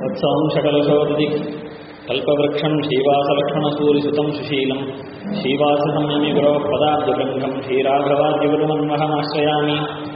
वत्सं शकलशोदिक् कल्पवृक्षं श्रीवासलक्ष्मणसूरिसुतं सुशीलं श्रीवाससंयमिगुरोः पदाब्जगङ्गं श्रीराघवाद्यगुरुमन्महमाश्रयामि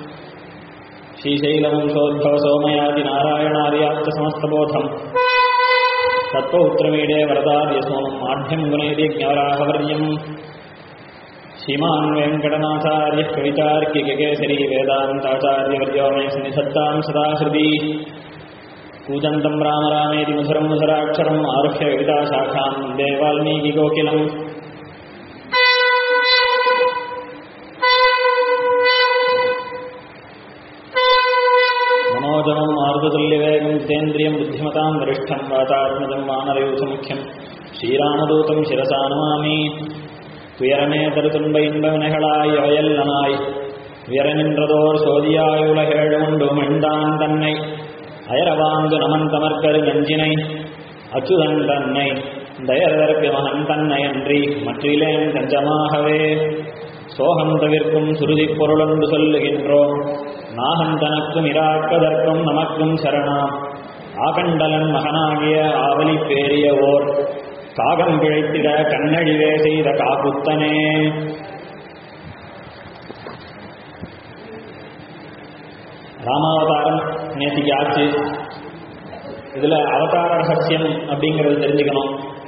श्रीशैलवंशोद्भवसोमयादिनारायणार्याप्तसमस्तबोधम् तत्त्वपुत्रमीडे वरदार्यसोमम् माढ्यं गुणैति ज्ञाराहवर्यम् श्रीमान् वेङ्कटनाथार्यः कवितार्किककेसरी वेदान्ताचार्यवर्यो मे सन्निधत्तां सदा हृदि कूजन्तं राम रामेति मधुरं मधुराक्षरम् आरुह्य कविताशाखां वन्दे वाल्मीकिकोकिलम् मनोजवं मारुततुल्यवेगं जितेन्द्रियं बुद्धिमतां वरिष्ठं वातात्मजं वानरयूथमुख्यं श्रीरामदूतं शिरसा नमामि துயரமே தருதுன்ப இன்பவினைகளாய் அவையல்லனாய் உயரநின்றதோர் சோதியாய் உலகேழுண்டு மெண்டான் தன்னை அயரவாங்கு நமன் தமர்கரு நெஞ்சினை அச்சுதன் தன்னை தயரதற்கு மகன் தன்னை அன்றி மற்றிலேன் தஞ்சமாகவே சோகம் தவிர்க்கும் சுருதி பொருளொன்று சொல்லுகின்றோம் நாகம் தனக்கும் இராக்கதற்கும் நமக்கும் சரணாம் ஆகண்டலன் மகனாகிய ஆவலி பேரிய ஓர் காகம் பிழைத்திட கண்ணழிவே செய்த காப்புத்தனே ராமாவதாரம் நேற்றுக்கு ஆச்சு இதுல அவதார ரகசியம் அப்படிங்கிறது தெரிஞ்சுக்கணும்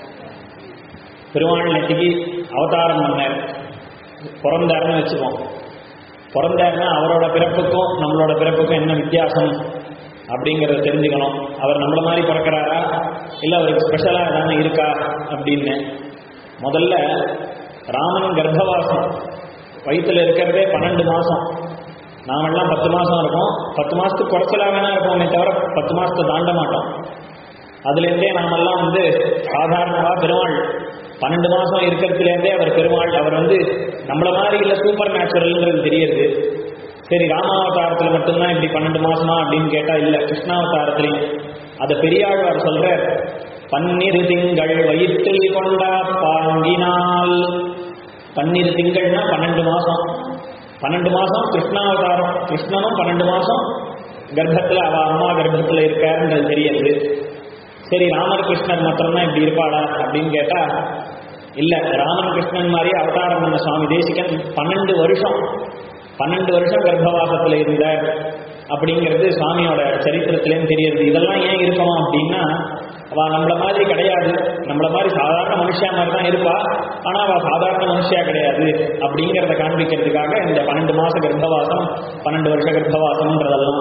பெருமாள் நேற்றுக்கு அவதாரம் பண்ணார் பிறந்தாருன்னு வச்சுப்போம் பிறந்தாருன்னா அவரோட பிறப்புக்கும் நம்மளோட பிறப்புக்கும் என்ன வித்தியாசம் அப்படிங்கிறத தெரிஞ்சுக்கணும் அவர் நம்மள மாதிரி பிறக்கிறாரா இல்லை அவருக்கு ஸ்பெஷலாக ஏதாவது இருக்கா அப்படின்னு முதல்ல ராமன் கர்ப்பவாசம் வயிற்றுல இருக்கிறதே பன்னெண்டு மாதம் நாமெல்லாம் பத்து மாதம் இருக்கும் பத்து மாதத்துக்கு குறைச்சலாக வேணா இருப்போமே தவிர பத்து மாதத்தை தாண்ட மாட்டோம் அதுலேருந்தே நாமெல்லாம் வந்து சாதாரணமாக பெருமாள் பன்னெண்டு மாதம் இருக்கிறதுலேருந்தே அவர் பெருமாள் அவர் வந்து நம்மள மாதிரி இல்லை சூப்பர் நேச்சுரல்ங்கிறது தெரியுது சரி ராமாவதாரத்தில் மட்டும்தான் இப்படி பன்னெண்டு மாசமா அப்படின்னு கேட்டா இல்ல கிருஷ்ணாவதாரத்திலையும் அதை பெரியாழ்வார் சொல்ற பன்னிரு திங்கள் வயிற்றில் கொண்ட பாங்கினால் பன்னிரு திங்கள்னா பன்னெண்டு மாசம் பன்னெண்டு மாசம் கிருஷ்ணாவதாரம் கிருஷ்ணனும் பன்னெண்டு மாசம் கர்ப்பத்துல அவ அம்மா கர்ப்பத்துல இருக்காருன்றது தெரியுது சரி ராமர் கிருஷ்ணர் மாத்திரம்தான் இப்படி இருப்பாளா அப்படின்னு கேட்டா இல்ல ராமன் கிருஷ்ணன் மாதிரி அவதாரம் பண்ண சுவாமி தேசிகன் பன்னெண்டு வருஷம் பன்னெண்டு வருஷம் கர்ப்பவாசத்தில் இருந்தார் அப்படிங்கிறது சுவாமியோட சரித்திரத்திலேயும் தெரியுது இதெல்லாம் ஏன் இருக்கணும் அப்படின்னா அவள் நம்மள மாதிரி கிடையாது நம்மள மாதிரி சாதாரண மனுஷியா மாதிரி தான் இருப்பா ஆனால் அவள் சாதாரண மனுஷியா கிடையாது அப்படிங்கிறத காண்பிக்கிறதுக்காக இந்த பன்னெண்டு மாச கர்ப்பவாசம் பன்னெண்டு வருஷ கர்ப்பவாசம்ன்றதெல்லாம்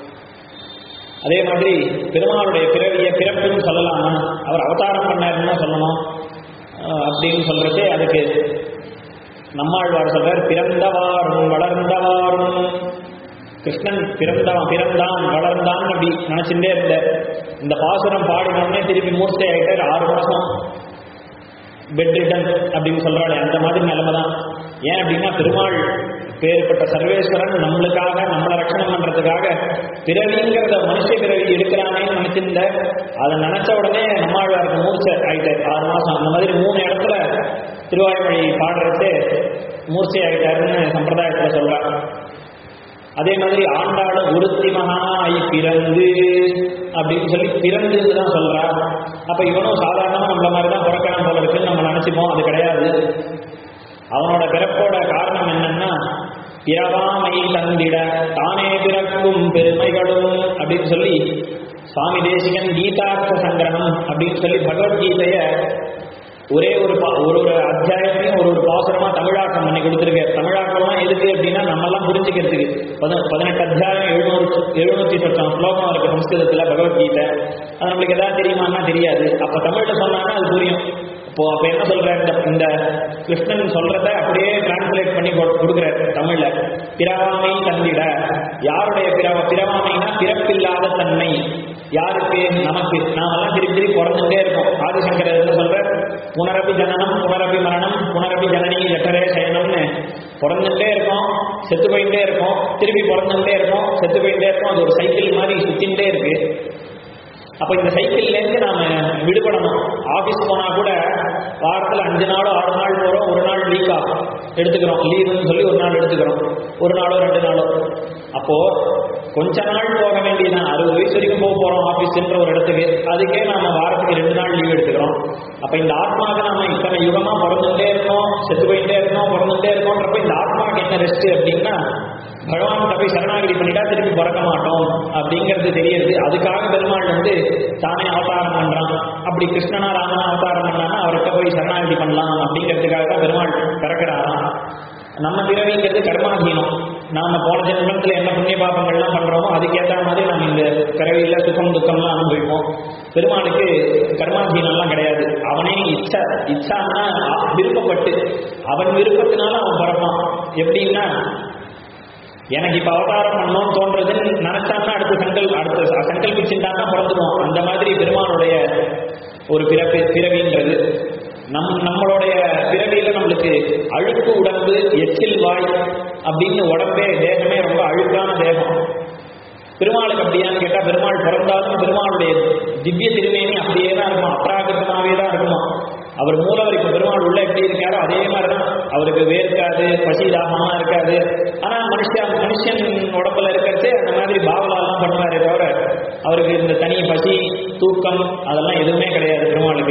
அதே மாதிரி பெருமாளுடைய பிறவிய பிறப்புன்னு சொல்லலாமா அவர் அவதாரம் பண்ணாருன்னு சொல்லணும் அப்படின்னு சொல்றது அதுக்கு நம்மாழ்வார் சொல்றார் பிறந்தவாறும் வளர்ந்தவாறும் கிருஷ்ணன் பிறந்தவன் பிறந்தான் வளர்ந்தான் அப்படி நினைச்சுட்டே இருந்த இந்த பாசுரம் பாடினோடனே திருப்பி மூர்த்தி ஆகிட்டார் ஆறு மாசம் பெட் ரிட்டன் அப்படின்னு சொல்றாள் அந்த மாதிரி நிலைமை தான் ஏன் அப்படின்னா பெருமாள் பேர்பட்ட சர்வேஸ்வரன் நம்மளுக்காக நம்மளை ரட்சணம் பண்றதுக்காக பிறவிங்கிறத மனுஷ பிறவி எடுக்கிறானேன்னு நினைச்சிருந்த அதை நினைச்ச உடனே நம்மாழ்வாருக்கு மூர்ச்சை ஆயிட்டார் ஆறு மாசம் அந்த மாதிரி மூணு இடத்துல திருவாய்மொழி பாடுறது மூர்ச்சை ஆகிட்டாருன்னு சம்பிரதாயத்தில் சொல்றாங்க அதே மாதிரி ஆண்டாளும் உருத்தி மகாய் பிறந்து அப்படின்னு சொல்லி பிறந்துன்னு தான் சொல்றா அப்ப இவனும் சாதாரணமா நம்மள மாதிரி தான் பிறக்கலாம் போல இருக்குன்னு நம்ம நினைச்சுப்போம் அது கிடையாது அவனோட பிறப்போட காரணம் என்னன்னா பிறவாமை தந்திட தானே பிறக்கும் பெருமைகளும் அப்படின்னு சொல்லி சுவாமி தேசிகன் கீதார்த்த சங்கிரகம் அப்படின்னு சொல்லி பகவத்கீதைய ஒரே ஒரு ஒரு ஒரு அத்தியாயத்தையும் ஒரு ஒரு பாசுரமா தமிழாக்கம் பண்ணி கொடுத்துருக்க தமிழாக்கம்லாம் எதுக்கு அப்படின்னா நம்மெல்லாம் புரிஞ்சுக்கிறதுக்கு பதினெட்டு அத்தியாயம் எழுநூறு எழுநூத்தி சொச்சம் ஸ்லோகம் இருக்கு சம்ஸ்கிருதத்துல பகவத்கீதை அது நம்மளுக்கு எதாவது தெரியுமான்னா தெரியாது அப்ப தமிழ்ல சொன்னாங்கன்னா அது புரியும் இப்போ அப்ப என்ன சொல்ற இந்த இந்த கிருஷ்ணன் சொல்றத அப்படியே டிரான்ஸ்லேட் பண்ணி கொடுக்குற தமிழ்ல பிறவாமை தந்திட யாருடைய பிறவ பிறவாமைனா பிறப்பில்லாத தன்மை யாருக்கு நமக்கு நாமெல்லாம் திருப்பி திருப்பி பிறந்துட்டே இருக்கோம் ஆதிசங்கர் என்ன சொல்ற புனரபி ஜனனம் புனரபி மரணம் புனரபி ஜனனி ஜட்டரே சயனம்னு பிறந்துட்டே இருக்கோம் செத்து போயிட்டே இருக்கோம் திருப்பி பிறந்துட்டே இருக்கோம் செத்து போயிட்டே இருக்கோம் அது ஒரு சைக்கிள் மாதிரி சுத்தின்ண்டே இருக்கு அப்ப இந்த சைக்கிள்லேருந்து நாம விடுபடணும் ஆபீஸ் போனா கூட வாரத்தில் அஞ்சு நாளோ ஆறு நாள் போறோம் ஒரு நாள் லீக் ஆகும் எடுத்துக்கிறோம் லீவுன்னு சொல்லி ஒரு நாள் எடுத்துக்கிறோம் ஒரு நாளோ ரெண்டு நாளோ அப்போ கொஞ்ச நாள் போக வேண்டியதான் அறுபது வயசு வரைக்கும் போக போறோம் ஆபீஸ்ன்ற ஒரு இடத்துக்கு அதுக்கே நாம வாரத்துக்கு ரெண்டு நாள் லீவ் எடுத்துக்கிறோம் அப்ப இந்த ஆத்மாவுக்கு நாம இத்தனை யுகமா பிறந்துட்டே இருக்கோம் செத்து போயிட்டே இருக்கோம் பிறந்துட்டே இருக்கோம்ன்றப்ப இந்த ஆத்மாவுக்கு என்ன ரெஸ்ட் அப்படின்னா பகவான்கிட்ட போய் சரணாகதி பண்ணிட்டா திருப்பி பிறக்க மாட்டோம் அப்படிங்கிறது தெரியுது அதுக்காக பெருமாள் வந்து தானே அவதாரம் பண்றான் அப்படி கிருஷ்ணனா ராமனா அவதாரம் பண்ணான்னா அவர்கிட்ட போய் சரணாகதி பண்ணலாம் அப்படிங்கிறதுக்காக தான் பெருமாள் பிறக்கிறாராம் நம்ம பிறவிங்கிறது கர்மாதீனம் நாம போன ஜென்மத்துல என்ன புண்ணிய பாபங்கள்லாம் பண்றோமோ அதுக்கேற்ற மாதிரி நம்ம இந்த பிறவியில சுகம் துக்கம்லாம் அனுபவிப்போம் பெருமாளுக்கு கர்மாதீனம்லாம் கிடையாது அவனே இச்சா இச்சான்னா விருப்பப்பட்டு அவன் விருப்பத்தினால அவன் பிறப்பான் எப்படின்னா எனக்கு இப்ப அவதாரம் பண்ணணும்னு தோன்றதுன்னு நினைச்சான்னா அடுத்த சங்கல் அடுத்த சங்கல்பிச்சுட்டான்னா பிறந்துடும் அந்த மாதிரி பெருமானுடைய ஒரு பிறப்பு பிறவின்றது நம் நம்மளுடைய பிறவியில நம்மளுக்கு அழுக்கு உடம்பு எச்சில் வாய் அப்படின்னு உடம்பே தேகமே ரொம்ப அழுக்கான தேகம் பெருமாளுக்கு அப்படியான்னு கேட்டா பெருமாள் பிறந்தாலும் பெருமாளுடைய திவ்ய திருமேனி அப்படியே தான் இருக்கும் அப்ராகிருத்தமாவே தான் இருக்குமா அவர் மூலவர் இப்ப பெருமாள் உள்ள எப்படி இருக்காரோ அதே மாதிரி தான் அவருக்கு வேர்க்காது பசி தாகமா இருக்காது ஆனா மனுஷன் மனுஷன் உடம்புல இருக்கிறது அந்த மாதிரி பாவலாலாம் பண்ணுவாரே தவிர அவருக்கு இந்த தனி பசி தூக்கம் அதெல்லாம் எதுவுமே கிடையாது பெருமாளுக்கு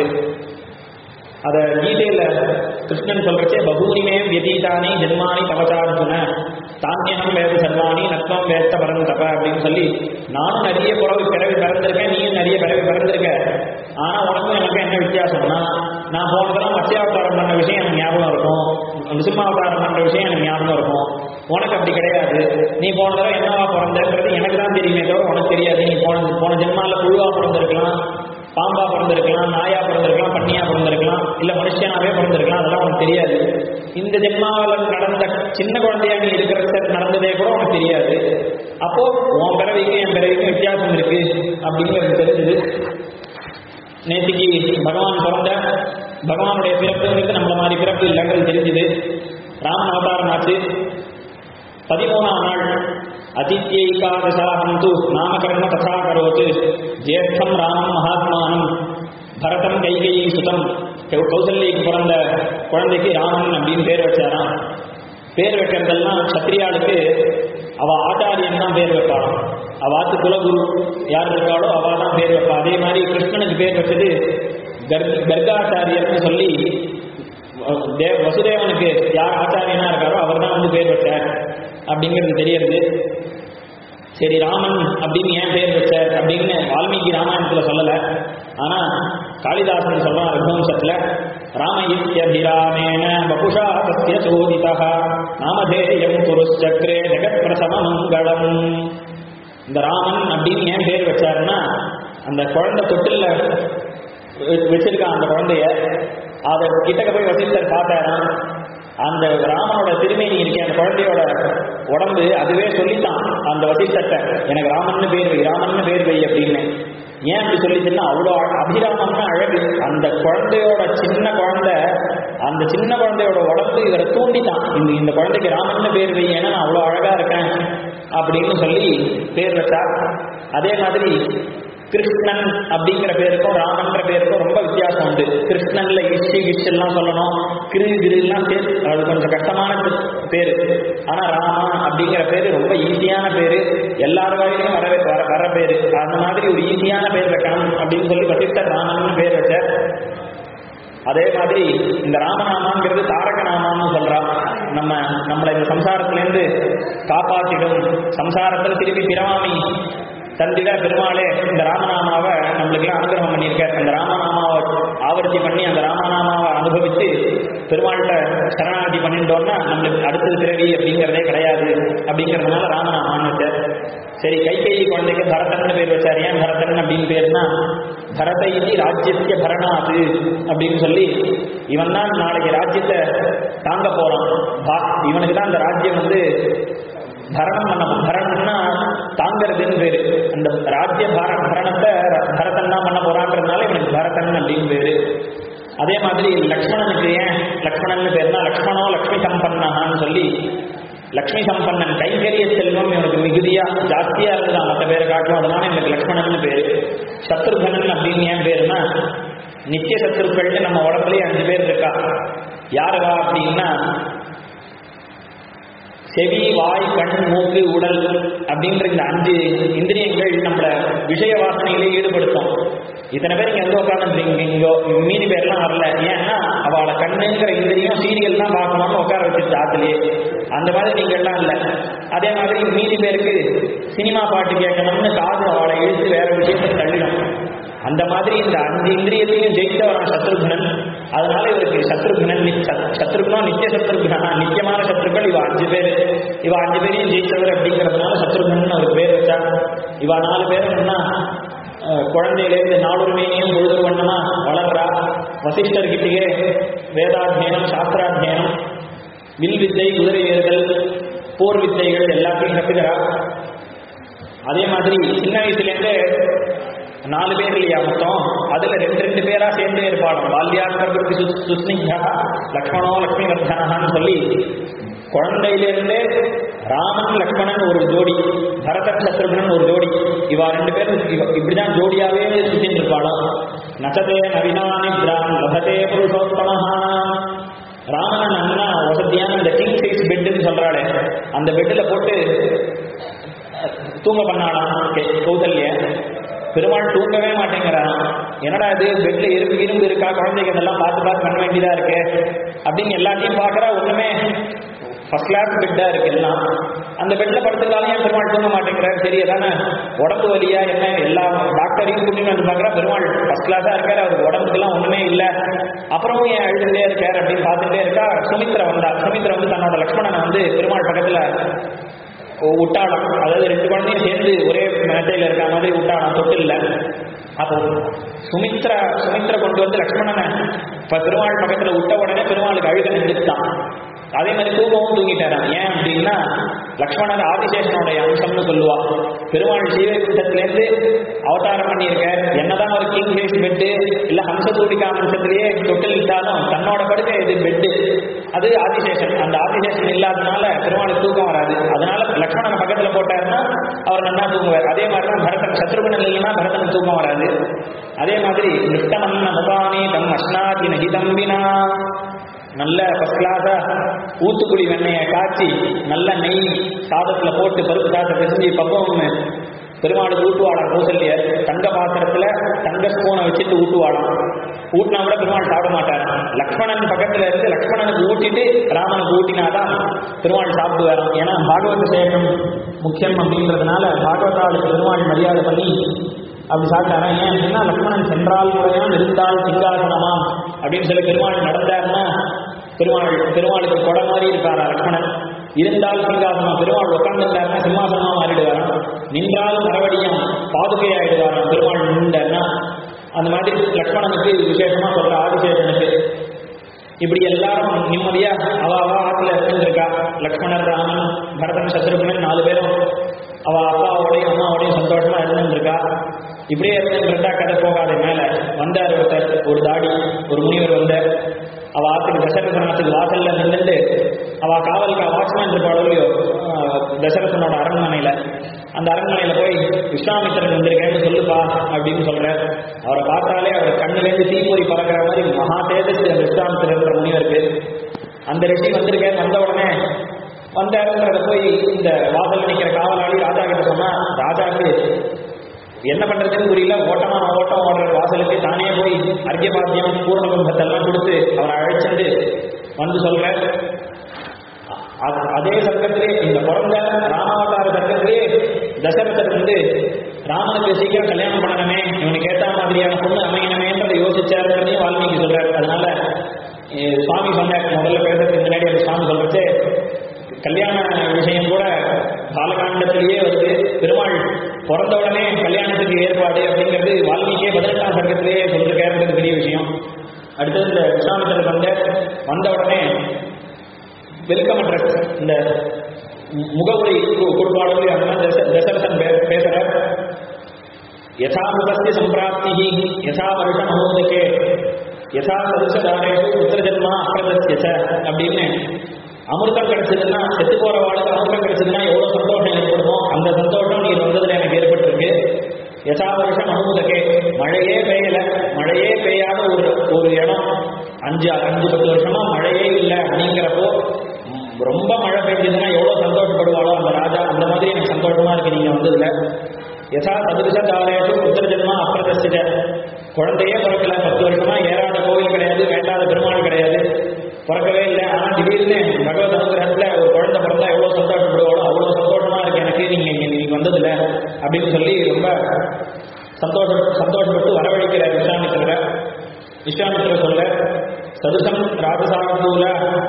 அத கீதையில கிருஷ்ணன் சொல்றச்சே பகூனிமே வியதீதானி ஜென்மானி தவசார்ஜுன தானியம் வேத சர்வாணி நத்வம் வேத்த பரந்தப அப்படின்னு சொல்லி நானும் நிறைய பிறகு பிறவி பிறந்திருக்கேன் நீயும் நிறைய பிறவி பிறந்திருக்க ஆனா உனக்கும் எனக்கு என்ன வித்தியாசம்னா நான் போனதெல்லாம் மத்தியாவதாரம் பண்ண விஷயம் எனக்கு ஞாபகம் இருக்கும் நிசிம்மாவதாரம் பண்ற விஷயம் எனக்கு ஞாபகம் இருக்கும் உனக்கு அப்படி கிடையாது நீ போன தடவை என்னவா பிறந்தன்றது எனக்கு தான் தெரியுமே தவிர உனக்கு தெரியாது நீ போன போன ஜென்மால புழுவா பிறந்திருக்கலாம் பாம்பா பிறந்திருக்கலாம் நாயா பிறந்திருக்கலாம் பன்னியா பிறந்திருக்கலாம் இல்ல மனுஷனாவே பிறந்திருக்கலாம் அதெல்லாம் உனக்கு தெரியாது இந்த ஜென்மாவில் நடந்த சின்ன குழந்தையா நீ இருக்கிற நடந்ததே கூட உனக்கு தெரியாது அப்போ உன் பிறவிக்கும் என் பிறவிக்கும் வித்தியாசம் இருக்கு அப்படிங்கிறது தெரிஞ்சது நேற்றுக்கு பகவான் பிறந்த பகவானுடைய பிறப்புங்கிறது நம்மள மாதிரி பிறப்பு இல்லைங்கிறது தெரிஞ்சுது ராமன் அவதாரம் ஆச்சு பதிமூணாம் நாள் அதித்யைகாதசாகம் து நாமகர்ம ததா கரோத்து ஜேஷ்டம் ராமம் மகாத்மானம் பரதம் கைகையை சுதம் கௌசல்யக்கு பிறந்த குழந்தைக்கு ராமன் அப்படின்னு பேர் வச்சாராம் பேர் வைக்கிறதெல்லாம் சத்திரியாளுக்கு அவ ஆச்சாரியன் தான் பேர் வைப்பாளாம் அவ ஆத்து குலகுரு யார் இருக்காளோ அவ தான் பேர் வைப்பா அதே மாதிரி கிருஷ்ணனுக்கு பேர் வச்சது கர் கர்காச்சாரியர்னு சொல்லி தேவ வசுதேவனுக்கு யார் ஆச்சாரியனா இருக்காரோ அவர் தான் வந்து பேர் வச்சார் அப்படிங்கிறது தெரியறது சரி ராமன் அப்படின்னு ஏன் பேர் வச்சார் அப்படின்னு வால்மீகி ராமாயணத்துல சொல்லல ஆனா காளிதாசன் சொல்றான் ரகுவம்சத்துல ராம இத்தியபிராமேண பகுஷா சத்திய சோதிதா நாமதேயம் குருச்சக்ரே ஜெகத் பிரசம மங்களம் இந்த ராமன் அப்படின்னு ஏன் பேர் வச்சாருன்னா அந்த குழந்தை தொட்டில்ல வச்சிருக்கான் அந்த குழந்தைய அதை கிட்டக்க போய் வசிஷ்டர் பார்த்தாராம் அந்த ராமனோட திருமேனி இருக்கே அந்த குழந்தையோட உடம்பு அதுவே சொல்லித்தான் அந்த வசிஷ்டத்தை எனக்கு ராமன்னு பேர் வை ராமன்னு பேர் வை அப்படின்னு ஏன் அப்படி சொல்லிச்சுன்னா அவ்வளோ அபிராமம்னா அழகு அந்த குழந்தையோட சின்ன குழந்தை அந்த சின்ன குழந்தையோட உடம்பு இவரை தூண்டித்தான் இந்த இந்த குழந்தைக்கு ராமன்னு பேர் வை ஏன்னா நான் அவ்வளோ அழகா இருக்கேன் அப்படின்னு சொல்லி பேர் வச்சா அதே மாதிரி கிருஷ்ணன் அப்படிங்கிற பேருக்கும் ராமன்ற பேருக்கும் ரொம்ப வித்தியாசம் உண்டு கிருஷ்ணன்ல இஷி விஷ் எல்லாம் சொல்லணும் கிரு கிருலாம் பேர் அது கொஞ்சம் கஷ்டமான பேரு ஆனா ராமா அப்படிங்கிற பேரு ரொம்ப ஈஸியான பேரு எல்லார் வழியிலும் வர வர வர பேரு அந்த மாதிரி ஒரு ஈஸியான பேர் வைக்கணும் அப்படின்னு சொல்லி வசிஷ்டர் ராமன் பேர் வச்சார் அதே மாதிரி இந்த ராமநாமாங்கிறது தாரக நாமான்னு சொல்றா நம்ம நம்மளை இந்த சம்சாரத்திலேருந்து காப்பாற்றிடும் சம்சாரத்தில் திருப்பி பிறவாமி தந்திட பெருமாளே இந்த ராமநாமாவை நம்மளுக்கு அனுகிரகம் பண்ணியிருக்கார் அந்த ராமநாமாவை ஆவர்த்தி பண்ணி அந்த ராமநாமாவை அனுபவித்து பெருமாள்கிட்ட சரணாகதி பண்ணிட்டோம்னா நம்மளுக்கு அடுத்தது பிறவி அப்படிங்கிறதே கிடையாது அப்படிங்கிறதுனால ராமநாமான்னு வச்சார் சரி கைகேயி குழந்தைக்கு பரதன் பேர் வச்சார் ஏன் பரதன் அப்படின்னு பேருனா பரத இது ராஜ்யத்திய பரணாது அப்படின்னு சொல்லி இவன் தான் நாளைக்கு ராஜ்யத்தை தாங்க போறான் பா- இவனுக்கு தான் அந்த ராஜ்யம் வந்து பரணம் பண்ண பரணம்னா தாங்கிறதுன்னு பேரு அந்த ராஜ்ய பார பரணத்தை ர- பரதன் தான் பண்ண போறான்றதுனால இவனுக்கு பரதன் அப்படின்னு பேரு அதே மாதிரி லக்ஷ்மணனுக்கு ஏன் லக்ஷ்மணன் பேருனா லக்ஷ்மணோ லக்ஷ்மி சம்பன்னஹான்னு சொல்லி லக்ஷ்மி சம்பன்னன் கைகரிய செல்வம் இவனுக்கு மிகுதியா ஜாஸ்தியா இருந்ததான் மற்ற பேரை காட்டும் அதனால எனக்கு லக்ஷ்மணன் பேரு சத்ருகனன் அப்படின்னு ஏன் பேருனா நித்திய சத்ருக்கள்னு நம்ம உடம்புலயே அஞ்சு பேர் இருக்கா யாருவா அப்படின்னா செவி வாய் கண் மூக்கு உடல் அப்படின்ற இந்த அஞ்சு இந்திரியங்கள் நம்மள விஷய வாசனையிலே ஈடுபடுத்தும் இத்தனை பேர் இங்க எங்க உட்காந்துருக்கீங்க இங்கோ மீதி பேர்லாம் வரல ஏன்னா அவளை கண்ணுங்கிற இந்திரியம் சீரியல் தான் பார்க்கணும்னு உட்கார வச்சிருச்சு ஆத்துலயே அந்த மாதிரி நீங்க எல்லாம் இல்ல அதே மாதிரி மீதி பேருக்கு சினிமா பாட்டு கேட்கணும்னு காது அவளை இழுத்து வேற விஷயத்தை தள்ளிடும் அந்த மாதிரி இந்த அஞ்சு இந்திரியத்தையும் ஜெயித்தவரான் சத்ருகுணன் அதனால இவருக்கு சத்ருகுணன் நி- சத்- சத்ருகுணம் நித்திய சத்ருகுணா நித்தியமான சத்ருக்கள் இவ அஞ்சு பேர் இவ அஞ்சு பேரையும் ஜெயித்தவர் அப்படிங்கிறதுனால சத்ருகுணன் அவருக்கு பேர் வச்சா இவ நாலு பேர் என்ன குழந்தையிலேருந்து நாளுரிமையும் பொழுது வண்ணமா வளர்றா வசிஷ்டர்கிட்டயே வேதாத்தியனம் சாஸ்திராத்தியனம் வில் வித்தை குதிரை ஏறுதல் போர் வித்தைகள் எல்லாத்தையும் கத்துக்கிறா அதே மாதிரி சின்ன வயசுலேருந்தே நாலு பேர் இல்லையா மொத்தம் அதுல ரெண்டு ரெண்டு பேரா சேர்ந்தே இருப்பாடும் பால்யாக்கர்புக்கு சுஸ்னிகா லக்ஷ்மணோ லக்ஷ்மி வர்தனான்னு சொல்லி குழந்தையிலிருந்தே ராமன் லக்ஷ்மணன் ஒரு ஜோடி பரதன் சத்ருகன் ஒரு ஜோடி இவா ரெண்டு பேரும் இவ- இப்படிதான் ஜோடியாவே சுத்தின்னு இருப்பாளாம் நசதே நவினானித்ரான் லபதே புருஷோத்தமஹா ராமன் அண்ணா வசதியான இந்த கிங் சைஸ் பெட்டுன்னு சொல்றாளே அந்த பெட்டுல போட்டு தூங்க பண்ணாலாம் கே- கௌசல்ய பெருமாள் தூங்கவே மாட்டேங்கிறான் என்னடா இது பெட்ல இரும்பு இரும்பு இருக்கா குழந்தைங்க இதெல்லாம் பார்த்து பார்த்து பண்ண வேண்டியதா இருக்கு அப்படின்னு எல்லாத்தையும் பார்க்கறா ஒண்ணுமே ஃபர்ஸ்ட் கிளாஸ் பெட்டா இருக்கு எல்லாம் அந்த பெட்ல படுத்துட்டாலும் ஏன் பெருமாள் தூங்க மாட்டேங்கிறார் சரி அதானே உடம்பு வலியா என்ன எல்லா டாக்டரையும் கூட்டிட்டு வந்து பார்க்கறா பெருமாள் ஃபர்ஸ்ட் கிளாஸா இருக்காரு அவருக்கு உடம்புக்கெல்லாம் ஒண்ணுமே இல்ல அப்புறமும் ஏன் அழுதுட்டே இருக்காரு அப்படின்னு பார்த்துட்டே இருக்கா சுமித்ரா வந்தா சுமித்ரா வந்து தன்னோட லக்ஷ்மணனை வந்து பெருமாள் பக்கத்துல உட்டாடம் அதாவது ரெண்டு குழந்தையும் சேர்ந்து ஒரே மேட்டையில இருக்க மாதிரி உட்டாடம் தொட்டில்ல அப்போ சுமித்ரா சுமித்ரா கொண்டு வந்து லக்ஷ்மணனை இப்ப பெருமாள் பக்கத்துல விட்ட உடனே பெருமாளுக்கு அழுக நின்றுட்டான் அதே மாதிரி தூக்கவும் தூங்கிட்டாராம் ஏன் அப்படின்னா லக்ஷ்மணர் ஆதிசேஷனுடைய அம்சம்னு சொல்லுவா பெருமாள் சீவைகுண்டத்திலேருந்து அவதாரம் பண்ணியிருக்க என்னதான் ஒரு கிங் ஃபேஸ் பெட்டு இல்ல ஹம்சதூடிகா அம்சத்திலேயே தொட்டில் இட்டாலும் தன்னோட படுக்கை இது பெட்டு அது ஆதிசேஷன் அந்த ஆதிசேஷன் இல்லாதனால பெருமாளுக்கு தூக்கம் வராது அதனால லக்ஷ்மணன் பக்கத்துல போட்டாருன்னா அவர் நல்லா தூங்குவார் அதே மாதிரி தான் பரதன் சத்ருகுணன் இல்லைன்னா பரதனுக்கு தூக்கம் வராது அதே மாதிரி நிஷ்டமன்ன முகானி தம் அஷ்னாதி நகிதம்பினா நல்ல ஃபர்ஸ்ட் கிளாஸா ஊத்துக்குழி வெண்ணெயை காய்ச்சி நல்ல நெய் சாதத்துல போட்டு பருப்பு சாதத்தை பிசைஞ்சு பப்பம் பெருமாளுக்கு ஊட்டுவாளாம் கௌசல்ய தங்க பாத்திரத்துல தங்க ஸ்பூனை வச்சுட்டு ஊட்டுவாளாம் ஊட்டினா கூட பெருமாள் சாப்பிட மாட்டார் லக்ஷ்மணன் பக்கத்துல இருந்து லக்ஷ்மணனுக்கு ஊட்டிட்டு ராமனுக்கு ஊட்டினாதான் பெருமாள் சாப்பிடுவாராம் ஏன்னா பாகவத சேகம் முக்கியம் அப்படின்றதுனால பாகவதாளுக்கு பெருமாள் மரியாதை பண்ணி அப்படி சாப்பிட்டாரா ஏன் அப்படின்னா லக்ஷ்மணன் சென்றால் முறையான் இருந்தால் சிங்காசனமாம் அப்படின்னு சொல்லி பெருமாள் நடந்தாருன்னா பெருமாள் பெருமாளுக்கு கொடை மாதிரி இருக்காரா லக்ஷ்மணன் இருந்தால் சிங்காசனம் பெருமாள் உட்கார்ந்துருந்தாருன்னா சிம்மாசனமா மாறிடுவாராம் நின்றால் மறுபடியும் பாதுகை ஆயிடுவாராம் பெருமாள் நின்றாருன்னா அந்த மாதிரி லக்ஷ்மணனுக்கு விசேஷமா சொல்ற ஆதிசேஷனுக்கு இப்படி எல்லாரும் நிம்மதியா அவ அவ ஆத்துல இருந்திருக்கா லக்ஷ்மணர் ராமன் பரதன் சத்ருகுணன் நாலு பேரும் அவ அப்பாவோடையும் அம்மாவோடையும் சந்தோஷமா இருந்துருக்கா இப்படியே இருந்துருந்தா கதை போகாத மேல வந்தார் ஒருத்தர் ஒரு தாடி ஒரு முனிவர் வந்தார் அவ ஆத்துக்கு தசரதனாத்துக்கு வாசல்ல நின்றுட்டு அவ காவலுக்கு வாட்ச்மேன் இருப்பாளோ இல்லையோ ஆஹ், தசரதனோட அரண்மனையில அந்த அரண்மனையில போய் விஸ்வாமித்திரன் வந்திருக்கேன்னு சொல்லுப்பா அப்படின்னு சொல்ற அவரை பார்த்தாலே அவர் கண்ணுலேருந்து தீப்பொறி பறக்கிற மாதிரி மகா தேஜஸ் அந்த விஸ்வாமித்திரன்ற முனிவருக்கு அந்த ரிஷி வந்திருக்கேன் வந்த உடனே வந்தாருன்றத போய் இந்த வாசல்ல நிக்கிற காவலாளி ராஜா கிட்ட சொன்னா ராஜாக்கு என்ன பண்றதுன்னு புரியல ஓட்டமா ஓட்டம் ஓடுற வாசலுக்கு தானே போய் அர்க்கியபாத்தியம் பூர்ணகும்பத்தெல்லாம் கொடுத்து அவரை அழைச்சிட்டு வந்து சொல்ற அ- அதே சர்க்கத்திலே இந்த பிறந்த ராமாவதார சர்க்கத்திலே தசரதர் வந்து ராமனுக்கு சீக்கிரம் கல்யாணம் பண்ணணுமே இவனுக்கு ஏற்ற மாதிரியான பொண்ணு அமையணுமேன்றதை யோசிச்சாருன்றதையும் வால்மீகி சொல்றாரு அதனால அஹ், சுவாமி சொன்னார் முதல்ல பேசுறதுக்கு முன்னாடி அந்த சுவாமி சொல்றச்சு கல்யாண விஷயம் கூட பாலகாண்டத்திலேயே வந்து பெருமாள் பிறந்த உடனே கல்யாணத்துக்கு ஏற்பாடு அப்படிங்கிறது வால்மீகியே பதினெட்டாம் சர்க்கத்திலேயே சொல்லிருக்காருன்றது பெரிய விஷயம் அடுத்தது இந்த விஸ்வாமித்திரர் வந்த வந்த உடனே வெல்கம் அட்ரஸ் இந்த மு- முகவுரை கு- கொடுப்பாளர்கள் அந்த மாதிரி தச- தசரதன் பே- பேசுறார் யதா முகஸ்ய சம்பிராப்தி யதா வருஷ மனோதகே யதா சதுசதாரேஷு புத்திர ஜன்மா அப்பிரதஸ்ய ச அப்படின்னு அமிர்தம் கிடைச்சதுன்னா செத்து போற வாழ்க்கை அமிர்தம் கிடைச்சதுன்னா எவ்வளவு சந்தோஷம் ஏற்படுமோ அந்த சந்தோஷம் நீர் வந்ததுல எனக்கு ஏற்பட்டிருக்கு யதா வருஷம் அனுமதகே மழையே பெய்யல மழையே பெய்யாத ஒரு ஒரு இடம் அஞ்சு அஞ்சு பத்து வருஷமா மழையே இல்லை அப்படிங்கிறப்போ ரொம்ப மழை பெஞ்சதுன்னா எவ்வளவு சந்தோஷப்படுவாளோ அந்த ராஜா அந்த மாதிரி எனக்கு சந்தோஷமா இருக்கு நீங்க வந்ததுல யசா சதுரிச காலேஷு புத்திர ஜென்மா அப்பிரதஸ்தித குழந்தையே பிறக்கல பத்து வருஷமா ஏறாத கோவில் கிடையாது வேண்டாத பெருமாள் கிடையாது பிறக்கவே இல்லை ஆனா திடீர்னு பகவத் அனுகிரகத்துல ஒரு குழந்தை பிறந்தா எவ்வளவு சந்தோஷப்படுவாளோ அவ்வளவு சந்தோஷமா இருக்கு எனக்கு நீங்க இங்க நீங்க வந்ததுல அப்படின்னு சொல்லி ரொம்ப சந்தோஷம் சந்தோஷப்பட்டு வரவழைக்கிற விஸ்வாமித்திரரை விஸ்வாமித்திர சொல்ல சதுசம் ராஜசார்தூல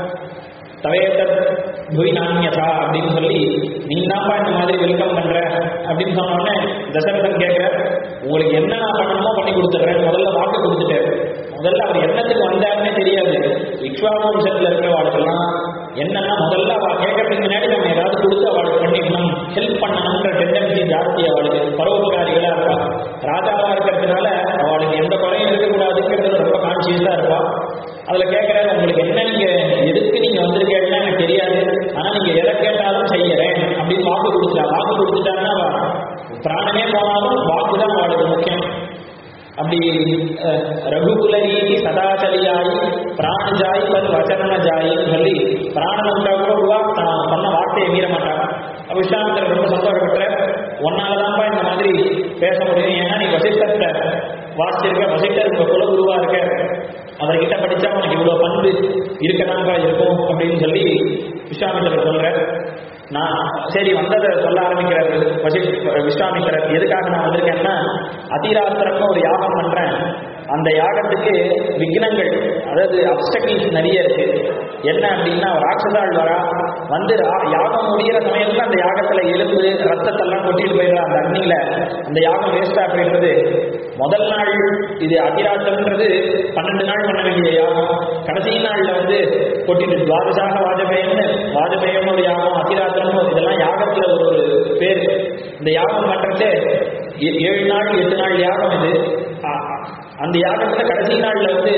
தவேதத் துய் நாண்யதா அப்படின்னு சொல்லி நீ தான்ப்பா இந்த மாதிரி வெல்கம் பண்ற அப்படின்னு சொன்ன உடனே தசரதன் கேட்கிற உங்களுக்கு என்ன நான் பண்ணணுமோ பண்ணி கொடுத்துட்றேன் முதல்ல வாக்கு கொடுத்துட்டேன் முதல்ல அவர் என்னத்துக்கு வந்தாருன்னே தெரியாது விஸ்வாவம்சத்துல இருக்கிறவாளுக்கெல்லாம் என்னன்னா முதல்ல அவ கேட்கறதுக்கு முன்னாடி நம்ம ஏதாவது கொடுத்து அவளுக்கு பண்ணிக்கணும் ஹெல்ப் பண்ணணும்ன்ற டெண்டன்சி ஜாஸ்தி அவளுக்கு பரோபகாரிகளா இருப்பா ராஜாவா இருக்கிறதுனால அவளுக்கு எந்த குறையும் இருக்கக்கூடாதுங்கிறது ரொம்ப கான்சியஸா இருப்பா அதுல கேட்கறாரு உங்களுக்கு என்ன நீங்க எதுக்கு நீங்க வந்திருக்கீங்கன்னா எனக்கு தெரியாது ஆனா நீங்க எதை கேட்டாலும் செய்யறேன் அப்படின்னு வாக்கு கொடுத்தா வாக்கு கொடுத்துட்டாங்கன்னா அவ பிராணமே போனாலும் வாக்கு தான் அவளுக்கு முக்கியம் அப்படி அஹ், ரகுகுலரீதி சதாச்சரியாயி பிராணஜாய் தன் வச்சன ஜாயின்னு சொல்லி பிராணம் விட்டா கூட ரூபா தான் சொன்ன வார்த்தையை மீற மாட்டாங்க விஸ்வாமித்திரர் ரொம்ப சந்தோஷப்பட்ட ஒன்னாலதான்ப்பா இந்த மாதிரி பேச முடியும் ஏன்னா நீ வசிஷ்டத்தை வாசிச்சிருக்க வசிஷ்டர் உங்க குலகுருவா இருக்க அவர்கிட்ட படிச்சா உனக்கு இவ்வளவு பண்பு இருக்கதான்ப்பா இருக்கும் அப்படின்னு சொல்லி விஸ்வாமித்திரர் சொல்ற நான் சரி வந்ததை சொல்ல ஆரம்பிக்கிறார் வசி விஸ்வாமித்திரர் எதுக்காக நான் வந்திருக்கேன்னா அதிராத்திரம்னு ஒரு யாகம் பண்றேன் அந்த யாகத்துக்கு விக்னங்கள் அதாவது அப்டக்கிள்ஸ் நிறைய இருக்கு என்ன அப்படின்னா ராட்சதாள் வரா வந்து ரா- யாகம் முடிகிற சமயத்துல அந்த யாகத்துல எலும்பு ரத்தத்தெல்லாம் கொட்டிட்டு போயிடுறா அந்த அக்னியில அந்த யாகம் வேஸ்டா போயிடுறது முதல் நாள் இது அதிராத்திரம்ன்றது பன்னெண்டு நாள் பண்ண வேண்டிய யாகம் கடைசி நாள்ல வந்து கொட்டிட்டு துவாதசாக வாஜபேயம்னு வாஜபேயம் ஒரு யாகம் அதிராத்திரம் இதெல்லாம் யாகத்துல ஒரு ஒரு பேர் இந்த யாகம் பண்றது ஏ- ஏழு நாள் எட்டு நாள் யாகம் இது அ- அ- அந்த யாகத்துல கடைசி நாள்ல வந்து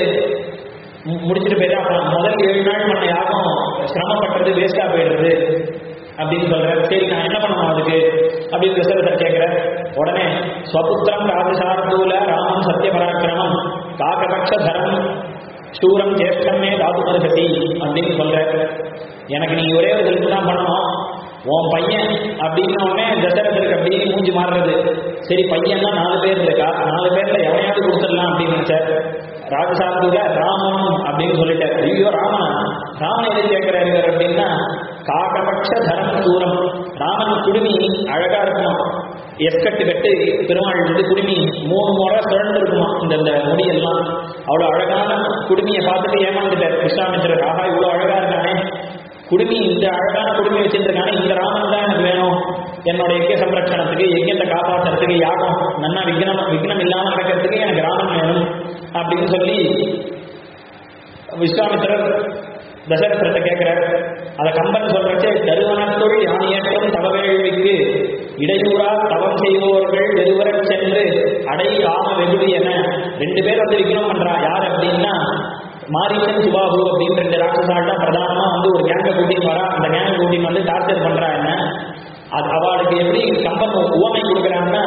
மு- முடிச்சிட்டு போயிடு அப்புறம் முதல் ஏழு நாள் பண்ண யாகம் சிரமப்பட்டது வேஸ்டா போயிடுறது அப்படின்னு சொல்றாரு சரி நான் என்ன பண்ணணும் அதுக்கு அப்படின்னு தசரதர் கேட்கிற உடனே ஸ்வபுத்திரம் ராஜசார்தூல ராமம் சத்திய பராக்கிரமம் காகபக்ஷ தரம் சூரம் ஜேஷ்டமே தாது மருகதி அப்படின்னு சொல்ற எனக்கு நீங்க ஒரே ஒரு ஹெல்ப் தான் பண்ணணும் உன் பையன் அப்படின்ன உடனே தசரதருக்கு அப்படியே மூஞ்சி மாறுறது சரி பையன் தான் நாலு பேர் இருக்கா நாலு பேர்ல எவனையாவது கொடுத்துடலாம் அப்படின்னு நினைச்சார் ராஜசார்துல ராமன் அப்படின்னு சொல்லிட்டார் ஐயோ ராமனா ராமன் எதை கேட்கிறாரு இவர் அப்படின்னா காகபக்ஷ தரம் தூரம் ராமன் குடுமி அழகா இருக்கணும் எஸ்கட்டு கட்டு பெருமாள் வந்து குடுமி மூணு முறை சுழண்டு இருக்குமா இந்த இந்த முடியெல்லாம் அவ்வளவு அழகான குடுமியை பார்த்துட்டு ஏமாந்துட்டார் விஸ்வாமித்திரர் ஆஹா இவ்வளவு அழகா இருக்கானே குடுமி இந்த அழகான குடுமி வச்சிருக்கானே இந்த ராமன் தான் எனக்கு வேணும் என்னோட யஜ்ய சம்ரட்சணத்துக்கு யஜ்யத்தை காப்பாற்றுறதுக்கு யாகம் நன்னா விக்னம் விக்னம் இல்லாம நடக்கிறதுக்கு எனக்கு ராமன் வேணும் அப்படின்னு சொல்லி விஸ்வாமித்திரர் தசரதத்தை கேட்கிறார் அத கம்பன் சொல்றச்சு தருவனத்துள் யானியற்றும் தவவேள்விக்கு இடையூறா தவம் செய்வோர்கள் வெறுவரச் சென்று அடை காம வெகுடி என ரெண்டு பேர் வந்து விக்னம் பண்றா யார் அப்படின்னா மாரீசன் சுபாபு அப்படின்னு ரெண்டு ராட்சசால் தான் பிரதானமா வந்து ஒரு கேங்கை கூட்டின்னு வரா அந்த கேங்கை கூட்டின்னு வந்து டார்ச்சர் பண்றா என்ன அது அவளுக்கு எப்படி கம்பன் உவமை கொடுக்குறாங்கன்னா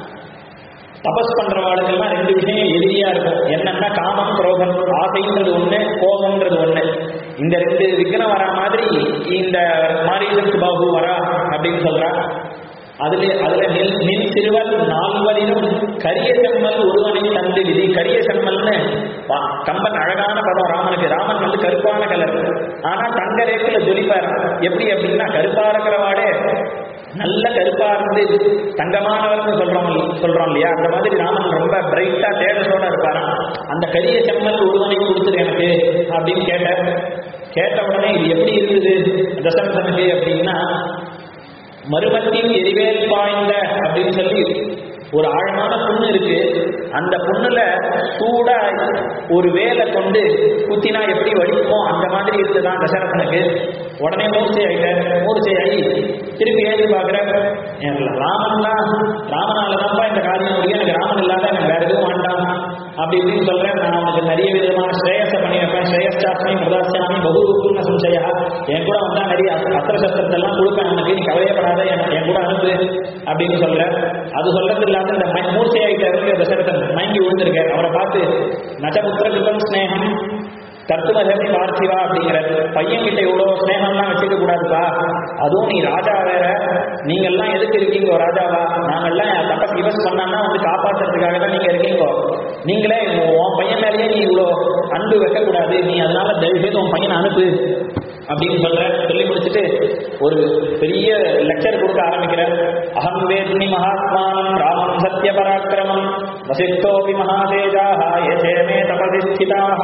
தபஸ் பண்றவாளுக்கெல்லாம் ரெண்டு விஷயம் எதிரியா இருக்கும் என்னன்னா காமம் குரோதம் ஆசைன்றது ஒண்ணு கோபம்ன்றது ஒண்ணு இந்த ரெண்டு விக்னம் வரா மாதிரி இந்த மாரீசன் சுபாபு வரா அப்படின்னு சொல்றா அதுல அதுல நில் நின் சிறுவர் நால்வரிலும் கரிய செம்மல் ஒருவனை தந்து விதி கரிய செம்மல்னு வா- கம்பன் அழகான படம் ராமனுக்கு ராமன் வந்து கருப்பான கலர் ஆனா தங்க ரேக்குல ஜொலிப்பார் எப்படி அப்படின்னா கருப்பா இருக்கிறவாடே நல்ல கருப்பா இருந்து தங்கமானவர்னு சொல்றோம் சொல்றோம் இல்லையா அந்த மாதிரி ராமன் ரொம்ப பிரைட்டா தேஜஸோட இருப்பாராம் அந்த கரிய செம்மல் ஒருவனை கொடுத்துரு எனக்கு அப்படின்னு கேட்டார் கேட்ட உடனே இது எப்படி இருக்குது தசரதனுக்கு அப்படின்னா மறுபத்தின் எரிவேல் பாய்ந்த அப்படின்னு சொல்லி ஒரு ஆழமான புண்ணு இருக்கு அந்த புண்ணுல சூடா ஒரு வேலை கொண்டு குத்தினா எப்படி வலிக்குமோ அந்த மாதிரி இருக்குதான் தசரதனுக்கு உடனே மூர்ச்சை ஆயிட்டார் மூர்ச்சை ஆகி திருப்பி ஏறி பார்க்குற ராமன் தான் ராமனால தான்ப்பா இந்த காரியம் முடியும் எனக்கு ராமன் இல்லாத எனக்கு வேற எதுவும் வேண்டாம் அப்படி இப்படின்னு சொல்றேன் நான் அவனுக்கு நிறைய விதமான ஸ்ரேயஸை பண்ணி வைப்பேன் ஸ்ரேயஸ்டாஸ்மி பிரதாசியாமி பகுருக்குன்னு சம்சயா என் கூட வந்தா நிறைய அஸ்திர- அஸ்திர சஸ்திரத்தை எல்லாம் கொடுப்பேன் அவனுக்கு நீ கவலையப்படாத என் என் கூட அனுப்பு அப்படின்னு சொல்ற அது சொல்றது இல்லாத இந்த ம- மூர்ச்சையாயிட்ட இருக்கு தசரதன் மயங்கி விழுந்திருக்கார் அவரை பார்த்து நச்சபுத்திர கிருதம் ஸ்னேகம் கர்த்துமதமி பார்த்திவா அப்படிங்கிற பையன் கிட்ட இவ்வளோ ஸ்னேகம்லாம் வச்சுக்க கூடாதுப்பா அதுவும் நீ ராஜா வேற நீங்கெல்லாம் எதுக்கு இருக்கீங்க ராஜாவா நாங்கெல்லாம் தப்ப ரிவர்ஸ் பண்ணான்னா வந்து காப்பாத்துறதுக்காக தான் நீங்க இருக்கீங்க நீங்களே உன் பையன் மேலேயே நீ இவ்வளோ அன்பு வைக்கக்கூடாது நீ அதனால தயவு செய்து உன் பையனை அனுப்பு அப்படின்னு சொல்ற சொல்லி முடிச்சுட்டு ஒரு பெரிய லெக்சர் கொடுக்க ஆரம்பிக்கிறார் அகம் வேத்மி மகாத்மானம் ராமம் சத்ய பராக்கிரமம் வசிஷ்டோபி மகாதேஜாக யசேமே தபதி ஸ்திதாக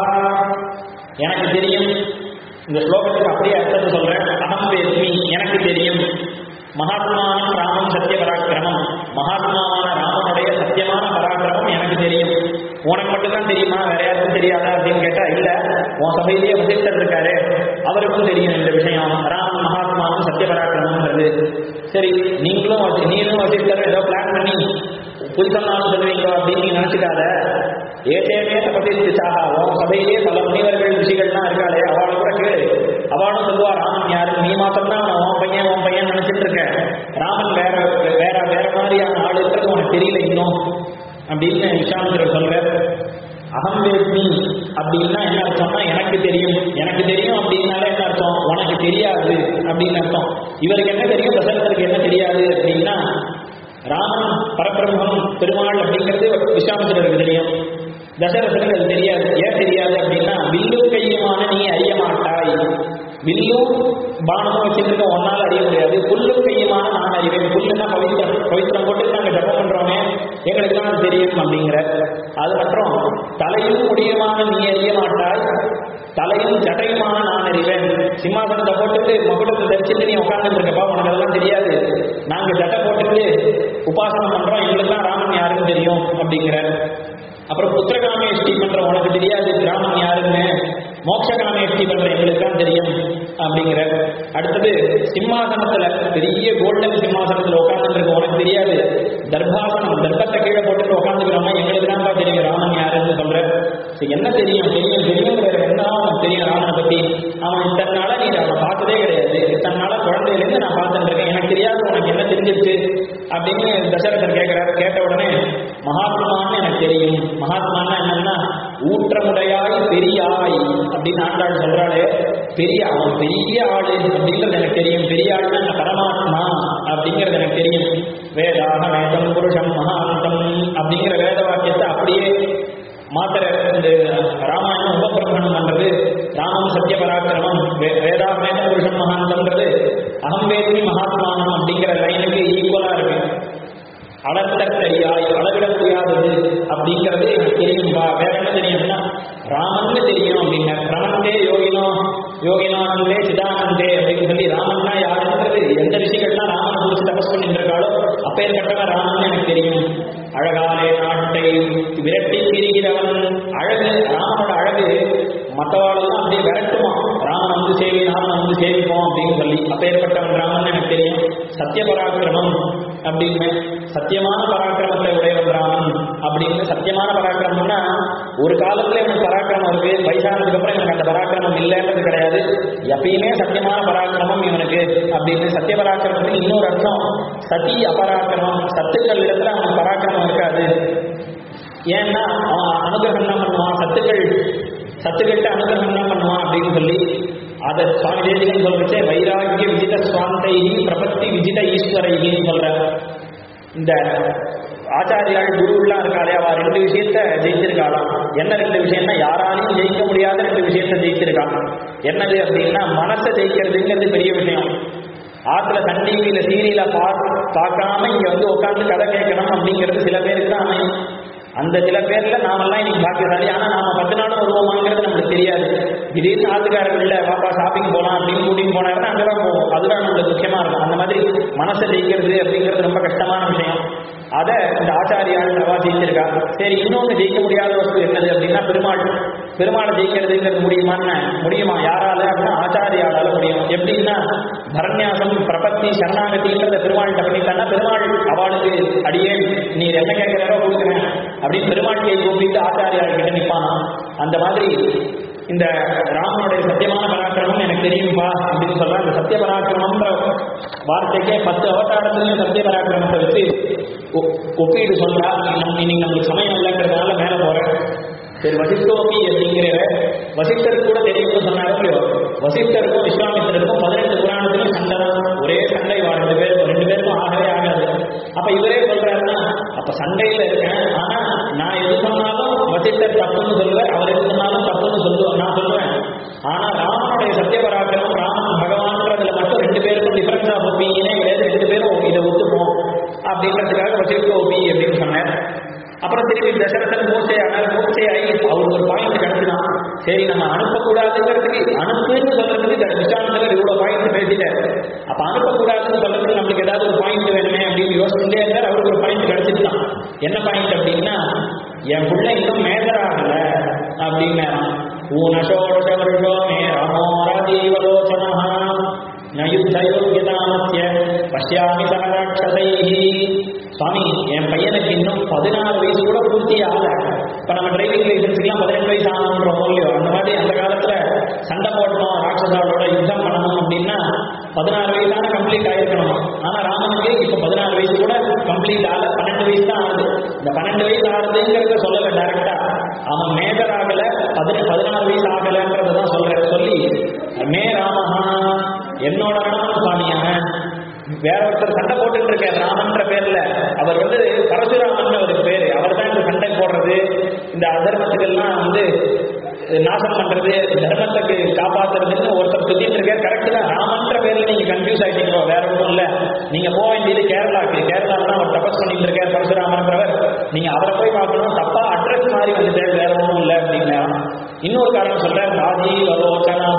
எனக்கு தெரியும் இந்த ஸ்லோகத்துக்கு அப்படியே அர்த்தத்தை சொல்றேன் அகம் வேத்மி எனக்கு தெரியும் மகாத்மானம் ராமம் சத்ய பராக்கிரமம் மகாத்மாவான ராமனுடைய சத்தியமான பராக்கிரமம் எனக்கு தெரியும் உனக்கு மட்டும்தான் தெரியுமா வேற யாருக்கும் தெரியாதா அப்படின்னு கேட்டா இல்ல உன் சபையிலேயே வசிஷ்டர் இருக்காரு அவருக்கும் தெரியும் இந்த விஷயம் ராமன் மகாத்மாவும் சத்ய பராக்கிரமம்ன்றது சரி நீங்களும் வசி- நீங்களும் வசிஷ்டர் ஏதோ பிளான் பண்ணி புதுசம்னாலும் சொல்லுவீங்க அப்படின்னு நீ நினைச்சுக்காத ஏதேமே தபதி திசாக உன் சபையிலேயே பல முனிவர்கள் ரிஷிகள்லாம் இருக்காளே அவளை கூட கேளு அவளும் சொல்லுவா ராமன் யாரு நீ மாத்திரம்தான் அவன் உன் பையன் உன் பையன் நினைச்சிட்டு இருக்க ராமன் வேற வேற வேற மாதிரியான ஆளுன்றது உனக்கு தெரியல இன்னும் அப்படின்னு விஸ்வாமித்திரர் சொல்ற அகம் வேத்மி அப்படின்னா என்ன அர்த்தம்னா எனக்கு தெரியும் எனக்கு தெரியும் அப்படின்னாலே என்ன அர்த்தம் உனக்கு தெரியாது அப்படின்னு அர்த்தம் இவருக்கு என்ன தெரியும் தசரதருக்கு என்ன தெரியாது அப்படின்னா ராமன் பரபிரம்மம் பெருமாள் அப்படிங்கிறது விஸ்வாமித்திரருக்கு தெரியும் தசரதருக்கு அது தெரியாது ஏன் தெரியாது அப்படின்னா வில்லும் கையுமான நீ அறிய மாட்டாய் வில்லும் பானமும் வச்சிருக்க ஒன்னால அறிய முடியாது புல்லும் கையுமான நான் அறிவேன் புல்லுன்னா பவித்திரம் பவித்திரம் போட்டு நாங்க ஜபம் பண்றோமே எங்களுக்கு தான் அது தெரியும் அப்படிங்கிற அது மற்றும் தலையும் முடியுமான நீ அறிய மாட்டாய் தலையும் ஜடையுமான நான் அறிவேன் சிம்மாசனத்தை போட்டுட்டு மகுடத்தை தரிச்சிட்டு நீ உட்கார்ந்துட்டு இருக்கப்பா உனக்கு அதெல்லாம் தெரியாது நாங்க ஜடை போட்டுட்டு உபாசனம் பண்றோம் எங்களுக்கு தான் ராமன் யாருன்னு தெரியும் அப்படிங்கிற அப்புறம் புத்திரகாமேஷ்டி பண்ற உனக்கு தெரியாது ராமன் யாருன்னு மோட்சகாமேஷ்டி பண்ற எங்களுக்கு தான் தெரியும் அப்படிங்கிற அடுத்தது சிம்மாசனத்துல பெரிய கோல்டன் சிம்மாசனத்துல உட்கார்ந்துட்டு இருக்க உனக்கு தெரியாது தர்பாசனம் தர்பத்தை கீழே போட்டுட்டு உட்காந்துக்கிறோம்னா எங்களுக்கு தான் தெரியும் ராமன் யாருன்னு சொல்ற சரி, என்ன தெரியும் தெரியும் தெரியுங்கிற என்ன அவனுக்கு தெரியும் ராமனை பத்தி அவன் இத்தனை நாளா நீ அவனை பார்த்ததே கிடையாது இத்தனை நாளா குழந்தையிலேருந்து நான் பார்த்துட்டு இருக்கேன் எனக்கு தெரியாது உனக்கு என்ன தெரிஞ்சிருச்சு அப்படின்னு தசரதர் கேட்கிறாரு கேட்ட உடனே மகாத்மான்னு எனக்கு தெரியும் மகாத்மான்னா என்னன்னா ஊற்றமுடையாய் பெரியாய் அப்படின்னு ஆண்டாள் சொல்றாளே பெரிய அவன் பெரிய ஆளு அப்படிங்கிறது எனக்கு தெரியும் பெரிய ஆளுன்னா என்ன பரமாத்மா அப்படிங்கிறது எனக்கு தெரியும் வேதாக வேதம் புருஷம் மகாந்தம் அப்படிங்கிற வேத வாக்கியத்தை அப்படியே மாத்திர இந்த ராமாயணம் உபபிரமணம் பண்றது ராமம் சத்திய பராக்கிரமம் வே- வேதா வேத புருஷம் மகாந்தம்ன்றது அகம் வேத்மி மகாத்மானம் அப்படிங்கிற லைனுக்கு ஈக்குவலா இருக்கு அளத்தறியாய் அளவிட முடியாதது அப்படிங்கிறது எனக்கு தெரியும்பா வேற என்ன தெரியும்னா ராமன்னு தெரியும் அப்படிங்க ரமந்தே யோகினோ யோகினானந்தே சிதானந்தே அப்படின்னு சொல்லி ராமன்னா யாருன்றது எந்த ரிஷிகள்லாம் ராமனை குறித்து தபஸ் பண்ணிட்டு இருக்காளோ அப்பேற்பட்டவன் ராமன் எனக்கு தெரியும் அழகாலே நாட்டை விரட்டி திரிகிறவன் அழகு ராமனோட அழகு மற்றவாளெல்லாம் அப்படியே விரட்டுமா ராமன் வந்து சேவி ராமன் வந்து சேவிப்போம் அப்படின்னு சொல்லி அப்பேற்பட்டவன் ராமன் எனக்கு தெரியும் சத்திய பராக்கிரமம் அப்படின்னு சத்தியமான பராக்கிரமத்தை உடையவன் ராமன் அப்படின்னு சத்தியமான பராக்கிரமம்னா ஒரு காலத்துல இவனுக்கு பராக்கிரமம் இருக்கு வயசானதுக்கு அப்புறம் இவனுக்கு அந்த பராக்கிரமம் இல்லைன்றது கிடையாது எப்பயுமே சத்தியமான பராக்கிரமம் இவனுக்கு அப்படின்னு சத்திய பராக்கிரமத்துக்கு இன்னொரு அர்த்தம் சதி அபராக்கிரமம் சத்துக்கள் இடத்துல அவனுக்கு பராக்கிரமம் இருக்காது ஏன்னா அவன் அனுகிரகம் தான் பண்ணுவான் சத்துக்கள் சத்துக்கிட்ட அனுகிரகம் தான் பண்ணுவான் அப்படின்னு சொல்லி அதை சுவாமி தேசிகன் சொல்றச்சே வைராக்கிய விஜித சுவாந்தைகி பிரபத்தி விஜித ஈஸ்வரைகின்னு சொல்ற இந்த ஆச்சாரியாள் குருலாம் இருக்காளே அவ ரெண்டு விஷயத்த ஜெயிச்சிருக்காளாம் என்ன ரெண்டு விஷயம்னா யாராலையும் ஜெயிக்க முடியாத ரெண்டு விஷயத்த ஜெயிச்சிருக்கான் என்னது அப்படின்னா மனசை ஜெயிக்கிறதுங்கிறது பெரிய விஷயம் ஆத்துல சன் டிவியில சீரியல பா பார்க்காம இங்க வந்து உட்காந்து கதை கேட்கணும் அப்படிங்கிறது சில பேருக்கு தான் அமையும் அந்த சில பேர்ல நாமெல்லாம் இன்னைக்கு பாக்கியசாலி ஆனா நாம பத்து நாள் வருவோமாங்கிறது நமக்கு தெரியாது திடீர்னு ஆத்துக்காரர்கள் இல்ல பாப்பா ஷாப்பிங் போலாம் அப்படின்னு கூட்டிட்டு போனாருன்னா அங்கதான் போவோம் அதுதான் நம்மளுக்கு முக்கியமா இருக்கும் அந்த மாதிரி மனசை ஜெயிக்கிறது அப்படிங்கிறது ரொம்ப கஷ்டமான விஷயம் அதை இந்த ஆச்சாரியால் நவா ஜெயிச்சிருக்கா சரி இன்னொன்று ஜெயிக்க முடியாத வஸ்து என்னது அப்படின்னா பெருமாள் பெருமாளை ஜெயிக்கிறதுங்கிறது முடியுமான்னு முடியுமா யாரால அப்படின்னா ஆச்சாரியாலால முடியும் எப்படின்னா பரண்யாசம் பிரபத்தி சரணாகதின்றத பெருமாள்கிட்ட பண்ணிட்டான்னா பெருமாள் அவளுக்கு அடியே நீ என்ன கேட்கிறாரோ கொடுக்குறேன் அப்படின்னு பெருமாள் கை கூப்பிட்டு ஆச்சாரியால் கிட்ட நிப்பானா அந்த மாதிரி இந்த ராமனுடைய சத்தியமான பராக்கிரமம் எனக்கு தெரியும்பா அப்படின்னு சொல்ற அந்த சத்திய பராக்கிரமம்ன்ற வார்த்தைக்கே பத்து அவதாரத்திலையும் சத்திய பராக்கிரமத்தை வச்சு ஒ- ஒப்பீடு சொல்றா நம்ம இன்னைக்கு நம்மளுக்கு சமயம் இல்லைங்கிறதுனால மேல போறேன் சரி வசிஷ்டோபி அப்படிங்கிற வசிஷ்டருக்கு கூட தெரியும்னு சொன்னாரோ இல்லையோ வசிஷ்டருக்கும் விஸ்வாமித்திரருக்கும் பதினெட்டு புராணத்திலும் சண்டை தான் ஒரே சண்டை வா ரெண்டு பேருக்கும் ரெண்டு பேருக்கும் ஆகவே ஆகாது அப்ப இவரே சொல்றாருன்னா அப்ப சண்டையில இருக்கேன் ஆனா நான் எது சொன்னாலும் வசிஷ்டர் தப்புன்னு சொல்லுவேன் அவர் எது சொன்னாலும் தப்புன்னு சொல்லுவேன் நான் சொல்லுவேன் ஆனா ராமனுடைய சத்தியபராக்கிரமம் ராமன் பகவான்றதுல மட்டும் ரெண்டு பேருக்கும் டிஃபரன்ஸ் ஆஃப் ஒப்பீனியனே கிடையாது ரெண்டு பேரும் இதை ஒத்துப்போம் அப்படின்றதுக்காக வசிஷ்ட ஒப்பி அப்படின்னு சொன்னேன் அப்புறம் திருப்பி தசரதன் மூச்சை ஆனால் மூச்சையாகி அவருக்கு ஒரு பாயிண்ட் கிடைச்சுதான் சரி நம்ம அனுப்பக்கூடாதுங்கிறதுக்கு அனுப்புன்னு சொல்றதுக்கு விசாரணத்தில் இவ்வளவு பாயிண்ட் பேசிட்டார் அப்ப அனுப்பக்கூடாதுன்னு சொல்றதுக்கு நம்மளுக்கு ஏதாவது ஒரு பாயிண்ட் வேணுமே அப்படின்னு யோசிச்சுட்டே இருந்தார் அவருக்கு ஒரு பாயிண்ட் கிடைச்சிருந்தான் என்ன பாயிண்ட் அப்படின்னா என் பிள்ளை இன்னும் மேஜராகல அப்படின்னு ஊனஷோடச வருஷோ மே ராமோ ராஜீவலோச்சனா ந யுத்தயோகியதாமஸ்ய பஷ்யாமி சகராட்சதைஹி சுவாமி என் பையனுக்கு இன்னும் பதினாறு வயசு கூட பூர்த்தி ஆகல இப்ப நம்ம டிரைவிங் லைசன்ஸ்க்குலாம் பதினெட்டு வயசு ஆகணுன்றோம் இல்லையோ அந்த மாதிரி அந்த காலத்துல சண்டை போடணும் ராட்சசாவோட யுத்தம் பண்ணணும் அப்படின்னா பதினாறு வயசான கம்ப்ளீட் ஆயிருக்கணும் ஆனா ராமனுக்கு இப்ப பதினாறு வயசு கூட கம்ப்ளீட் ஆகல பன்னெண்டு வயசு தான் ஆகுது இந்த பன்னெண்டு வயசு ஆகுதுங்கிறத சொல்லல டைரக்டா அவன் மேஜர் ஆகல பதினெட்டு பதினாறு வயசு ஆகலன்றத தான் சொல்ற சொல்லி மே ராமஹா என்னோட ராமன் சுவாமியான வேற ஒருத்தர் சண்டை போட்டுட்டு இருக்கார் ராமன்ற பேர்ல அவர் வந்து பரசுராமன் அவருக்கு பேரு அவர் தான் இந்த சண்டை போடுறது இந்த அதர்மத்துக்கெல்லாம் வந்து நாசம் பண்றது தர்மத்துக்கு காப்பாத்துறதுன்னு ஒருத்தர் சுத்திட்டு இருக்கார் கரெக்ட் தான் ராமன்ற பேர்ல நீங்க கன்ஃபியூஸ் ஆயிட்டீங்களோ வேற ஒன்றும் இல்ல நீங்க போக வேண்டியது கேரளாக்கு கேரளால தான் அவர் தபஸ் பண்ணிட்டு இருக்கார் பரசுராமன்றவர் நீங்க அவரை போய் பார்க்கணும் தப்பா அட்ரஸ் மாதிரி வந்துட்டார் வேற ஒன்றும் இல்லை அப்படின்னா இன்னொரு காரணம் சொல்றார் ராஜீவ் அலோச்சனா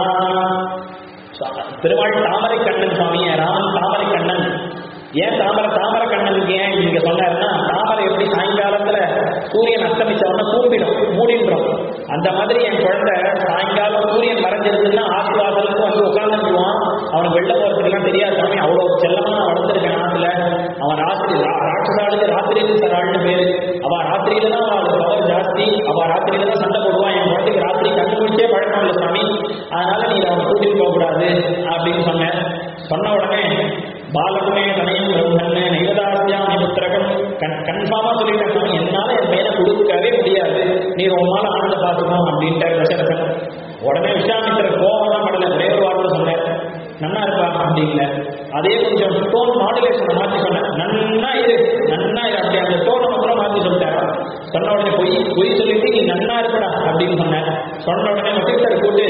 பெருமாள் தாமரை கண்ணன் சுவாமிய ராமன் தாமரை கண்ணன் ஏன் தாமரை தாமரை கண்ணனுக்கு ஏன் நீங்க சொன்னாருன்னா தாமரை எப்படி சாயங்காலத்துல சூரியன் அஸ்தமிச்ச உடனே கூப்பிடும் மூடின்றோம் அந்த மாதிரி என் குழந்தை சாயங்காலம் சூரியன் மறைஞ்சிருக்குன்னா ஆசிர்வாதத்துக்கு வந்து உட்காந்துக்குவான் அவனுக்கு வெளில போறதுக்கெல்லாம் தெரியாது சாமி அவ்வளவு செல்லமா நான் வளர்த்துருக்கேன் நாட்டுல அவன் ராத்திரி ராட்சசாளுக்கு ராத்திரியில சராள்னு பேரு அவ ராத்திரியில தான் அவள் பவர் ஜாஸ்தி அவ ராத்திரியில தான் சண்டை போடுவான் என் குழந்தைக்கு ராத்திரி கண்டுபிடிச்சே பழக்கம் இல்லை சாமி அதனால நீ அவனை கூட்டிட்டு போக கூடாது அப்படின்னு சொன்னேன் சொன்ன உடனே பாலகுமே தனையும் பிரம்மன்னு நைவதாசியாமி புத்திரகம் கன் கன்ஃபார்மா சொல்லிட்டேன் சாமி என்னால என் பையனை கொடுக்கவே முடியாது நீ ரொம்ப நாள் ஆனந்த பார்த்துக்கணும் அப்படின்ட்டார் தசரதன் உடனே விஸ்வாமித்திரர் கோபம் தான் படல ஒரே ஒரு வார்த்தை சொன்னேன் நன்னா இருப்பா அப்படிங்கல அதே கொஞ்சம் டோன் மாடுலேஷனை மாற்றி சொன்னேன் நன்னா இரு நன்னா இரு அப்படி அந்த டோனை மட்டும் மாற்றி சொல்லிட்டாரா சொன்ன உடனே பொய் பொய் சொல்லிட்டு நீ நன்னா இருப்படா அப்படின்னு சொன்னேன் சொன்ன உடனே வசிஷ்டர் கூட்டு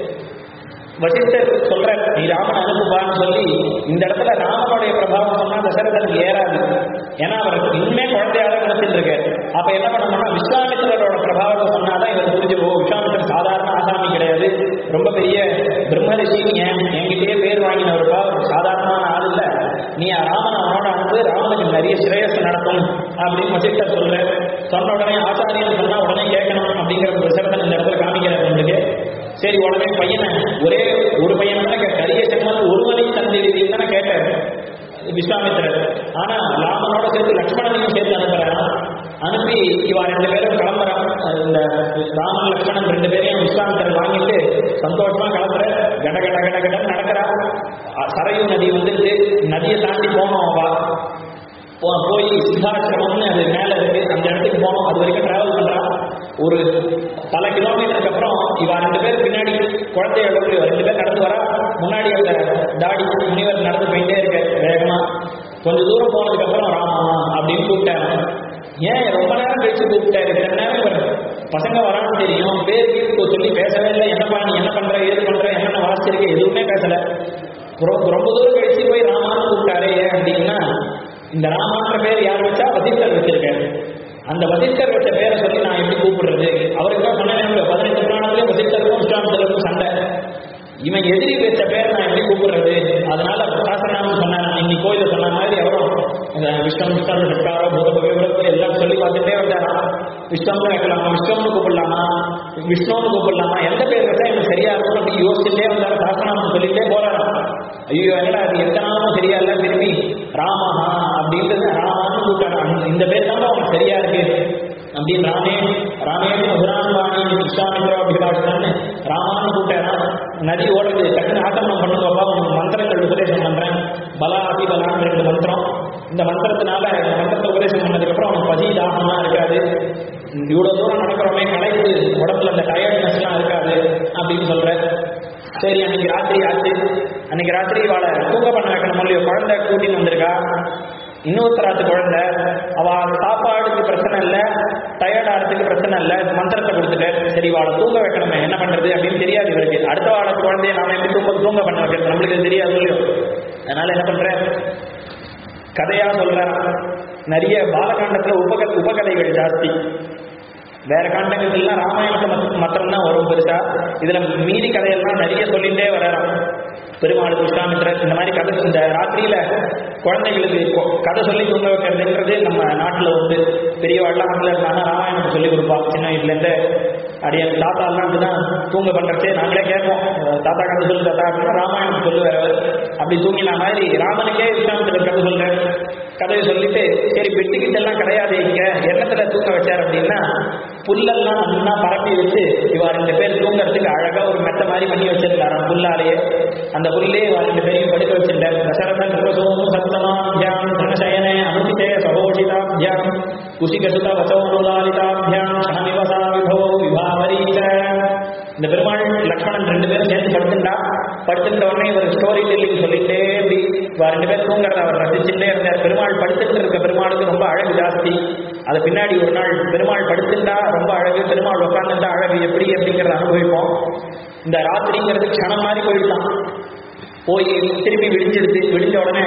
வசிஷ்டர் சொல்ற நீ ராமன் அனுப்புப்பான்னு சொல்லி இந்த இடத்துல ராமனுடைய பிரபாவம் சொன்னா தசரதனுக்கு ஏறாது ஏன்னா அவர் இன்னுமே குழந்தையாக நினைச்சிட்டு இருக்காரு அப்ப என்ன பண்ணணும்னா விஸ்வாமித்திரரோட பிரபாவத்தை சொன்னாதான் இவர் புரிஞ்சு போகும் விஸ்வாமித்திரர் சாதாரண ஆசாமி கிடையாது ரொம்ப பெரிய பிரம்ம ரிஷின்னு ஏன் என்கிட்டயே பேர் வாங்கினவருப்பா ஒரு சாதாரணமான ஆள் இல்ல நீ ராமன் அவனோட அனுப்பு ராமனுக்கு நிறைய சிரேயஸ் நடக்கும் அப்படின்னு வசிஷ்டர் சொல்ற சொன்ன உடனே ஆச்சாரியன் சொன்னா உடனே கேட்கணும் அப்படிங்கிற தசரதன் இந்த இடத்துல காமிக்கிறார் உங்களுக்கு சரி உடனே பையனை ஒரே ஒரு பையனை தான் கரிய செம்மன் ஒருவனை தந்திருந்தீங்க தானே கேட்டார் விஸ்வாமித்திரர் ஆனா ராமனோட சேர்த்து லக்ஷ்மணனையும் சேர்த்து அனுப்புறாரா அனுப்பி இவா ரெண்டு பேரும் கிளம்புறான் இந்த ராமன் லக்ஷ்மணன் ரெண்டு பேரையும் விஸ்வாமித்திரர் வாங்கிட்டு சந்தோஷமா கிளம்புற கட கட கட கட நடக்கிறா சரையு நதி வந்துட்டு நதியை தாண்டி போனோம் அவா போ- போய் சித்தாசிரமம்னு அது மேல இருக்கு அந்த இடத்துக்கு போனோம் அது வரைக்கும் டிராவல் பண்றான் ஒரு பல கிலோமீட்டருக்கு அப்புறம் இவா ரெண்டு பேர் பின்னாடி குழந்தைய அளவுக்கு இவ ரெண்டு பேர் நடந்து வரா முன்னாடி அந்த தாடி முனிவர் நடந்து போயிட்டே இருக்க வேகமா கொஞ்ச தூரம் போனதுக்கு அப்புறம் ராமா அப்படின்னு கூப்பிட்டாரு ஏன் ரொம்ப நேரம் கழிச்சு கூப்பிட்டாரு இத்தனை நேரம் இவர் பசங்க வரான்னு தெரியும் பேர் வீட்டுக்கு சொல்லி பேசவே இல்லை என்னப்பா நீ என்ன பண்ற ஏது பண்ற என்னென்ன வாசிச்சிருக்க எதுவுமே பேசல ரொம்ப ரொம்ப தூரம் கழிச்சு போய் ராமான்னு கூப்பிட்டாரு ஏன் அப்படின்னா இந்த ராமான்ற பேர் யார் வச்சா வசிஷ்டர் வச்சிருக்காரு அந்த வசிஷ்டர் வச்ச பேரை சொல்லி நான் எப்படி கூப்பிடுறது அவருக்கு தான் சொன்னேன் பதினெட்டு புராணத்திலே வசிஷ்டருக்கும் விஸ்வாமித்தருக்கும் சண்டை இவன் எதிரி வச்ச பேர் நான் எப்படி கூப்பிடுறது அதனால சாஸ்திரநாமம் சொன்னார் இன்னைக்கு கோயில சொன்ன மாதிரி அவரும் இந்த விஸ்வம் விஷ்ணு சட்காரோ பூத பகவதோ எல்லாம் சொல்லி பார்த்துட்டே வந்தாராம் விஸ்வம்னு வைக்கலாமா விஸ்வம்னு கூப்பிடலாமா விஷ்ணுன்னு கூப்பிடலாமா எந்த பேர் வச்சா எனக்கு சரியா இருக்கும் அப்படி யோசிச்சுட்டே வந்தாரு சாஸ்திரநாமம் சொல்லிட்டே போறாராம் ஐயோ என்னடா அது எந்த நாமமும் சரியா இல்ல திரும்பி ராமஹா அப்படின்றது ராமான்னு கூப்பிட்டாராம் இந்த பேர் தான் அவனுக்கு சரியா இருக்கு அப்படின்னு ராமே ராமேன்னு மதுரான்வாணி விஸ்வாமித்ராபிபாஷன் ராமான்னு கூப்பிட்டாராம் நதி ஓடுது டக்குன்னு ஆட்டமம் பண்ணுங்கப்பா உனக்கு மந்திரங்கள் உபதேசம் பண்றேன் பலா அதி பலான்னு ரெண்டு மந்திரம் இந்த மந்திரத்தினால இந்த மந்திரத்தை உபதேசம் பண்ணதுக்கு அப்புறம் அவனுக்கு பசி தாகமா இருக்காது இவ்வளவு தூரம் நடக்கிறோமே களைப்பு உடம்புல அந்த டயர்ட்னஸ் எல்லாம் இருக்காது அப்படின்னு சொல்ற சரி அன்னைக்கு ராத்திரி ஆச்சு அன்னைக்கு ராத்திரி இவாளை தூங்க பண்ண வைக்கணும் இல்லையோ குழந்தை கூட்டின்னு வந்திருக்கா இன்னொருத்தராத்து குழந்தை அவ சாப்பாடுக்கு பிரச்சனை இல்லை டயர்ட் ஆகிறதுக்கு பிரச்சனை இல்லை மந்திரத்தை கொடுத்துட்டு சரி வாழை தூங்க வைக்கணுமே என்ன பண்றது அப்படின்னு தெரியாது இவருக்கு அடுத்த வாழ குழந்தைய நாம எப்படி தூங்க தூங்க பண்ண வைக்கிறது நம்மளுக்கு இது தெரியாது இல்லையோ அதனால என்ன பண்றேன் கதையா சொல்றேன் நிறைய பாலகாண்டத்துல உபக உபகதைகள் ஜாஸ்தி வேற காண்டங்கள்லாம் ராமாயணத்தை மத்த- மாத்திரம்தான் வரும் பெருசா இதுல மீதி கதையெல்லாம் நிறைய சொல்லிட்டே வராராம் பெருமாள் விஸ்வாமித்திரர் இந்த மாதிரி கதை இந்த ராத்திரியில குழந்தைகளுக்கு கொ- கதை சொல்லி தூங்க வைக்கிறதுன்றது நம்ம நாட்டுல வந்து பெரியவாள்லாம் நாட்டில் இருந்தாங்க ராமாயணத்தை சொல்லி கொடுப்பா சின்ன வயசுல இருந்து அடிய தாத்தா எல்லாம் அப்படிதான் தூங்க பண்றச்சே நாங்களே கேட்போம் அஹ் தாத்தா கதை சொல்லு தாத்தா அப்படின்னா ராமாயணம் சொல்லுவார் அவர் அப்படி தூங்கின மாதிரி ராமனுக்கே விஸ்வாமித்திரர் கதை சொல்றேன் கதையை சொல்லிட்டு சரி பெட்டுக்கிட்ட எல்லாம் கிடையாது இங்க எண்ணத்துல தூங்க வச்சார் அப்படின்னா புல்லெல்லாம் நல்லா பரப்பி வச்சு இவா ரெண்டு பேர் தூங்கறதுக்கு அழகா ஒரு மெத்த மாதிரி பண்ணி வச்சிருந்தாராம் புல்லாலேயே அந்த புல்லே இவா ரெண்டு பேரையும் படுக்க வச்சிருந்தார் தசரதன் கிருபசோமு சப்தமாபியாம் தனசயனே அனுதிதே சகோஷிதாபியாம் குசிகசுத வசோனுலாலிதாபியாம் சனமிவசா விபோ விபாவரீச்ச இந்த பெருமாள் லக்ஷ்மணன் ரெண்டு பேரும் சேர்ந்து படுத்துட்டா படுத்துட்ட உடனே இவர் ஸ்டோரி டெல்லிங் சொல்லிட்டே இப்படி இவா ரெண்டு பேர் தூங்குறத அவர் ரசிச்சுட்டே இருந்தார் பெருமாள் படுத்துட்டு இருக்க பெருமாளுக்கு ரொம்ப அழகு ஜாஸ்தி அது பின்னாடி ஒரு நாள் பெருமாள் படுத்துட்டா ரொம்ப அழகு பெருமாள் உட்கார்ந்துட்டா அழகு எப்படி அப்படிங்கிறத அனுபவிப்போம் இந்த ராத்திரிங்கிறது க்ஷணம் மாதிரி போயிடலாம் போய் திருப்பி விடிஞ்சிடுது விடிஞ்ச உடனே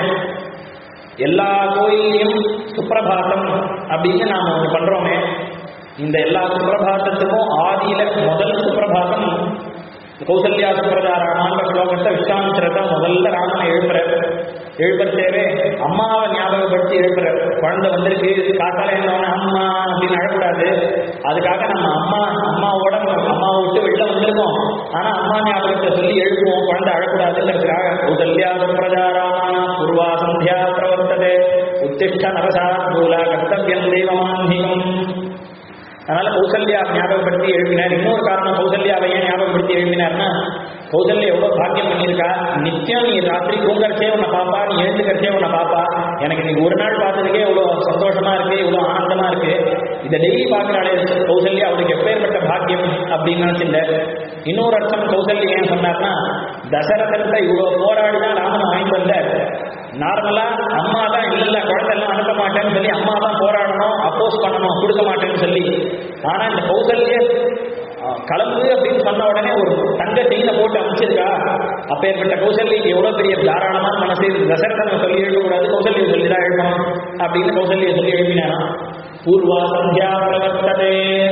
எல்லா கோயிலையும் சுப்பிரபாதம் அப்படின்னு நாம ஒன்று பண்றோமே இந்த எல்லா சுப்பிரபாதத்துக்கும் ஆதியில முதல் சுப்பிரபாதம் கௌசல்யா சுப்பிரதாராமான ஸ்லோகத்தை விஸ்வாமித்திரத்தை முதல்ல ராமனை எழுப்புற எழுப்புறதேவே அம்மாவை ஞாபகப்படுத்தி எழுப்புற குழந்தை வந்திருக்கு காத்தால என்னவன அம்மா அப்படின்னு அழக்கூடாது அதுக்காக நம்ம அம்மா அம்மாவோட அம்மாவை விட்டு வெளில வந்திருக்கோம் ஆனா அம்மா ஞாபகத்தை சொல்லி எழுப்புவோம் குழந்தை அழக்கூடாதுங்கிறதுக்காக கௌசல்யா சுப்பிரதாராமான பூர்வா சந்தியா பிரவர்த்ததே உத்திஷ்ட நரசா தூலா கர்த்தவியம் தெய்வமான்மிகம் அதனால கௌசல்யா ஞாபகப்படுத்தி எழுப்பினார் இன்னொரு காரணம் கௌசல்யாவை ஏன் ஞாபகப்படுத்தி எழுப்பினார்னா கௌசல்யா எவ்வளவு பாக்கியம் பண்ணியிருக்கா நித்தியம் நீ ராத்திரி தூங்கறச்சே உன்னை பாப்பா நீ எழுந்துக்கறச்சே உன்னை பாப்பா எனக்கு நீ ஒரு நாள் பார்த்ததுக்கே இவ்வளவு சந்தோஷமா இருக்கு இவ்வளவு ஆனந்தமா இருக்கு இதை டெய்லி பார்க்கறாளே கௌசல்யா அவளுக்கு எப்பேற்பட்ட பாக்கியம் அப்படின்னு நினைச்சிருந்த இன்னொரு அர்த்தம் கௌசல்யா ஏன் சொன்னார்னா தசரதத்தை இவ்வளவு போராடி தான் ராமன் வாங்கிட்டு வந்தார் நார்மலா அம்மா தான் இல்ல இல்ல குழந்தை எல்லாம் அனுப்ப மாட்டேன்னு சொல்லி அம்மா தான் போராடணும் அப்போஸ் பண்ணணும் கொடுக்க மாட்டேன்னு சொல்லி ஆனா இந்த கௌசல்ய அஹ், கிளம்பு அப்படின்னு சொன்ன உடனே ஒரு தங்க செயினை போட்டு அமைச்சிருக்கா அப்பேற்பட்ட கௌசல்யக்கு எவ்வளவு பெரிய தாராளமான மனசு தசரதனை சொல்லி எழுதக்கூடாது கௌசல்யை சொல்லி தான் எழுதணும் அப்படின்னு கௌசல்யை சொல்லி எழுப்பினாராம் பூர்வா சந்தியா பிரவர்த்ததே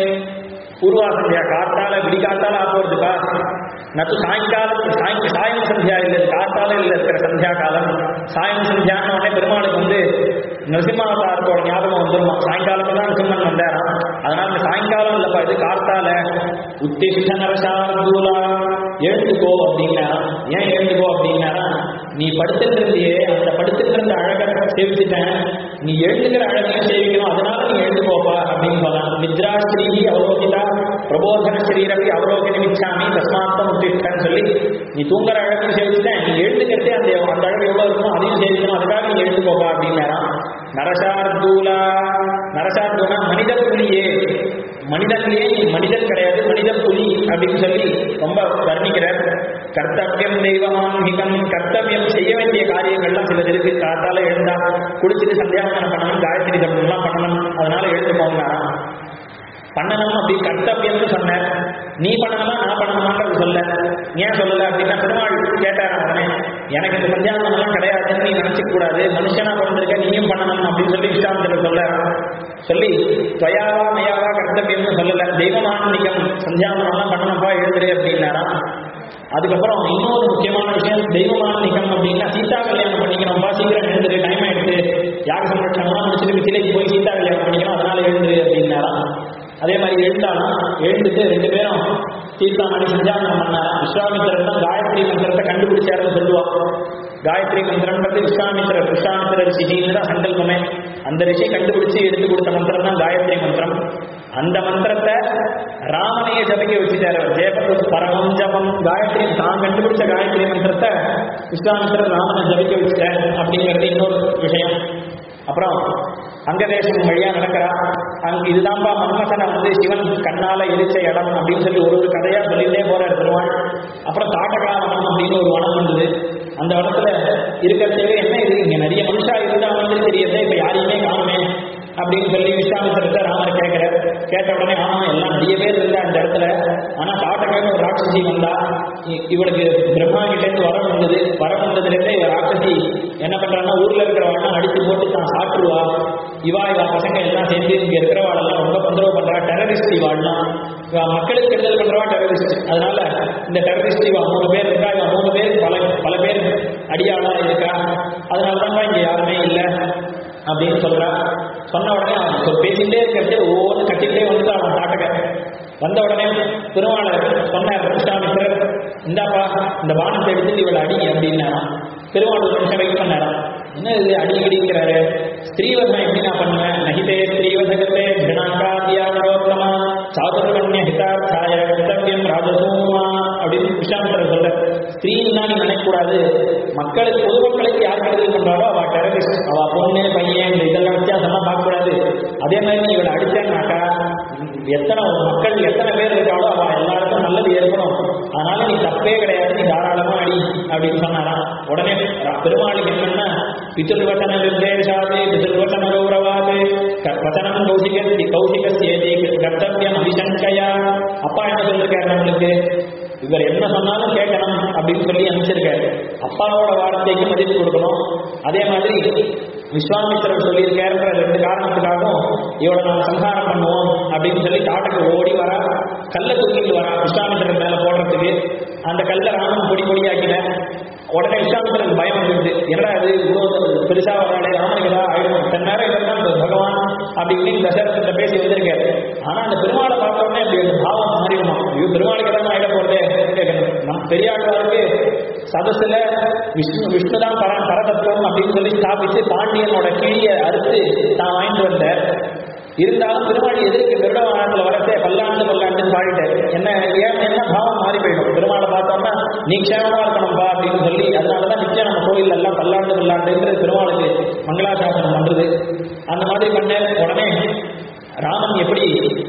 பூர்வா சந்தியா காத்தால விடிகாத்தால ஆப்போறதுப்பா நத்து சாயங்காலம் சாய் சாயம் சந்தியா இல்லை காத்தால இல்லை இருக்கிற சந்தியா காலம் சாயம் சந்தியான்னு உடனே பெருமாளுக்கு வந்து நரசிம்மாவதாரத்தோட ஞாபகம் வந்துருமா சாயங்காலம் தான் நரசிம்மன் வந்தாராம் அதனால இந்த சாயங்காலம் இல்லப்பா இது காத்தால உத்திஷ்ட நரசார்தூலா எழுந்துக்கோ அப்படின்னாரா ஏன் எழுந்துக்கோ அப்படின்னாரா நீ படுத்துட்டு இருந்தியே அந்த படுத்துட்டு இருந்த அழகை சேவிச்சுட்டேன் நீ எழுந்துக்கிற அழகையும் சேவிக்கணும் அதனால நீ எழுந்துக்கோப்பா அப்படின்னு சொல்லலாம் நித்ரா ஸ்ரீ அவலோகிதா பிரபோதன ஸ்ரீரவி அவலோகித மிச்சாமி தஸ்மாத்தம் உத்திஷ்டன்னு சொல்லி நீ தூங்குற அழகையும் சேவிச்சுட்டேன் நீ எழுந்துக்கிறதே அந்த அந்த அழகு எவ்வளவு இருக்குமோ அதையும் சேவிக்கணும் அதுக்காக நீ எழுந்துக்கோப்பா அப்படின்னாராம் நரசார்தூலா நரசார்தூனா மனித புலியே மனிதன்லயே நீ மனிதன் கிடையாது மனித புலி அப்படின்னு சொல்லி ரொம்ப வர்ணிக்கிறார் கர்த்தவியம் தெய்வமான்மிகம் கர்த்தவியம் செய்ய வேண்டிய காரியங்கள்லாம் சிலது இருக்கு காத்தால எழுந்தா குளிச்சுட்டு சந்தியாவந்தனம் பண்ணணும் காயத்ரி ஜபம்லாம் பண்ணணும் அதனால எழுந்து போங்களாராம் பண்ணணும் அப்படி கர்த்தவியம்னு சொன்னேன் நீ பண்ணணுமா நான் பண்ணணுமான்றது சொல்ல ஏன் சொல்லல அப்படின்னா பெருமாள் கேட்டாராம் உடனே எனக்கு இந்த சந்தியாவந்தனம்லாம் கிடையாதுன்னு நீ நினைச்சுக்க கூடாது மனுஷனா பிறந்திருக்க நீயும் பண்ணணும் அப்படின்னு சொல்லி விஸ்வாமித்திரர் சொல்ல சொல்லி துவயாவா மயாவா கர்த்தவியம்னு சொல்லல தெய்வமான்மிகம் சந்தியாவந்தனம்லாம் பண்ணணும்ப்பா எழுதுரு அப்படின்னாராம் அதுக்கப்புறம் இன்னொரு முக்கியமான விஷயம் தெய்வமான்மிகம் அப்படின்னா சீதா கல்யாணம் பண்ணிக்கணும்ப்பா சீக்கிரம் எழுந்துரு டைம் ஆயிடுச்சு யாக சம்ரட்சணம்லாம் முடிச்சுட்டு மிச்சிலைக்கு போய் சீதா கல்யாணம் பண்ணிக்கணும் அதனால எழுந்துரு அப்படின்னாராம் அதே மாதிரி எழுந்தாலும் எழுந்துட்டு ரெண்டு பேரும் தீர்த்தாமணி சந்தியாவனம் பண்ணாராம் விஸ்வாமித்திரர் தான் காயத்ரி மந்திரத்தை கண்டுபிடிச்சாருன்னு சொல்லுவா காயத்ரி மந்திரம்ன்றது விஸ்வாமித்திரர் விஸ்வாமித்திர ரிஷின்னு தான் சங்கல்பமே அந்த ரிஷி கண்டுபிடிச்சு எடுத்து கொடுத்த மந்திரம் தான் காயத்ரி மந்திரம் அந்த மந்திரத்தை ராமனையே ஜபிக்க வச்சுட்டாரு அவர் ஜெயபத்து பரமம் ஜபம் காயத்ரி தான் கண்டுபிடிச்ச காயத்ரி மந்திரத்தை விஸ்வாமித்திரர் ராமனை ஜபிக்க வச்சுட்டார் அப்படிங்கிறது இன்னொரு விஷயம் அப்புறம் அங்கதேசம் வழியா நடக்கிறா அங்க இதுதான்பா மன்மதனை வந்து சிவன் கண்ணால எரிச்ச இடம் அப்படின்னு சொல்லி ஒரு ஒரு கதையா சொல்லிட்டே போறார் பெருமாள் அப்புறம் தாட்டகா வனம் அப்படின்னு ஒரு வனம் வந்தது அந்த வனத்துல இருக்கிறதே என்ன இது இங்க நிறைய மனுஷா இருந்தா வந்து தெரியல இப்ப யாரையுமே காணுமே அப்படின்னு சொல்லி விஸ்வாமித்திரத்தை ராமர் கேட்கிறார் கேட்ட உடனே ஆமா எல்லாம் நிறைய பேர் இருந்தா அந்த இடத்துல ஆனா தாட்டகாக ஒரு ராட்சசி வந்தா இ- இவளுக்கு பிரம்மா கிட்ட இருந்து வரம் வந்தது வரம் வந்ததுல இருந்தே இவ ராட்சசி என்ன பண்றான்னா ஊர்ல இருக்கிறவெல்லாம் அடிச்சு போட்டு தான் சாப்பிட்டுருவா இவா இவா பசங்க எல்லாம் சேர்ந்து இங்க இருக்கிறவாளெல்லாம் ரொம்ப தொந்தரவு பண்றா டெரரிஸ்ட் இவாள்லாம் இவ மக்களுக்கு கெடுதல் பண்றவா டெரரிஸ்ட் அதனால இந்த டெரரிஸ்ட் இவா மூணு பேர் இருக்கா இவா மூணு பேர் பல பல பேர் அடியாளா இருக்கா அதனால தான் இங்க யாருமே இல்லை அப்படின்னு சொல்றா சொன்ன உடனே அவன் சொ- பேசிட்டே இருக்கிறது ஒவ்வொன்று கட்டிக்கிட்டே வந்து அவன் தாட்டக வந்த உடனே பெருமாளர் சொன்னார் விஸ்வாமித்திரர் இந்தாப்பா இந்த பானத்தை எடுத்து இவளை அடி அப்படின்னா பெருமாள் ஒரு நிமிஷம் வெயிட் பண்ணாராம் என்ன இது அடி அடிக்கிறாரு ஸ்திரீவசம் எப்படி நான் பண்ணுவேன் நகிதே ஸ்திரீவசகத்தே தினாங்காதியானரோத்தமா சாதுர்வண்ய ஹிதார்த்தாய கர்த்தவியம் ராஜசூமா அப்படின்னு விஸ்வாமித்திரர் சொல்ற ஸ்திரீன்னா நீ நினைக்கக்கூடாது மக்களுக்கு பொதுமக்களுக்கு யார் கெடுதல் பண்றாரோ அவ டெரரிஸ்ட் அவ பொண்ணு பையன் இந்த இதெல்லாம் வித்தியாசம்லாம் பார்க்கக்கூடாது அதே மாதிரி நீ இவளை அடிச்சேன்னாக்கா எத்தனை மக்கள் எத்தனை பேர் இருக்காளோ அவ எல்லாருக்கும் நல்லது ஏற்படும் அதனால நீ தப்பே கிடையாது நீ தாராளமா அடி அப்படின்னு சொன்னாராம் உடனே ர- பெருமாளுக்கு என்னன்னா பிதுர்வச்சன நிர்தேசாது பிதுர்வச்சன கௌரவாது க- வச்சனம் கௌசிக கௌசிகசேதி கர்த்தவியம் அபிசங்கயா அப்பா என்ன சொல்லிருக்காரு நம்மளுக்கு இவர் என்ன சொன்னாலும் கேட்கணும் அப்படின்னு சொல்லி அனுப்பிச்சிருக்காரு அப்பாவோட வார்த்தைக்கு மதிப்பு கொடுக்கணும் அதே மாதிரி விஸ்வாமித்திரர் சொல்லியிருக்காருன்ற ரெண்டு காரணத்துக்காகவும் இவளை நாம் சம்ஹாரம் பண்ணுவோம் அப்படின்னு சொல்லி தாட்டுக்கு ஓடி வரா கல்லை தூக்கிட்டு வரா விஸ்வாமித்திரர் மேல போடுறதுக்கு அந்த கல்லை ராமன் பொடி பொடியாக்கின உடனே விஸ்வாமித்திரருக்கு பயம் வந்துருது என்னடா இது இவ்வளவு பெருசா வராளே ராமனுக்கு ஏதாவது ஆயிடும் தன் நேரம் இருந்தால் பகவான் அப்படி இப்படின்னு தசரத்திட்ட பேசி வந்திருக்காரு ஆனா அந்த பெருமாளை பார்த்த உடனே அப்படி ஒரு பாவம் மாறிடுமா ஐயோ பெருமாளுக்கு எதாவது ஆயிட போறதே கேட்கணும் நம் பெரியாழ்வாருக்கு சதசுல விஷ்ணு விஷ்ணு தான் பர பரதத்துவம் அப்படின்னு சொல்லி ஸ்தாபிச்சு பாண்டியனோட கிழிய அறுத்து தான் வாங்கிட்டு வந்தார் இருந்தாலும் பெருமாள் எதிர்க்கு கருட வாகனத்துல வரத்தே பல்லாண்டு பல்லாண்டுன்னு பாடிட்டார் என்ன ஏன் என்ன பாவம் மாறி போயிடும் பெருமாளை பார்த்தோம்னா நீ க்ஷேமமா இருக்கணும்பா அப்படின்னு சொல்லி அதனாலதான் நிச்சயம் நம்ம கோயில் எல்லாம் பல்லாண்டு பல்லாண்டுன்றது பெருமாளுக்கு மங்களாசாசனம் பண்றது அந்த மாதிரி பண்ண உடனே ராமன் எப்படி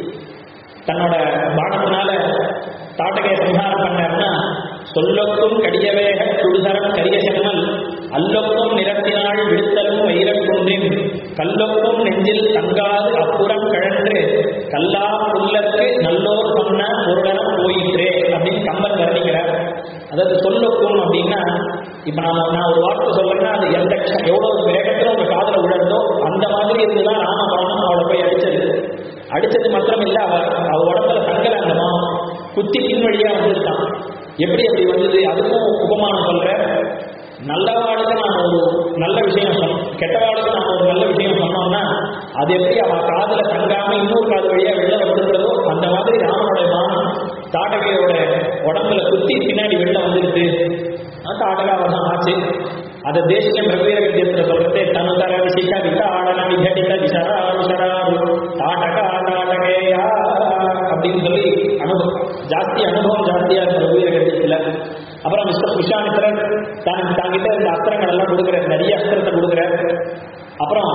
தன்னோட பானத்தினால தாட்டகைய சம்ஹாரம் பண்ணார்னா சொல்லொக்கும் கடியவேக சுடுசரம் கரிய செம்மல் அல்லொக்கும் நிறத்தினாள் விடுத்தலும் வைரக்குன்றின் கல்லொக்கும் நெஞ்சில் தங்காது அப்புறம் கழன்று கல்லா புல்லற்கு நல்லோர் சொன்ன பொருளனம் போயிற்றே அப்படின்னு கம்பன் வர்ணிக்கிறார் அதாவது சொல்லொக்கும் அப்படின்னா இப்ப நாம நான் ஒரு வார்த்தை சொல்றேன்னா அது எந்த க்ஷ- எவ்வளவு வேகத்துல உங்க காதுல விழறதோ அந்த மாதிரி இருந்துதான் ராமபானம் அவளை போய் அடிச்சது அடிச்சது மாத்திரம் இல்ல அவ அவ உடம்புல தங்கல அந்த மாம் குத்தி பின் வழியா வந்துருக்கான் எப்படி அப்படி வந்தது அதுக்கும் உபமானம் சொல்ற நல்லவாளுக்கு நாம ஒரு நல்ல விஷயம் சொன்னோம் கெட்டவாளுக்கு நாம ஒரு நல்ல விஷயம் சொன்னோம்னா அது எப்படி அவ காதுல தங்காம இன்னொரு காது வழியா வெளில வந்துருக்கிறதோ அந்த மாதிரி ராமனோட பானம் தாட்டகையோட உடம்புல குத்தி பின்னாடி வெளில வந்துருச்சு தாட்டகாவசம் ஆச்சு அதை தேசியம் ரகுவீர வித்தியத்துல சொல்றதே தனுதர விசிக வித ஆடன விகடித விசரா விசராரு தாட்டக தாட்டகேயா அப்படின்னு சொல்லி அனுபவம் ஜாஸ்தி அனுபவம் ஜாஸ்தியா இருக்கு ரகுவீர வித்தியத்துல அப்புறம் மிஸ்டர் விஸ்வாமித்திரன் தான் தாங்கிட்ட இந்த அஸ்திரங்கள் எல்லாம் கொடுக்குறாரு நிறைய அஸ்திரத்தை கொடுக்குறாரு அப்புறம்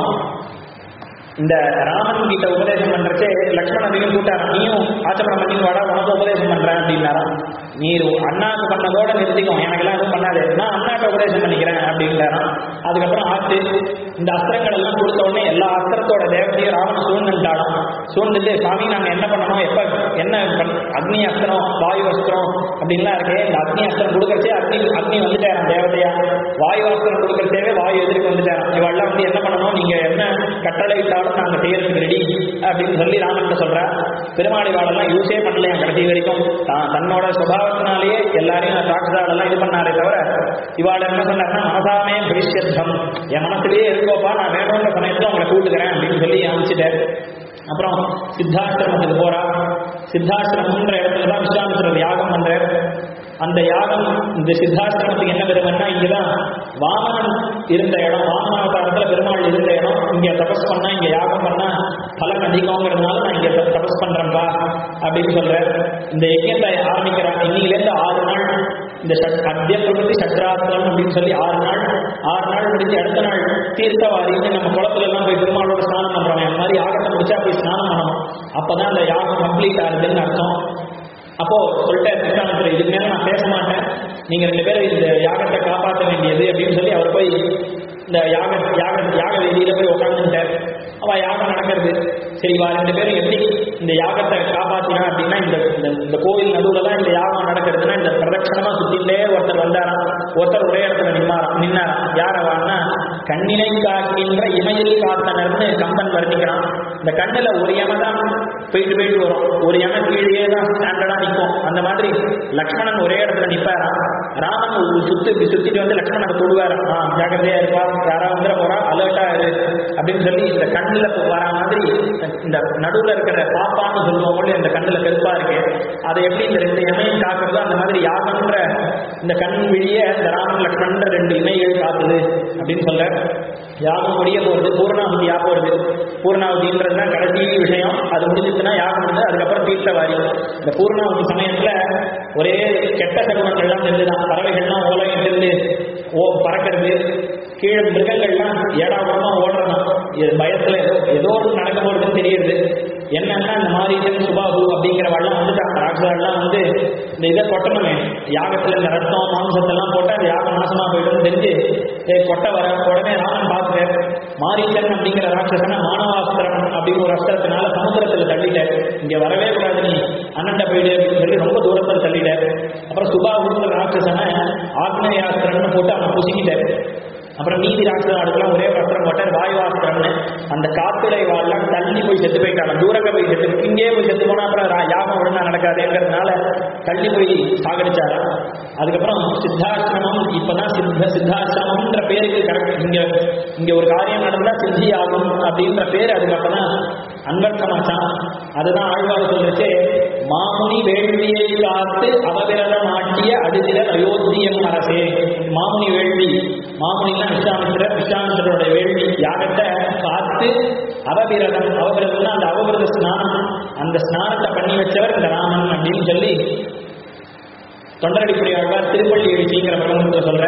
இந்த ராமன் கிட்ட உபதேசம் பண்றச்சே லக்ஷ்மணனையும் கூட்டார் நீயும் ஆச்சமனம் பண்ணி வாடா உனக்கு உபதேசம் பண்றேன் அப்படின்னாராம் நீ அண்ணாக்கு பண்ணதோட நிறுத்திக்கோ எனக்கெல்லாம் எதுவும் பண்ணாது நான் அண்ணாக்கு உபதேசம் பண்ணிக்கிறேன் அப்படின்றாராம் அதுக்கப்புறம் ஆச்சு இந்த அஸ்திரங்கள் எல்லாம் கொடுத்த உடனே எல்லா அஸ்திரத்தோட தேவத்தையும் ராமன் சூழ்ந்துட்டாலும் சூழ்ந்துட்டு சாமி நாங்க என்ன பண்ணணும் எப்ப என்ன பண்- அக்னி அஸ்திரம் வாயு அஸ்திரம் அப்படின்லாம் இருக்கே இந்த அக்னி அஸ்திரம் கொடுக்கறச்சே அக்னி அக்னி வந்துட்டாராம் தேவதையா வாயு அஸ்திரம் கொடுக்கறதேவே வாயு எதிர்க்கு வந்துட்டாராம் இவெல்லாம் வந்து என்ன பண்ணணும் நீங்க என்ன கட்டளை இட்டாலும் நாங்க செய்யறதுக்கு ரெடி அப்படின்னு சொல்லி ராமன் சொல்றா பெருமாளி வாழெல்லாம் யூஸே பண்ணலையா கடைசி வரைக்கும் தான் தன்னோட சுபாவத்தினாலேயே எல்லாரையும் ராட்சசாலெல்லாம் இது பண்ணாரே தவிர இவாள் என்ன சொன்னாருன்னா மனசாமே பரிஷத்தம் என் மனசுலயே இருக்கோப்பா நான் வேணுன்ற சமயத்துல உங்களை கூட்டுக்கிறேன் அப்படின்னு சொல்லி அனுப்பிச்சிட்டாரு அப்புறம் சித்தாசிரமத்துக்கு போறா சித்தாசிரமம்ன்ற இடத்துல தான் விஸ்வாமித்திரர் யாகம் பண்றார் அந்த யாகம் இந்த சித்தாசிரமத்துக்கு என்ன பெருமைன்னா இங்கதான் வாமனன் இருந்த இடம் வாமன அவதாரத்துல பெருமாள் இருந்த இடம் இங்க தபஸ் பண்ணா இங்க யாகம் பண்ணா பலன் அதிகங்கிறதுனால நான் இங்க தபஸ் பண்றேன்பா அப்படின்னு சொல்றேன் இந்த யஜ்யத்தை ஆரம்பிக்கிறான் இன்னிலிருந்து ஆறு நாள் இந்த சட் அத்திய பிரபத்தி சட்ராத்திரம் அப்படின்னு சொல்லி ஆறு நாள் ஆறு நாள் முடிஞ்சு அடுத்த நாள் தீர்த்தவாரின்னு நம்ம குளத்துல எல்லாம் போய் பெருமாளோட ஸ்நானம் பண்றோம் அந்த மாதிரி யாகத்தை முடிச்சா போய் ஸ்நானம் பண்ணணும் அப்பதான் அந்த யாகம் கம்ப்ளீட் ஆகுதுன்னு அர்த்தம் அப்போ சொல்லிட்டார் கிருஷ்ணானந்தர் இதுக்கு மேல நான் பேச மாட்டேன் நீங்க ரெண்டு பேரும் இந்த யாகத்தை காப்பாற்ற வேண்டியது அப்படின்னு சொல்லி அவர் போய் இந்த யாக யாக யாக வேதியில போய் உட்காந்துட்டார் அவ யாகம் நடக்கிறது சரி வா ரெண்டு பேரும் எப்படி இந்த யாகத்தை காப்பாத்தினா அப்படின்னா இந்த இந்த- இந்த கோவில் நடுவுல தான் இந்த யாகம் நடக்கிறதுனா இந்த பிரதட்சணமா சுத்திட்டே ஒருத்தர் வந்தாராம் ஒருத்தர் ஒரே இடத்துல நின்னாராம் நின்னாராம் யார் அவன்னா கண்ணினை காக்கின்ற இமையில் காத்தனர்னு கம்பன் வர்ணிக்கிறான் இந்த கண்ணுல ஒரு யம தான் போயிட்டு போயிட்டு வரும் ஒரு யம கீழே தான் ஸ்டாண்டர்டா நிற்கும் அந்த மாதிரி லக்ஷ்மணன் ஒரே இடத்துல நிப்பாராம் ராமன் ஒரு சுத்து இப்படி சுத்திட்டு வந்து லக்ஷ்மணனை தொடுவாராம் ஆ ஜாக்கிரதையா இருப்பா யாரா வந்துட போறா அலர்ட்டா இரு அப்படின்னு சொல்லி இந்த கண்ணுல வர மாதிரி இந்த நடுவுல இருக்கிற பாப்பான்னு சொல்லுவோம் போல இந்த கண்ணுல கருப்பா இருக்கு அதை எப்படி இந்த ரெண்டு இமையும் காக்குறதோ அந்த மாதிரி யாகம்ன்ற இந்த கண் விழிய இந்த ராமன் லக்ஷ்மணன்ற ரெண்டு இமைகள் காக்குது அப்படின்னு சொல்ற யாகம் முடிய போறது பூர்ணாவதி யா போறது பூர்ணாவதின்றது தான் கடைசி விஷயம் அது முடிஞ்சிச்சுன்னா யாகம் முடிஞ்சு அதுக்கப்புறம் தீர்த்தவாரி இந்த பூர்ணாவதி சமயத்துல ஒரே கெட்ட சகுனங்கள்லாம் தெரிஞ்சுதான் பறவைகள்லாம் ஓலையும் தெரிஞ்சு ஓ பறக்கிறது கீழே மிருகங்கள்லாம் ஏடாபுரமா ஓடுறதான் இது பயத்துல ஏதோ ஏதோ ஒன்று நடக்க போறதுன்னு தெரியுது என்னன்னா இந்த மாரீசன் சுபாபு அப்படிங்கிறவெல்லாம் வந்துட்டாங்க ராட்சதெல்லாம் வந்து இந்த இதை கொட்டணுமே யாகத்துல இந்த ரத்தம் மாம்சத்தெல்லாம் போட்டா அந்த யாகம் நாசமா போயிடும் தெரிஞ்சு ஏய், கொட்ட வர உடனே ராமன் பார்த்துட்டார் மாரீசன் அப்படிங்கிற ராட்சசனை மானவாஸ்திரம் அப்படின்னு ஒரு அஸ்திரத்தினால சமுத்திரத்துல தள்ளிட்டார் இங்க வரவே கூடாது நீ அண்ணன்ட போயிடு அப்படின்னு சொல்லி ரொம்ப தூரத்துல தள்ளிட்டார் அப்புறம் சுபாபுங்கிற ராட்சசனை ஆக்னேயாஸ்திரம்னு போட்டு அவனை புசிக்கிட்டார் அப்புறம் மீதி ராட்சதாடுக்கெல்லாம் ஒரே அஸ்திரம் போட்டார் வாயுவாஸ்திரம்னு அந்த காத்துடை வாழலாம் தள்ளி போய் செத்து போயிட்டாங்க தூரக்க போய் செத்து இங்கே போய் செத்து போனா அப்புறம் ரா- யாகம் ஒழுங்கா நடக்காதுங்கிறதுனால தள்ளி போய் சாகடிச்சாரா அதுக்கப்புறம் சித்தாசிரமம் இப்பதான் சித்த சித்தாசிரமம்ன்ற பேருக்கு கரெக்ட் இங்க இங்க ஒரு காரியம் நடந்தா சித்தி ஆகும் அப்படின்ற பேர் அதுக்கு அப்பதான் அன்வர்த்தமாச்சான் அதுதான் ஆழ்வார் சொல்றச்சே மாமுனி வேள்வியை காத்து அவவிரதம் ஆட்டிய அடுதிலர் அயோத்தியம் அரசே மாமுனி வேள்வி மாமுனிலாம் விஸ்வாமித்திரர் விஸ்வாமித்திரருடைய வேள்வி யாகத்தை காத்து அவவிரதம் அவவிரதம்னா அந்த அவவிரத ஸ்நானம் அந்த ஸ்நானத்தை பண்ணி வச்சவர் இந்த ராமன் அப்படின்னு சொல்லி தொண்டரடிப்புடி ஆழ்வார் திருப்பள்ளி எழுச்சிங்கிற பிரபந்தத்தை சொல்ற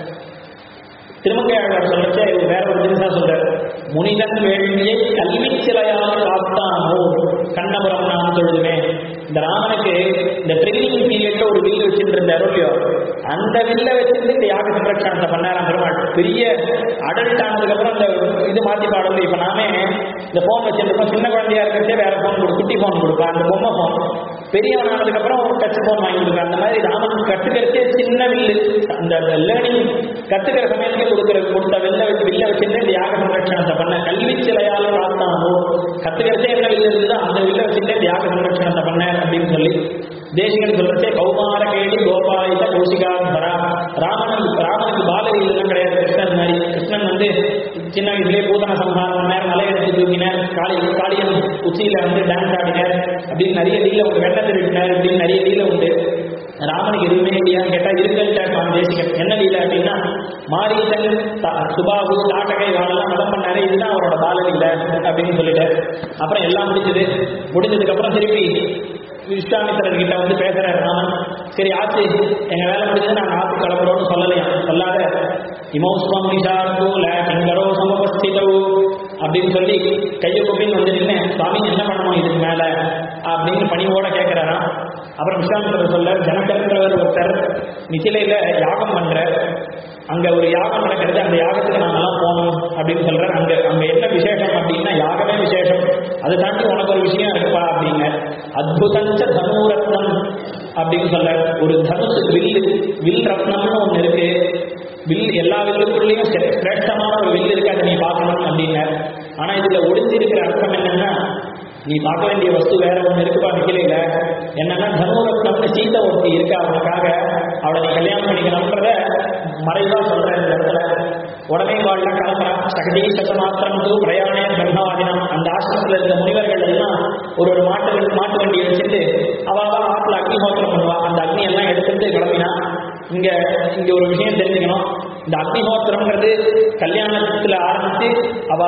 திருமங்கை ஆழ்வார் சொல்லச்சே இவர் வேற ஒரு தினசா சொல்றார் முனிதன் வேள்வியை கல்வி சிலையால் காத்தானோ கண்ணபுரம் நான் சொல்லுவேன் இந்த ராமனுக்கு இந்த ட்ரெயினிங் பீரியட்ல ஒரு வில்லு வச்சுட்டு இருந்தாரோ இல்லையோ அந்த வில்ல வச்சிருந்து இந்த யாக சம்ரட்சணத்தை பண்ணாராம் பெருமாள் பெரிய அடல்ட் ஆனதுக்கு அப்புறம் இந்த இது மாத்தி பாடல இப்ப நாமே இந்த போன் வச்சிருக்கோம் சின்ன குழந்தையா இருக்கிறதே வேற போன் கொடு குட்டி போன் கொடுப்பேன் அந்த பொம்மை போன் பெரியவன் ஆனதுக்கு அப்புறம் ஒரு டச் போன் வாங்கி கொடுப்பேன் அந்த மாதிரி ராமன் கத்துக்கிறதே சின்ன வில்லு அந்த லேர்னிங் கத்துக்கிற சமயத்துக்கு கொடுக்கிற கொடுத்த வில்ல வில்ல வச்சிருந்து இந்த யாக சம்ரட்சணத்தை பண்ண கல்வி சிலையால பார்த்தானோ கத்துக்கிறதே என்ன வில்லு இருந்ததோ அந்த வில்ல வச்சிருந்து இந்த யாக சம்ரட்சணத்தை பண்ண அப்படின்னு சொல்லி தேசிகன் சொல்றச்சே கௌமார கேடி கோபாலித கௌசிகாந்தரா ராமன் ராமனுக்கு பாலவி இல்லைன்னு கிடையாது கிருஷ்ணன் மாதிரி கிருஷ்ணன் வந்து சின்ன வயசுலேயே பூதன சம்ஹாரம் பண்ணார் மலை எடுத்து தூக்கினார் காளி காளியன் உச்சியில வந்து டான்ஸ் ஆடினார் அப்படின்னு நிறைய லீல உண்டு வெண்ண திருடினார் அப்படின்னு நிறைய லீல உண்டு ராமனுக்கு எதுவுமே இல்லையான்னு கேட்டா இருக்குன்னு சுவாமி தேசிகன் என்ன லீல அப்படின்னா மாரீசன் த- சுபாபு தாட்டகை வாழலாம் மதம் பண்ணாரு இதுதான் அவரோட பாலலீல அப்படின்னு சொல்லிட்டார் அப்புறம் எல்லாம் முடிஞ்சது முடிஞ்சதுக்கு அப்புறம் திருப்பி விஸ்வாமித்திரர் கிட்ட வந்து பேசுறாரு ராமன் சரி ஆச்சு எங்க வேலை முடிஞ்சது நாங்க ஆத்து கிளம்புறோம்னு சொல்லலையா சொல்லாத இமௌஸ்வம் நிஷார்தூல கிங்கரோ சமபஸ்திதோ அப்படின்னு சொல்லி கையை குப்பின்னு வந்து நின்று சுவாமி என்ன பண்ணணும் இதுக்கு மேல அப்படின்னு பணிவோட கேட்கிறாராம் அப்புறம் விஸ்வாமித்திரர் சொல்ல ஜனகர்ன்றவர் ஒருத்தர் மிசிலையில யாகம் பண்ற அங்க ஒரு யாகம் நடக்கிறது அந்த யாகத்துக்கு நாங்கெல்லாம் போகணும் அப்படின்னு சொல்றாரு அங்க அங்க என்ன விசேஷம் அப்படின்னா யாகமே விசேஷம் அதை தாண்டி உனக்கு ஒரு விஷயம் இருக்குப்பா அப்படிங்க அத்புதஞ்ச தனுரத்னம் அப்படின்னு சொல்ற ஒரு தனுசு வில்லு வில் ரத்னம்னு ஒண்ணு இருக்கு வில் எல்லா வில்லுக்குள்ளேயும் சிர- சிரேஷ்டமான ஒரு வில் இருக்கு அதை நீ பார்க்கணும் அப்படின்னு ஆனா இதுல ஒளிஞ்சிருக்கிற அர்த்தம் என்னன்னா நீ பார்க்க வேண்டிய வஸ்து வேற ஒண்ணு இருக்குப்பா நிக்கலையில என்னன்னா தனுரத்னம்னு சீதை ஒருத்தி இருக்கா அவனுக்காக அவளை நீ கல்யாணம் பண்ணிக்கணும்ன்றத மறைவா சொல்றேன் இந்த இடத்துல உடனே வாழ்ல கிளம்புறான் சகதி சத்தமாத்திரம் தூ பிரயாணே பிரம்மவாதினம் அந்த ஆசிரமத்தில் இருந்த முனிவர்கள் எல்லாம் ஒரு ஒரு மாட்டு மாட்டு வண்டியை வச்சுட்டு அவாவா ஆற்றுல அக்னிஹோத்திரம் பண்ணுவா அந்த அக்னி எல்லாம் எடுத்துட்டு கிளம்பினா இங்க இங்க ஒரு விஷயம் தெரிஞ்சுக்கணும் இந்த அக்னிஹோத்திரம்ங்கிறது கல்யாணத்துல ஆரம்பிச்சு அவ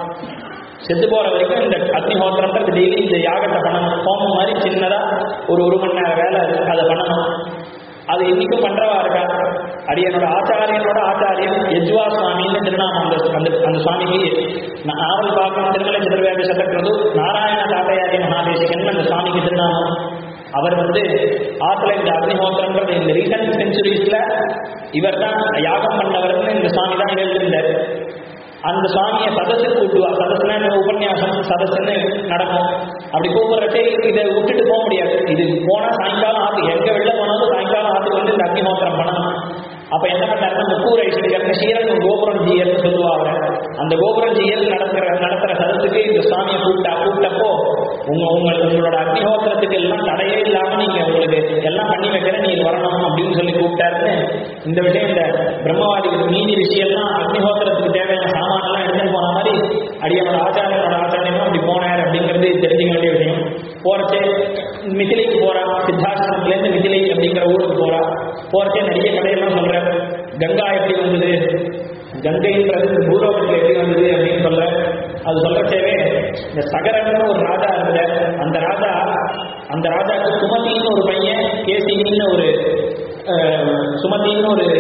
செத்து போற வரைக்கும் இந்த அக்னிஹோத்திரம்ன்றது டெய்லி இந்த யாகத்தை பண்ணணும் ஹோமம் மாதிரி சின்னதா ஒரு ஒரு மணி நேரம் வேலை அதை பண்ணணும் அது இன்னைக்கும் பண்றவா இருக்கா அடியனோட ஆச்சாரியனோட ஆச்சாரியன் யஜ்வா சுவாமின்னு திருநாமம் அந்த அந்த அந்த சுவாமிக்கு ந- ஆவல் பாக்கம் திருமலை சதுர்வேத சதக்கிறது நாராயண தாத்தையாரி மகாதேசிகன் அந்த சுவாமிக்கு திருநாமம் அவர் வந்து ஆத்துல இந்த அக்னிஹோத்திரம்ன்றது இந்த ரீசன்ட் செஞ்சுரிஸ்ல இவர் தான் யாகம் பண்ணவர்னு இந்த சுவாமி தான் எழுதியிருந்தார் அந்த சுவாமியை சதஸுக்கு கூட்டுவா சதஸ்னா இந்த உபன்யாசம் சதஸ்ன்னு நடக்கும் அப்படி கூப்பிடுறச்சே இதை விட்டுட்டு போக முடியாது இது போனா சாயங்காலம் ஆத்து எங்க வெளில போனாலும் சாயங்காலம் ஆத்துக்கு வந்து இந்த அக்னிஹோத்திரம் பண்ணணும் அப்ப என்ன பண்ணாருன்னா முக்கூர் ஐஸ்வர்யர்னு ஸ்ரீரங்கம் கோபுரம் ஜீயர்னு சொல்லுவாங்க அந்த கோபுரம் ஜீயர் நடத்துற நடத்துற சதத்துக்கு இந்த சுவாமியை கூப்பிட்டா கூப்பிட்டப்போ உங்க உங்க உங்களோட அக்னிஹோத்திரத்துக்கு எல்லாம் தடையே இல்லாம நீங்க உங்களுக்கு எல்லாம் பண்ணி வைக்கிறேன் நீங்க வரணும் அப்படின்னு சொல்லி கூப்பிட்டாருன்னு இந்த விஷயம் இந்த பிரம்மவாதி மீதி விஷயம்லாம் அக்னிஹோத்திரத்துக்கு தேவையான சாமானெல்லாம் எடுத்துன்னு போன மாதிரி அடியோட ஆச்சாரியனோட ஆச்சாரியனும் அப்படி போனார் அப்படிங்கிறது தெரிஞ்சுக்க வேண்டிய விஷயம் போறச்சே மிதிலைக்கு போறா சித்தாசிரமத்திலேருந்து மிதிலை அப்படிங்கிற ஊருக்கு போறா போறச்சே நிறைய கதையெல்லாம் சொல்ற கங்கா எப்படி வந்தது கங்கைன்றது இந்த பூலோகத்தில் எப்படி வந்தது அப்படின்னு சொல்ற அது சொல்றச்சேவே இந்த சகரன்னு ஒரு ராஜா இருந்த அந்த ராஜா அந்த ராஜாவுக்கு சுமதின்னு ஒரு பையன் கேசினின்னு ஒரு அஹ், சுமதின்னு ஒரு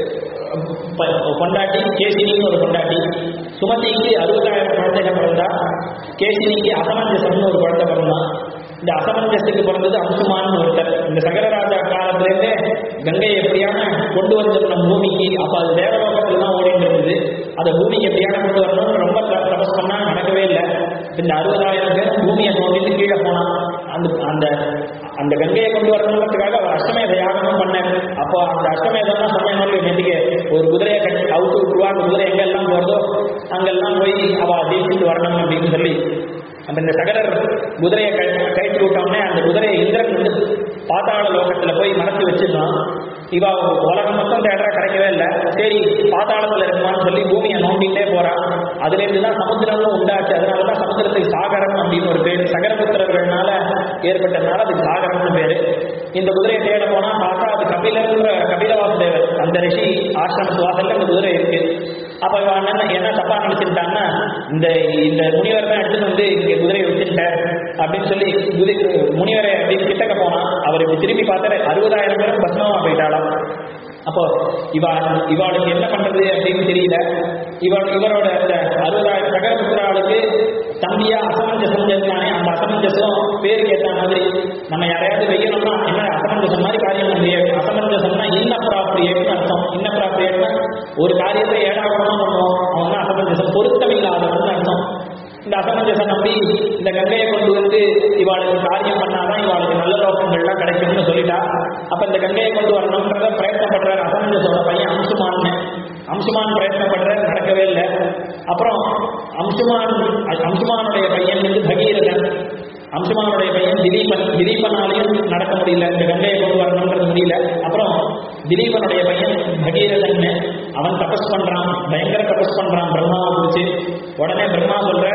ப- பொண்டாட்டி கேசினின்னு ஒரு பொண்டாட்டி சுமதிக்கு அறுபதாயிரம் குழந்தைகள் பிறந்தா கேசினிக்கு அசமஞ்சசம்னு ஒரு குழந்தை பிறந்தான் இந்த அசமஞ்சசத்துக்கு பிறந்தது அம்சுமான்னு ஒருத்தர் இந்த சகரராஜா காலத்திலேருந்தே கங்கையை எப்படியான கொண்டு வந்துடணும் பூமிக்கு அப்ப அது தேவலோகத்துல தான் ஓடிட்டு இருந்தது அதை பூமிக்கு எப்படியான கொண்டு வரணும்னு ரொம்ப த- தபஸ் பண்ணா நடக்கவே இல்லை இந்த அறுபதாயிரம் பேர் பூமியை தோண்டிட்டு கீழே போனான் அந்த அந்த அந்த கங்கையை கொண்டு வரணுன்றதுக்காக அவர் அஷ்டமேத யாகமும் பண்ணார் அப்போ அந்த அஷ்டமேதம்லாம் சொன்னேன் நேற்றுக்கு ஒரு குதிரையை கட்டி அவுத்து விட்டுருவா அந்த குதிரை எங்கெல்லாம் போறதோ அங்கெல்லாம் போய் அவ ஜெயிச்சுட்டு வரணும் அப்படின்னு சொல்லி அப்ப இந்த சகரர் குதிரையை கை கைட்டு விட்டோம்னே அந்த குதிரையை இந்திரன் வந்து பாதாள லோகத்துல போய் மறைச்சு வச்சிருந்தான் இவ உலகம் மொத்தம் தேடுறா கிடைக்கவே இல்லை சரி பாதாளத்துல இருக்குமான்னு சொல்லி பூமியை நோண்டிட்டே போறா அதுல இருந்து தான் சமுத்திரமும் உண்டாச்சு அதனால தான் சமுத்திரத்துக்கு சாகரம் அப்படின்னு ஒரு பேர் சகரபுத்திரர்கள்னால ஏற்பட்டதுனால அதுக்கு சாகரம்னு பேரு இந்த குதிரையை தேட போனா பார்த்தா அது கபிலன்ற கபிலவாசுதேவர் அந்த ரிஷி ஆசிரமத்து வாசல்ல இந்த குதிரை இருக்கு அப்ப இவன் என்ன என்ன தப்பா நினைச்சிருந்தான்னா இந்த இந்த முனிவர் தான் எடுத்துட்டு வந்து இங்க குதிரையை வச்சுட்டார் அப்படின்னு சொல்லி குதி முனிவரை அப்படின்னு கிட்டக்க போனா அவர் இப்படி திரும்பி பார்த்தாரு அறுபதாயிரம் பேரும் பஸ்மமா போயிட்டாளாம் அப்போ இவா இவாளுக்கு என்ன பண்றது அப்படின்னு தெரியல இவள் இவரோட இந்த அறுபதாயிரம் சகரபுத்திராளுக்கு தம்பியா அசமஞ்சசம் இருந்தானே அந்த அசமஞ்சசம் பேருக்கு ஏற்ற மாதிரி நம்ம யாரையாவது வைக்கணும்னா என்ன அசமஞ்சசம் மாதிரி காரியம் பண்ண முடியாது அசமஞ்சசம்னா இன்னப்ராப்ரியேட்னு அர்த்தம் இன்னப்ராப்ரியேட்னா ஒரு காரியத்தை ஏடாகூடமா பண்ணுவோம் அவன் தான் அசமஞ்சசம் பொருத்தமில்லாதவன் அர்த்தம் இந்த அசமஞ்சசம் நம்பி இந்த கங்கையை கொண்டு வந்து இவாளுக்கு காரியம் பண்ணாதான் இவாளுக்கு நல்ல லோகங்கள்லாம் கிடைக்கும்னு சொல்லிட்டா அப்ப இந்த கங்கையை கொண்டு வரணும்ன்றத பிரயத்னப்படுறார் அசமஞ்சசோட பையன் அம்சுமான்னு அம்சுமான் பிரயத்னப்படுறார் நடக்கவே இல்லை அப்புறம் அம்சுமான் அம்சுமானுடைய பையன் வந்து பகீரதன் அம்சுமானுடைய பையன் திலீபன் திலீபனாலையும் நடக்க முடியல இந்த கங்கையை கொண்டு வரணும்ன்றது முடியல அப்புறம் திலீபனுடைய பையன் பகீரதன் அவன் தபஸ் பண்றான் பயங்கர தபஸ் பண்றான் பிரம்மாவை குறிச்சு உடனே பிரம்மா சொல்ற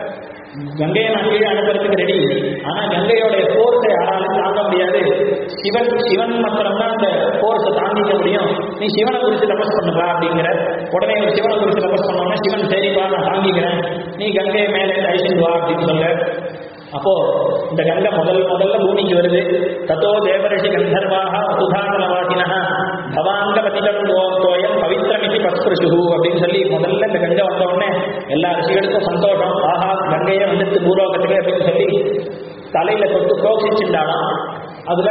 கங்கையை நான் கீழே அனுப்புறதுக்கு ரெடி ஆனா கங்கையோட போர்ஸை யாராலும் தாங்க முடியாது சிவன் சிவன் மாத்திரம் தான் அந்த போர்ஸை தாங்கிக்க முடியும் நீ சிவனை குறித்து தபஸ் பண்ணுப்பா அப்படிங்கிற உடனே இவர் சிவனை குறித்து தபஸ் பண்ணோம்னா சிவன் சரிப்பா நான் தாங்கிக்கிறேன் நீ கங்கையை மேலே அழிச்சுட்டு வா அப்படின்னு சொல்ற அப்போ இந்த கங்கை முதல் முதல்ல பூமிக்கு வருது தத்தோ தேவரிஷி கந்தர்வாக சுதாகலவாசினா பவாங்க பதிலம் தோயம் பவித்திரமிதி பஸ்பிருஷு அப்படின்னு சொல்லி முதல்ல இந்த கங்கை வந்த உடனே எல்லா ரிஷிகளுக்கும் சந்தோஷம் ஆஹா கங்கையே வந்துட்டு பூலோகத்துக்கு அப்படின்னு சொல்லி தலையில தொட்டு புரோக்ஷிச்சுட்டாலாம் அதுல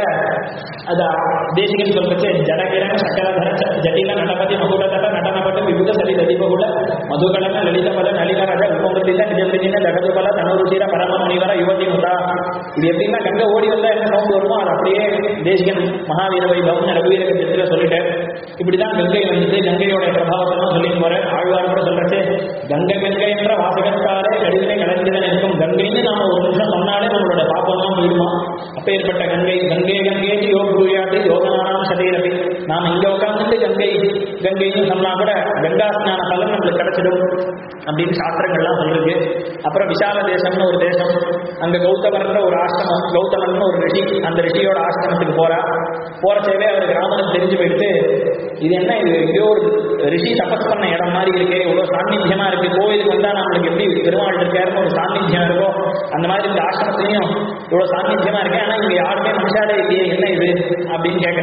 அத தேசிகன் சொல்றது ஜடகிரன் சக்கரதர ச- ஜட்டில நடபதி மகுடதர நடனபட விபுத சலித தீபகுட மதுகலன லலித பத நளிகரக உபமிருதித நிஜமிருதின ஜகதுபல தனுருச்சிர பரம முனிவர யுவதி முதா இது எப்படின்னா கங்கை ஓடி வந்தா என்ன சவுண்ட் வருமோ அது அப்படியே தேசிகன் மகாவீர வைபவம் ரகுவீர கட்சத்துல சொல்லிட்டார் இப்படிதான் கங்கை வந்துட்டு கங்கையோட பிரபாவத்தை தான் சொல்லிட்டு போற ஆழ்வார் கூட சொல்றச்சு கங்கை கங்கை என்ற வாசகத்தாலே கடிதனை கலந்துதான் இருக்கும் கங்கைன்னு நாம ஒரு நிமிஷம் சொன்னாலே நம்மளோட பாப்பம்லாம் போயிடுமா அப்பேற்பட்ட கங்கை கங்கை கங்கைன்னு யோக பூயாது யோகனாராம் சதீரபி நாம இங்க உட்கார்ந்துட்டு கங்கை கங்கைன்னு சொன்னா கூட கங்கா ஸ்நான பலன் நம்மளுக்கு கிடைச்சிடும் அப்படின்னு சாஸ்திரங்கள்லாம் சொல்லிருக்கு அப்புறம் விசால தேசம்னு ஒரு தேசம் அங்க கௌதமர்ன்ற ஒரு ஆசிரமம் கௌதமர்னு ஒரு ரிஷி அந்த ரிஷியோட ஆசிரமத்துக்கு போறா போற சேவை அவருக்கு ராமனுக்கு தெரிஞ்சு போயிட்டு இது என்ன இது எங்கேயோ ஒரு ரிஷி தபஸ் பண்ண இடம் மாதிரி இருக்கே இவ்வளவு சாநித்தியமா இருக்கு கோயிலுக்கு வந்தா நம்மளுக்கு எப்படி பெருமாள் இருக்காருன்னு ஒரு சாநித்தியம் இருக்கோ அந்த மாதிரி இந்த ஆசிரமத்திலையும் இவ்வளவு சாநித்தியமா இருக்கு ஆனா இங்க யாருமே மனுஷாலே இல்லையே என்ன இது அப்படின்னு கேட்கிறேன்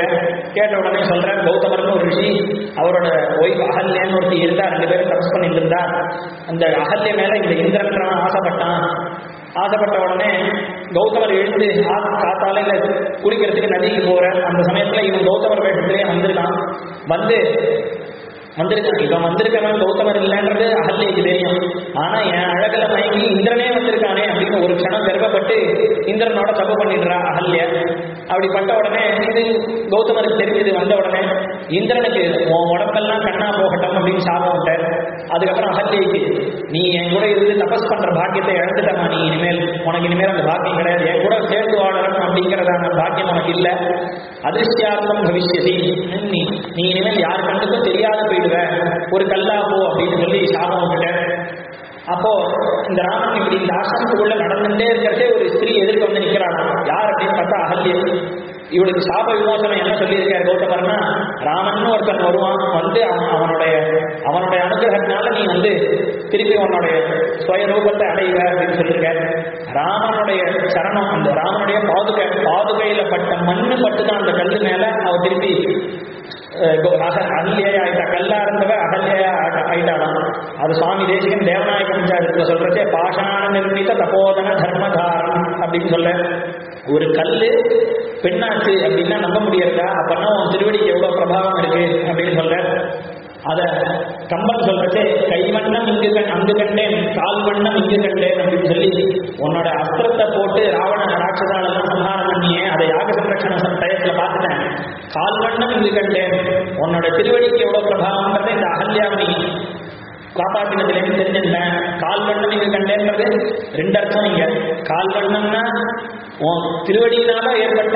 கேட்ட உடனே சொல்றேன் கௌதமர்னு ஒரு ரிஷி அவரோட ஒய்ஃப் அகல்யன்னு ஒருத்தி இருந்தா ரெண்டு பேரும் தபஸ் பண்ணிட்டு இருந்தா அந்த அகல்ய மேல இந்த இந்திரன்றவன் ஆசைப்பட்டான் ஆசைப்பட்ட உடனே கௌதமர் எழுந்து ஆ- காத்தாலையில குளிக்கிறதுக்கு நதிக்கு போற அந்த சமயத்துல இவன் கௌதமர் வேஷத்திலேயே வந்திருக்கான் வந்து வந்திருக்கான் இவன் வந்திருக்கவன் கௌதமர் இல்லைன்றது அகல்யக்கு தெரியும் ஆனா என் அழகுல மயங்கி இந்திரனே வந்திருக்கானே அப்படின்னு ஒரு க்ஷணம் கர்வப்பட்டு இந்திரனோட தப்பு பண்ணிடுறா அகல்ய அப்படி பட்ட உடனே இது கௌதமருக்கு தெரிஞ்சது வந்த உடனே இந்திரனுக்கு உன் உடம்பெல்லாம் கண்ணா போகட்டும் அப்படின்னு சாபம் விட்டார் அதுக்கப்புறம் அகல்யக்கு நீ என் கூட இருந்து தபஸ் பண்ற பாக்கியத்தை இழந்துட்டமா நீ இனிமேல் உனக்கு இனிமேல் அந்த பாக்கியம் கிடையாது என் கூட சேர்ந்து வாழணும் அப்படிங்கிறதான பாக்கியம் உனக்கு இல்லை அதிர்ஷ்டியார்த்தம் பவிஷ்யதி நீ நீ இனிமேல் யார் கண்ணுக்கும் தெரியாத போயிடுவ ஒரு கல்லா போ அப்படின்னு சொல்லி சாபம் விட்டுட்டேன் அப்போ இந்த ராமன் இப்படி இந்த ஆசிரமத்துக்குள்ள நடந்துட்டே இருக்கிறதே ஒரு ஸ்திரீ எதிர்க்க வந்து நிக்கிறாங்க யார் அப்படின்னு பார்த்தா அகல்ய இவளுக்கு சாப விமோசனம் என்ன சொல்லியிருக்காரு கௌதமர்னா ராமன் ஒருத்தன் வருவான் வந்து அவன் அவனுடைய அவனுடைய அனுகிரகத்தினால நீ வந்து திருப்பி உன்னுடைய சுய ரூபத்தை அடைவ அப்படின்னு சொல்லியிருக்காரு ராமனுடைய சரணம் அந்த ராமனுடைய பாதுகை பாதுகையில பட்ட மண்ணு பட்டு தான் அந்த கல்லு மேல அவ திருப்பி அஹ், கோ- அக- அகல்யா ஆயிட்டா கல்லா இருந்தவ அகல்யா ஆயிட்டா- ஆயிட்டாளாம் அது சுவாமி தேசிகன் தேவநாயக பஞ்சாயத்துல சொல்றதே பாஷாண நிர்மித தபோதன தர்மதாரம் அப்படின்னு சொல்ல ஒரு கல்லு பெண்ணாச்சு அப்படின்னா நம்ப முடியறதா அப்பன்னா உன் திருவடிக்கு எவ்வளவு பிரபாவம் இருக்கு அப்படின்னு சொல்ற அத கம்பன் சொல்றதே கைவண்ணம் இங்கு கண் அங்கு கண்டேன் கால் வண்ணம் இங்கு கண்டேன் அப்படின்னு சொல்லி உன்னோட அஸ்திரத்தை போட்டு ராவண ராட்சசாலெல்லாம் சம்ஹாரம் பண்ணியே அதை யாக சம்ரட்சண டயத்துல பார்த்துட்டேன் கால் வண்ணம் இங்கு கண்டேன் உன்னோட திருவடிக்கு எவ்வளவு பிரபாவம்ன்றதை இந்த அகல்யாவணி காப்பாற்றினதுலேருந்து தெரிஞ்சுட்டேன் கால் வண்ணம் இங்க கண்டேன்றது ரெண்டு அர்த்தம் இங்க கால் வண்ணம்னா உன் திருவடியினால ஏற்பட்ட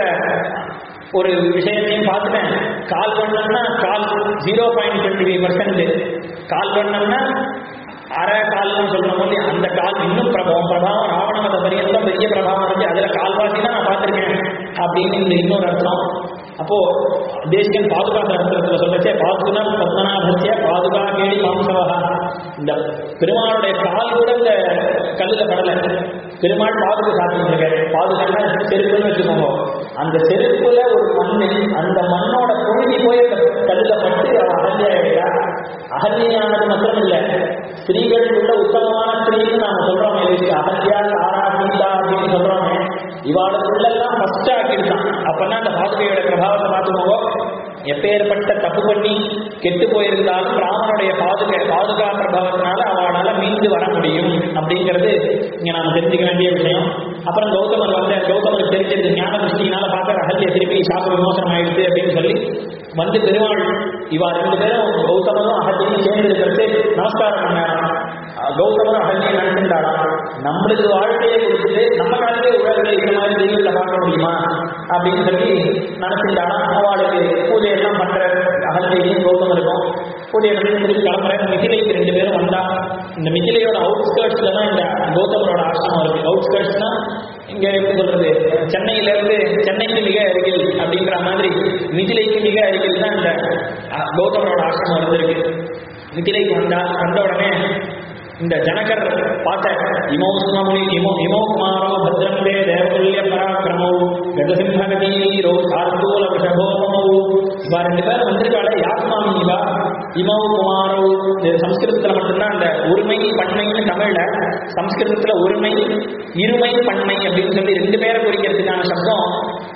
ஒரு விஷயத்தையும் பார்த்துட்டேன் கால் வண்ணம்னா கால் zero point twenty five percent கால் வண்ணம்னா அரை கால்னு சொல்லணும் போது அந்த கால் இன்னும் பிரபாவம் பிரபாவம் ராவணமத பரியந்தம் பெரிய பிரபாவம் இருக்கு அதுல கால்வாசி தான் நான் பார்த்திருக்கேன் அப்படின்னு இந்த இன்னொரு அர்த்தம் அப்போ தேசியன் பாதுகா சாஸ்திரத்துல சொல்லச்சே பாதுகா பத்மநாபத்திய பாதுகா கேடி மாம்சவகா இந்த பெருமாளுடைய கால் கூட இந்த கல்லுல படல பெருமாள் பாதுகா சாத்திட்டு இருக்காரு பாதுகான்னா செருப்புன்னு வச்சுக்கோங்க அந்த செருப்புல ஒரு மண்ணு அந்த மண்ணோட புழுதி போய் அந்த கல்லுல பட்டு அவன் அகல்யாயிட்டா அகல்யானது மட்டும் இல்ல ஸ்திரீகள் உள்ள உத்தமமான ஸ்திரீன்னு நாம சொல்றோமே இதுக்கு அகல்யா தாரா கீதா அப்படின்னு சொல்றோமே இவாளுக்குள்ளெல்லாம் ஃபர்ஸ்ட் ஆக்கிடுதான் அப்பன்னா அந்த பாதுகையோட பிரபாவத்தை பார்த்துக்கோங்க எப்பேற்பட்ட தப்பு பண்ணி கெட்டு போயிருந்தாலும் ராமனுடைய பாதுகா பாதுகா பிரபாவத்தினால அவளால மீண்டு வர முடியும் அப்படிங்கிறது இங்க நாம தெரிஞ்சுக்க வேண்டிய விஷயம் அப்புறம் கௌதமர் வந்து கௌதமருக்கு தெரிஞ்சது ஞான திருஷ்டினால பார்க்க அகல்ய திருப்பி சாப விமோசனம் ஆயிடுச்சு அப்படின்னு சொல்லி வந்து பெருமாள் இவா ரெண்டு பேரும் கௌதமரும் அகல்யையும் சேர்ந்து இருக்கிறது நமஸ்காரம் பண்ணாராம் அஹ் கௌதமரும் அகல்யையும் நினைச்சிருந்தாராம் நம்மளுக்கு வாழ்க்கையை கொடுத்துட்டு நம்ம காலத்திலே உலகத்தை இந்த மாதிரி தெய்வத்தை பார்க்க முடியுமா அப்படின்னு சொல்லி நினைச்சிருந்தாராம் அவளுக்கு பூஜை எல்லாம் பண்ற அகல்யையும் கௌதமருக்கும் பூஜை பண்ணி முடிச்சு கிளம்புற மிதிலைக்கு ரெண்டு பேரும் வந்தா இந்த மிதிலையோட அவுட்ஸ்கர்ட்ஸ்ல தான் இந்த கௌதமரோட ஆசிரமம் இருக்கு அவுட்ஸ்கர்ட்ஸ்னா இங்க எப்படி சொல்றது சென்னையில இருந்து சென்னைக்கு மிக அருகில் அப்படின்ற மாதிரி மிதிலைக்கு மிக அருகில் தான் இந்த அஹ், கௌதமரோட ஆசிரமம் இருந்திருக்கு மிதிலைக்கு வந்தா வந்த உடனே இந்த ஜனகர் பார்த்த இமௌ ஸ்மமுனி இமோ இமௌ குமாரோ பத்ரம் வே தேவதுல்ய பராக்கிரமோ கஜசிம்ஹகதி வீரோ சார்தூல விஷபோமோ இவா ரெண்டு பேரும் வந்திருக்காளே யாத்மாமி இவா இமௌ குமாரோ இது சம்ஸ்கிருதத்துல மட்டும்தான் அந்த ஒருமை பன்மைன்னு தமிழ்ல சம்ஸ்கிருதத்துல ஒருமை இருமை பன்மை அப்படின்னு சொல்லி ரெண்டு பேரை குறிக்கிறதுக்கான சப்தம்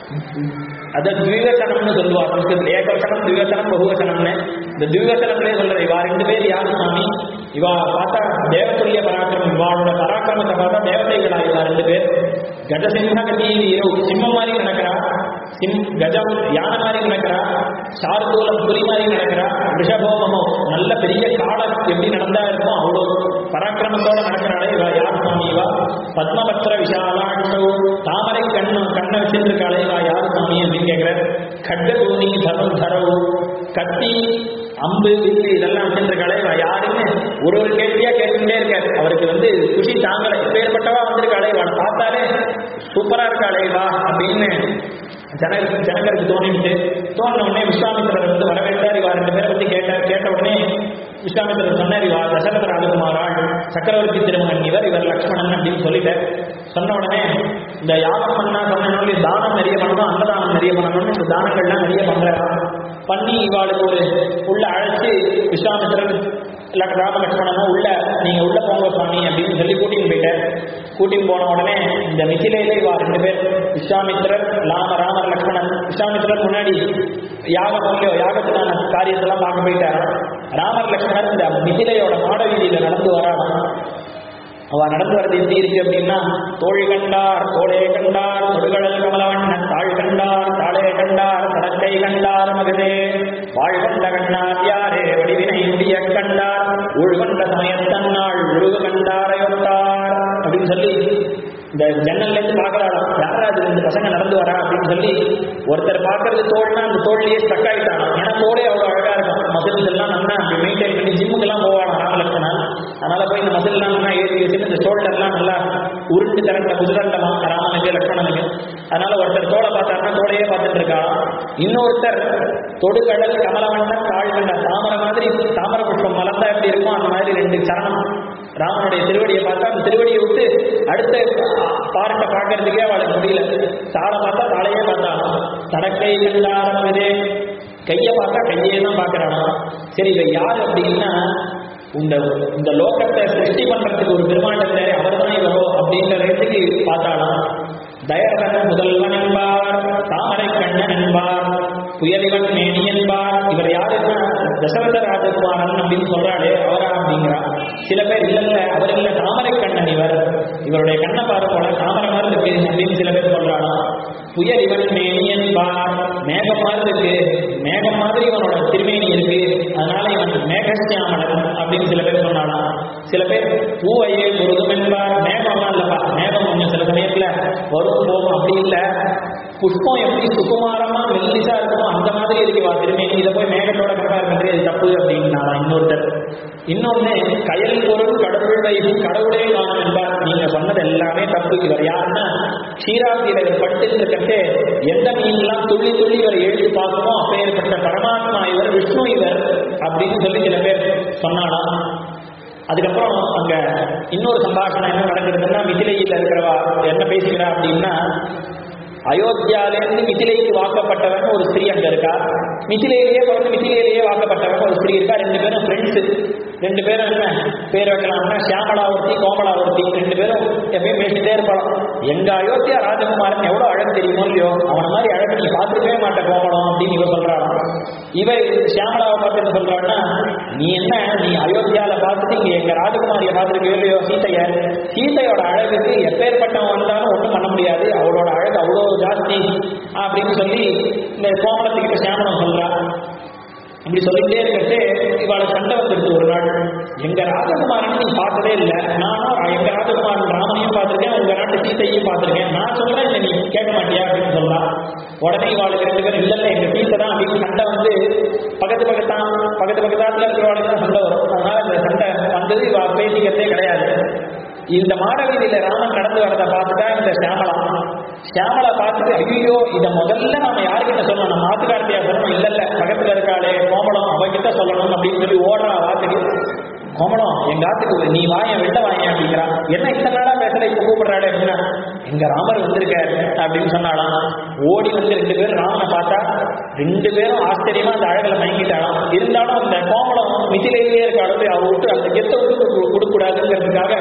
அது திவிவசனம்னு சொல்லுவா சம்ஸ்கிருதத்தில் ஏகவசனம் திவிவசனம் பகுவசனம்னு இந்த திவிவசனத்திலே சொல்றது இவா ரெண்டு பேர் யார் சுவாமி இவா பார்த்தா தேவத்துல்ய பராக்கிரமம் இவாளோட பராக்கிரமத்தை பார்த்தா தேவதைகளா இவா ரெண்டு பேர் கஜசிம்ஹ கதி சிம்மம் மாதிரி நடக்கிறா சிம் கஜம் யானை மாதிரி நடக்கிறா சார்தூலம் புலி மாதிரி நடக்கிறா ரிஷபோமமோ நல்ல பெரிய காளை எப்படி நடந்தா இருக்கும் அவ்வளோ பராக்கிரமத்தோட நடக்கிறாளே இவா யார் சுவாமி இவா பத்மபத்திர விஷாலாட்சோ தாமரை கண்ணு கண்ணை வச்சிருக்காளே இவா யார் சுவாமி அப்படின்னு கேட்கிற கட்ட தூணி தரம் தரவு கத்தி அம்பு வில்லு இதெல்லாம் வச்சிருக்காளே இவா யாருன்னு ஒரு ஒரு கேள்வியா கேட்டுட்டே இருக்காரு அவருக்கு வந்து குஷி தாங்கலை இப்பேற்பட்டவா வந்திருக்காளே இவளை பார்த்தாலே சூப்பரா இருக்காளே வா அப்படின்னு ஜனகருக்கு ஜனகருக்கு தோணிட்டு தோணின உடனே விஸ்வாமித்திரர் வந்து வரவேற்றார் இவா ரெண்டு பேரை பத்தி கேட்டார் கேட்ட உடனே விஸ்வாமித்திரர் சொன்னார் இவா தசரத ராஜகுமாராள் சக்கரவர்த்தி திருமகன் இவர் இவர் லக்ஷ்மணன் அப்படின்னு சொல்லிட்டார் சொன்ன உடனே இந்த யாகம் பண்ணா சொன்ன தானம் நிறைய பண்ணணும் அன்னதானம் நிறைய பண்ணணும்னு இந்த தானங்கள்லாம் நிறைய பண்றாங்க பண்ணி இவாளுக்கு ஒரு உள்ள அழைச்சு விஸ்வாமித்திரன் இல்ல ராம லட்சுமணனும் உள்ள நீங்க உள்ள போங்க சுவாமி அப்படின்னு சொல்லி கூட்டின்னு போயிட்டார் கூட்டின்னு போன உடனே இந்த மிथिलेல இவா ரெண்டு பேர் விஸ்வாமித்திரர் ராம ராமர் லட்சுமணன் விஸ்வாமித்திரர் முன்னாடி யாகம் இல்லையோ யாகத்துக்கான காரியத்தெல்லாம் பார்க்க போயிட்டார் ராமர் லட்சுமணன் இந்த மிथिलेயோட மாட வீதியில நடந்து வராங்க அவ நடந்து வர்றது எப்படி இருக்கு அப்படின்னா தோழி கண்டார் தோளே கண்டார் தொடுகடல் கமலவண்ணன் தாழ் கண்டார் தாளே கண்டார் தடக்கை கண்டார் மகதே வாழ் கண்ட கண்ணார் யாரே வடிவினை முடிய கண்டார் உள்கண்ட சமயத்தன்னாள் உருவு கண்டாரையொட்டார் அப்படின்னு சொல்லி இந்த ஜன்னல்ல இருந்து பாக்குறாராம் யாரா அது ரெண்டு பசங்க நடந்து வரா அப்படின்னு சொல்லி ஒருத்தர் பாக்குறது தோல்னா அந்த தோல்லையே ஸ்டக் ஆயிட்டாங்க ஏன்னா தோலே அவ்வளவு அழகா இருக்கும் மசில்ஸ் எல்லாம் நல்லா அப்படி மெயின்டைன் பண்ணி ஜிம்முக்கு எல்லாம் போவாங்க ராமலட்சுமணன் அதனால போய் இந்த மசில் எல்லாம் நல்லா ஏற்றி வச்சுட்டு இந்த ஷோல்டர்லாம் நல்லா உருண்டு திறந்த குதிரண்டமா ராமனுக்கு லட்சுமணனுக்கு அதனால ஒருத்தர் தோலை பார்த்தாருன்னா தோலையே பார்த்துட்டு இருக்காராம் இன்னொருத்தர் தொடுகடல் கமலவண்ணன் தாழ்கண்ட தாமரை மாதிரி தாமரை புஷ்பம் மலர்ந்தா எப்படி இருக்கும் அந்த மாதிரி ரெண்டு சரணம் ராமனுடைய திருவடியை பார்த்தா அந்த திருவடியை விட்டு அடுத்த பார்க்க பார்க்கறதுக்கே அவளுக்கு முடியல தாளை பார்த்தா தாளையே பார்த்தா தடக்கை கண்டாரே கையை பார்த்தா கையே தான் பார்க்கறானா சரி இவ யார் அப்படின்னா இந்த இந்த லோகத்தை சிருஷ்டி பண்றதுக்கு ஒரு பெருமாள் இருந்தாரு அவர் தான் இவரோ அப்படின்ற ரேட்டுக்கு பார்த்தாலாம் தயரகன் முதல்வன் என்பார் தாமரை கண்ணன் என்பார் புயலிவன் மேனி என்பார் இவர் யாருன்னா தசரத ராஜகுமாரன் அப்படின்னு சொல்றாளே அவரா அப்படிங்கிறா சில பேர் இல்ல இல்ல அவர் இல்ல தாமரை கண்ணன் இவர் இவருடைய கண்ணை பாரு போல தாமரை மாதிரி இருக்கு அப்படின்னு சில பேர் சொல்றாளாம் புயல் இவன் மேனி என்பார் மேகம் மாதிரி இருக்கு மேகம் மாதிரி இவனோட திருமேனி இருக்கு அதனால இவன் மேகசியாமலன் அப்படின்னு சில பேர் சொன்னாலாம் சில பேர் பூவையே முருகும் என்பார் மேகம்லாம் இல்லப்பா மேகம் கொஞ்சம் சில சமயத்துல வரும் போகும் அப்படி இல்ல புஷ்பம் எப்படி சுகுமாரமா மெல்லிசா இருக்குமோ அந்த மாதிரி இருக்குவா திருமேனி இதை போய் மேகத்தோட கம்பேர் பண்றது இது தப்பு அப்படின்னா இன்னொருத்தர் இன்னொன்னு கயல் பொருள் கடவுள் வைகும் கடவுளே காணும் என்பார் நீங்க சொன்னது எல்லாமே தப்பு இவர் யாருன்னா க்ஷீராந்தியில இவர் படுத்துட்டு இருக்கட்டே எந்த மீன்லாம் துள்ளி துள்ளி இவர் எழுதி பார்க்கணுமோ அப்பேற்பட்ட பரமாத்மா இவர் விஷ்ணு இவர் அப்படின்னு சொல்லி சில பேர் சொன்னாலாம் அதுக்கப்புறம் அங்க இன்னொரு சம்பாஷணம் என்ன நடக்குதுன்னா மிதிலையில் இருக்கிறவா என்ன பேசுகிறா அப்படின்னா அயோத்தியாவிலிருந்து மிதிலைக்கு வாக்கப்பட்டவன் ஒரு ஸ்திரீ அங்க இருக்கா மிதிலையிலேயே பிறந்து மிதிலையிலேயே வாக்கப்பட்டவன் ஒரு ஸ்திரீ இருக்கா ரெண்டு பேரும் ஃப்ரெண்ட்ஸ் ரெண்டு பேரும் என்ன பேர் வைக்கலாம்னா சியாமலாவர்த்தி கோமலாவர்த்தி ரெண்டு பேரும் எப்பயும் பேசிட்டே இருப்பாளாம் எங்க அயோத்தியா ராஜகுமாரன் எவ்வளவு அழகு தெரியுமோ இல்லையோ அவன மாதிரி அழகு நீ பார்த்துக்கவே மாட்ட கோமலம் அப்படின்னு இவ சொல்றாளாம் இவ சியாமலாவை பார்த்து என்ன சொல்றான்னா நீ என்ன நீ அயோத்தியால பார்த்துட்டு இங்க எங்க ராஜகுமாரியை பார்த்துருக்கவே இல்லையோ சீதைய சீதையோட அழகுக்கு எப்பேற்பட்டவன் வந்தாலும் ஒண்ணும் பண்ண முடியாது அவளோட அழகு அவ்வளோ ஜாஸ்தி அப்படின்னு சொல்லி இந்த கோமலத்துக்கிட்ட சியாமலம் சொல்றா இப்படி சொல்லிட்டே இருக்கட்டு இவாளுக்கு சண்டை வந்துடுது ஒரு நாள் எங்க ராஜகுமாரன் நீ பார்த்ததே இல்லை நானும் எங்க ராஜகுமாரன் ராமனையும் பார்த்திருக்கேன் உங்க நாட்டு சீத்தையும் பார்த்திருக்கேன் நான் சொல்றேன் இல்லை நீ கேட்க மாட்டியா அப்படின்னு சொல்லலாம் உடனே இவாளுக்கு ரெண்டு பேரும் இல்ல இல்ல எங்க சீத்தை தான் அப்படின்னு சண்டை வந்து பக்கத்து பக்கத்தான் பக்கத்து பக்கத்தாத்துல இருக்கிறவாளுக்கு தான் சண்டை வரும் அதனால இந்த சண்டை வந்தது இவ பேசிக்கிறதே கிடையாது இந்த மாட வீதியில ராமன் நடந்து வரதை பார்த்துட்டா இந்த சியாமலா சியாமலா பார்த்துட்டு ஐயோ இதை முதல்ல நாம யாருக்கிட்ட சொல்லணும் நம்ம ஆத்துக்கார்த்தியா சொல்லணும் இல்ல இல்ல பக்கத்துல இருக்காளே கோமலம் அவகிட்ட சொல்லணும் அப்படின்னு சொல்லி ஓடுறா வாத்துக்கு கோமலம் எங்க ஆத்துக்கு நீ வாயன் வெளில வாயன் அப்படிங்கிறா என்ன இத்தனை நாளா பேசுற இப்ப கூப்பிடுறாளே அப்படின்னா எங்க ராமர் வந்திருக்காரு அப்படின்னு சொன்னாலாம் ஓடி வந்து ரெண்டு பேரும் ராமனை பார்த்தா ரெண்டு பேரும் ஆச்சரியமா அந்த அழகுல மயங்கிட்டாலாம் இருந்தாலும் அந்த கோமலம் மிதிலையிலேயே இருக்க அளவு அவ விட்டு அந்த கெத்த விட்டு கொடுக்க கூடாதுங்கிறதுக்காக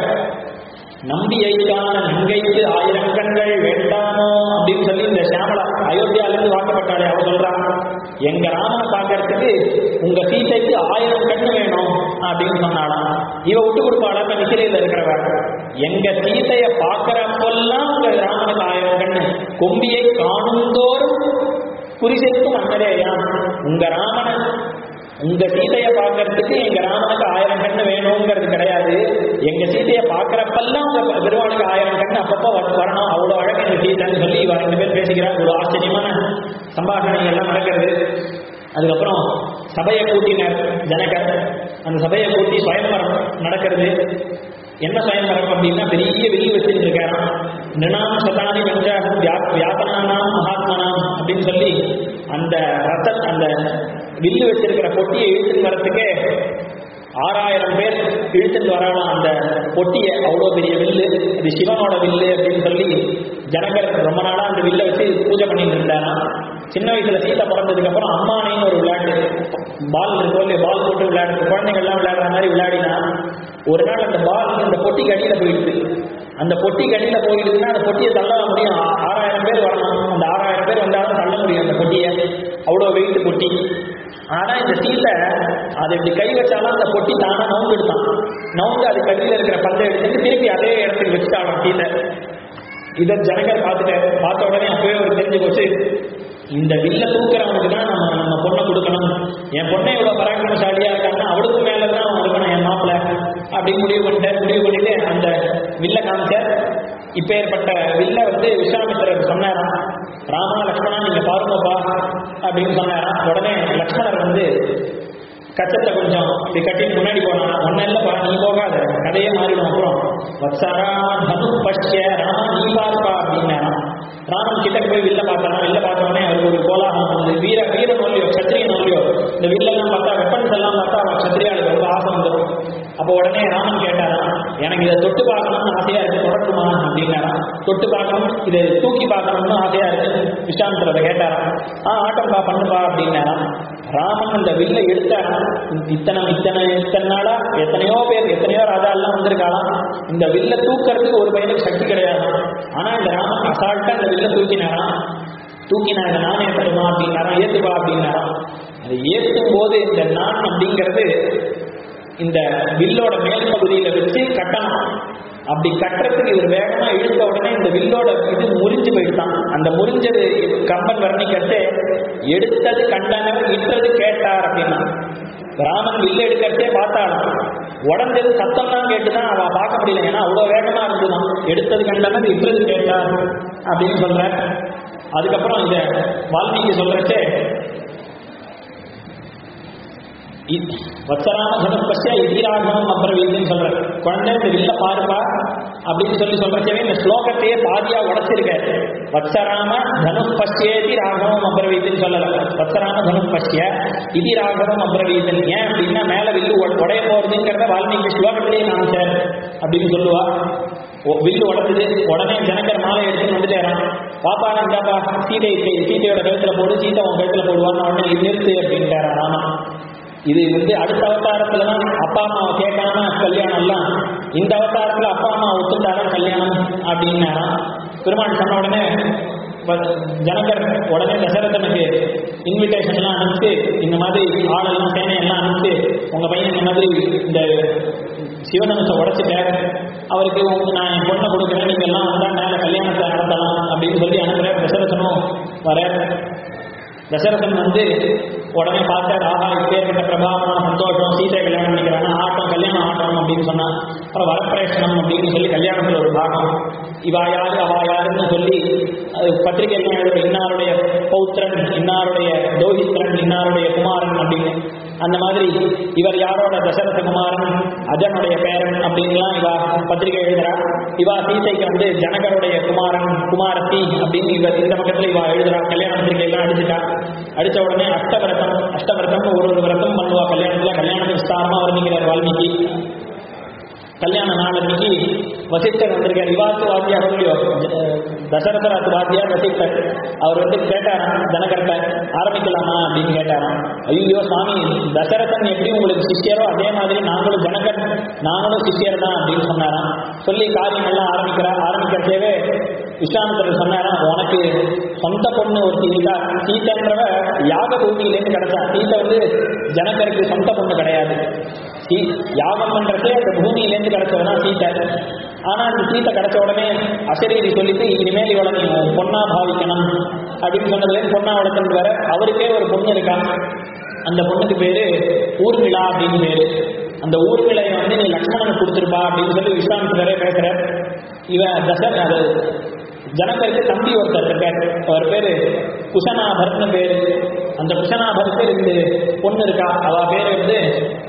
நம்பியைக்கான நங்கைக்கு ஆயிரம் கண்கள் வேண்டாமோ அப்படின்னு சொல்லி இந்த சியாமலா அயோத்தியால இருந்து வாக்கப்பட்டாளே அவ சொல்றான் எங்க ராமனை பார்க்கறதுக்கு உங்க சீதைக்கு ஆயிரம் கண்ணு வேணும் அப்படின்னு சொன்னாலாம் இவ விட்டு கொடுப்பாளா அந்த மிசிலையில இருக்கிறவ எங்க சீதைய பார்க்கறப்பெல்லாம் உங்க ராமனுக்கு ஆயிரம் கண்ணு கொம்பியை காணும் தோறும் குறிசெத்தும் அண்ணரேயா உங்க ராமனை உங்க சீதையை பார்க்கறதுக்கு எங்க ராமனுக்கு ஆயிரம் கண்ணு வேணுங்கிறது கிடையாது எங்க சீதையை பார்க்கறப்பெல்லாம் உங்க பெருமானுக்கு ஆயிரம் கண்ணு அப்பப்போ வர- வரணும் அவ்வளவு அழகு எங்க சீதைன்னு சொல்லி இவ ரெண்டு பேர் பேசிக்கிறாங்க ஒரு ஆச்சரியமான சம்பாஷணை எல்லாம் நடக்கிறது அதுக்கப்புறம் சபையை கூட்டினர் ஜனகர் அந்த சபையை கூட்டி சுயம்பரம் நடக்கிறது என்ன சுயம்பரம் அப்படின்னா பெரிய வில்லு வச்சுட்டு இருக்காராம் நினாம் சதானி பஞ்ச வியாபனானாம் மகாத்மனாம் அப்படின்னு சொல்லி அந்த ரத்த அந்த வில்லு வச்சிருக்கிற பொட்டியை இழுத்துட்டு வரத்துக்கே ஆறாயிரம் பேர் இழுத்துட்டு வரலாம் அந்த பொட்டியை அவ்வளோ பெரிய வில்லு இது சிவனோட வில்லு அப்படின்னு சொல்லி ஜனகர் ரொம்ப நாளா அந்த வில்லை வச்சு பூஜை பண்ணிட்டு இருந்தாராம் சின்ன வயசுல சீதா பிறந்ததுக்கு அப்புறம் அம்மானையும் ஒரு விளையாட்டு பால் இருக்கோ இல்லையா பால் போட்டு விளையாடுறது குழந்தைகள்லாம் விளையாடுற மாதிரி விளையாடினா ஒரு நாள் அந்த பால் அந்த பொட்டிக்கு அடியில போயிடுது அந்த பொட்டிக்கு அடியில போயிடுதுன்னா அந்த பொட்டியை தள்ள முடியும் ஆ- ஆறாயிரம் பேர் வரணும் அந்த ஆறாயிரம் பேர் வந்தாலும் தள்ள முடியும் அந்த பொட்டியை அவ்வளோ வெயிட் பொட்டி ஆனா இந்த சீத்தை அதை இப்படி கை வச்சாலும் அந்த பொட்டி தானா நவுந்துடுதான் நவுந்து அது கடியில இருக்கிற பந்தை எடுத்துட்டு திருப்பி அதே இடத்துக்கு வச்சுட்டாலும் சீத்தை இதை ஜனகர் பார்த்துட்டாரு பார்த்த உடனே அப்பவே அவர் தெரிஞ்சு போச்சு இந்த வில்ல தூக்குறவனுக்கு தான் நம்ம நம்ம பொண்ணை கொடுக்கணும் என் பொண்ணை இவ்வளவு பராக்கிரமசாலியா இருக்காங்கன்னா அவளுக்கு மேல தான் அவன் இருக்கணும் என் மாப்பிள்ள அப்படின்னு முடிவு பண்ணிட்டார் முடிவு பண்ணிட்டு அந்த வில்ல காமிச்சார் இப்ப ஏற்பட்ட வில்ல வந்து விஸ்வாமித்திரர் சொன்னாராம் ராமா லக்ஷ்மணா நீங்க பாருங்கப்பா அப்படின்னு சொன்னாராம் உடனே லக்ஷ்மணர் வந்து கச்சத்தை கொஞ்சம் இப்படி கட்டிட்டு முன்னாடி போனான் ஒன்னும் இல்லப்பா நீ போகாத கதையே மாறிடும் அப்புறம் வத்சரா தனு பஷ்ய ராமா நீ பாருப்பா அப்படின்னாராம் ராமன் கிட்ட போய் வில்ல பார்த்தாராம் வில்ல பார்த்த உடனே அவருக்கு ஒரு கோலாகலம் வந்து வீர வீர நோல்லியோ கத்திரிய நோல்லியோ இந்த வில்லெல்லாம் பார்த்தா வெப்பன்ஸ் எல்லாம் பார்த்தா அவன் கத்திரியாளுக்கு ரொம்ப ஆசை வந்துடும் அப்போ உடனே ராமன் கேட்டாராம் எனக்கு இதை தொட்டு பார்க்கணும்னு ஆசையா இருக்கு தொடட்டுமா அப்படின்னாராம் தொட்டு பார்க்கணும் இதை தூக்கி பார்க்கணும்னு ஆசையா இருக்கு விஸ்வாமித்திரத்தை கேட்டாராம் ஆ ஆட்டம்பா பண்ணுப்பா அப்படின்னாராம் ராமன் அந்த வில்லை எடுத்தாராம் இத்தனை இத்தனை இத்தனை நாளா எத்தனையோ பேர் எத்தனையோ ராஜா எல்லாம் வந்திருக்காளாம் இந்த வில்ல தூக்கறதுக்கு ஒரு பையனுக்கு சக்தி கிடையாது ஆனா இந்த ராமன் அசால்ட்டா இந்த வில்ல தூக்கினாராம் தூக்கினா இந்த நான் ஏற்றணுமா அப்படின்னாராம் ஏத்துப்பா அப்படின்னாராம் அது ஏற்றும் போது இந்த நான் அப்படிங்கிறது இந்த வில்லோட மேல் பகுதியில வச்சு கட்டணும் அப்படி கட்டுறதுக்கு இவர் வேகமா இழுத்த உடனே இந்த வில்லோட இது முறிஞ்சு போயிட்டான் அந்த முறிஞ்சது கம்பன் வர்ணிக்கட்டு எடுத்தது கண்டனர் இட்டது கேட்டார் அப்படின்னா ராமன் வில்ல எடுக்கிறதே பார்த்தாலும் உடஞ்சது சத்தம் தான் கேட்டுதான் அவ பார்க்க முடியல ஏன்னா அவ்வளவு வேகமா இருந்துதான் எடுத்தது கண்டனர் இட்டது கேட்டார் அப்படின்னு சொல்ற அதுக்கப்புறம் இத வால்மீகி சொல்றச்சே இ- வத்சராம தனுப்பஸ்ய இதிராகவம் அப்ரவீதின்னு சொல்ற குழந்தை இந்த வில்ல பாருப்பா அப்படின்னு சொல்லி சொல்றச்சே இந்த ஸ்லோகத்தையே பாதியா உடைச்சிருக்காரு வத்சராம தனுப்பஸ்யேதி ராகவம் அப்ரவீதின்னு சொல்லல வத்சராம தனுப்பஸ்ய இதி ராகவம் அப்ரவீதன் ஏன் அப்படின்னா மேல வில்லு உட- உடைய போறதுங்கிறத வால்மீகி ஸ்லோகத்திலேயே காமிச்சார் அப்படின்னு சொல்லுவா ஒ- வில்லு உடக்குது உடனே ஜனகர் மாலை எடுத்துன்னு வந்துட்டேறான் பாப்பா இந்தாப்பா சீதை கை- சீதையோட கழுத்துல போடு சீதை உன் கழுத்துல போடுவான்னு உடனே இது நிறுத்து அப்படின்ட்டாரா ராமன் இது வந்து அடுத்த அவதாரத்துல தான் அப்பா அம்மாவை கேட்காம கல்யாணம் எல்லாம் இந்த அவதாரத்துல அப்பா அம்மா ஒத்துட்டாதான் கல்யாணம் அப்படின்னா பெருமாள் சொன்ன உடனே வ- ஜனகர் உடனே தசரதனுக்கு இன்விடேஷன் எல்லாம் அனுப்பிச்சு இந்த மாதிரி ஆளெல்லாம் சேனையெல்லாம் அனுப்பிச்சு உங்க பையன் இந்த மாதிரி இந்த சிவதனுசை உடைச்சிட்டார் அவருக்கு உங்க நான் என் பொண்ணை கொடுக்குறேன் நீங்க எல்லாம் வந்தா மேல கல்யாணத்தை நடத்தலாம் அப்படின்னு சொல்லி அனுப்புறேன் தசரதனும் வர தசரதன் வந்து உடனே பார்த்தார் ஆஹா இப்பேற்பட்ட பிரபாவமான சந்தோஷம் சீதை கல்யாணம் பண்ணிக்கிறாங்க ஆட்டம் கல்யாணம் ஆட்டம் அப்படின்னு சொன்னா அப்புறம் வரப்பிரேஷனம் அப்படின்னு சொல்லி கல்யாணத்துல ஒரு பாகம் இவா யாரு அவா யாருன்னு சொல்லி அது பத்திரிகை எல்லாம் எழுதுற இன்னாருடைய பௌத்திரன் இன்னாருடைய தோஹித்ரன் இன்னாருடைய குமாரன் அப்படின்னு அந்த மாதிரி இவர் யாரோட தசரத குமாரன் அஜனுடைய பேரன் அப்படின்லாம் இவா பத்திரிகை எழுதுறா இவா சீதைக்கு வந்து ஜனகருடைய குமாரன் குமாரத்தி அப்படின்னு இவர் இந்த பக்கத்துல இவா எழுதுறா கல்யாண பத்திரிகை எல்லாம் அடிச்சுட்டா அடிச்ச உடனே அஷ்டவிரதம் அஷ்டவிரதம் ஒரு ஒரு விரதம் பண்ணுவா கல்யாணத்துல கல்யாணத்துக்கு விஸ்தாரமா வர்ணிக்கிறார் வால்மீகி கல்யாண நாள் அன்னைக்கு வசிஷ்டர் வந்திருக்கார் இவாத்து வாத்தியார் இல்லையோ அஹ் தசரதராத்து வாத்தியார் வசிஷ்டர் அவர் வந்து கேட்டாராம் ஜனகர்ட்ட ஆரம்பிக்கலாமா அப்படின்னு கேட்டாராம் ஐயோ சுவாமி தசரதன் எப்படி உங்களுக்கு சிஷ்யரோ அதே மாதிரி நாங்களும் ஜனகர் நாங்களும் சிஷ்யர் தான் அப்படின்னு சொன்னாராம் சொல்லி காரியம் எல்லாம் ஆரம்பிக்கிறா ஆரம்பிக்கிறதேவே விஸ்வாமித்திரர் சொன்னாராம் உனக்கு சொந்த பொண்ணு ஒருத்தி இருக்கா சீத்தைன்றவ யாக பூமியிலேருந்து கிடைச்சா சீத்தை வந்து ஜனகருக்கு சொந்த பொண்ணு கிடையாது சீ- யாகம் பண்றதே அந்த பூமியிலேருந்து கிடைச்சவனா சீத்தை ஆனா அந்த சீத்தை கிடைச்ச உடனே அசரீரி சொல்லிட்டு இனிமேல் இவளை நீ உன் பொண்ணா பாவிக்கணும் அப்படின்னு சொன்னதுலேருந்து பொண்ணா வளர்த்துட்டு வர அவருக்கே ஒரு பொண்ணு இருக்கா அந்த பொண்ணுக்கு பேரு ஊர்மிளா அப்படின்னு பேரு அந்த ஊர்மிளையை வந்து நீ லக்ஷ்மணனுக்கு கொடுத்துருப்பா அப்படின்னு சொல்லி விஸ்வாமித்திரரே பேசுற இவன் தசர் அது ஜனகருக்கு தம்பி ஒருத்தர் இருக்கார் அவர் பேரு குஷனாபர்னு பேரு அந்த குஷனாபருக்கு ரெண்டு பொண்ணு இருக்கா அவ பேரு வந்து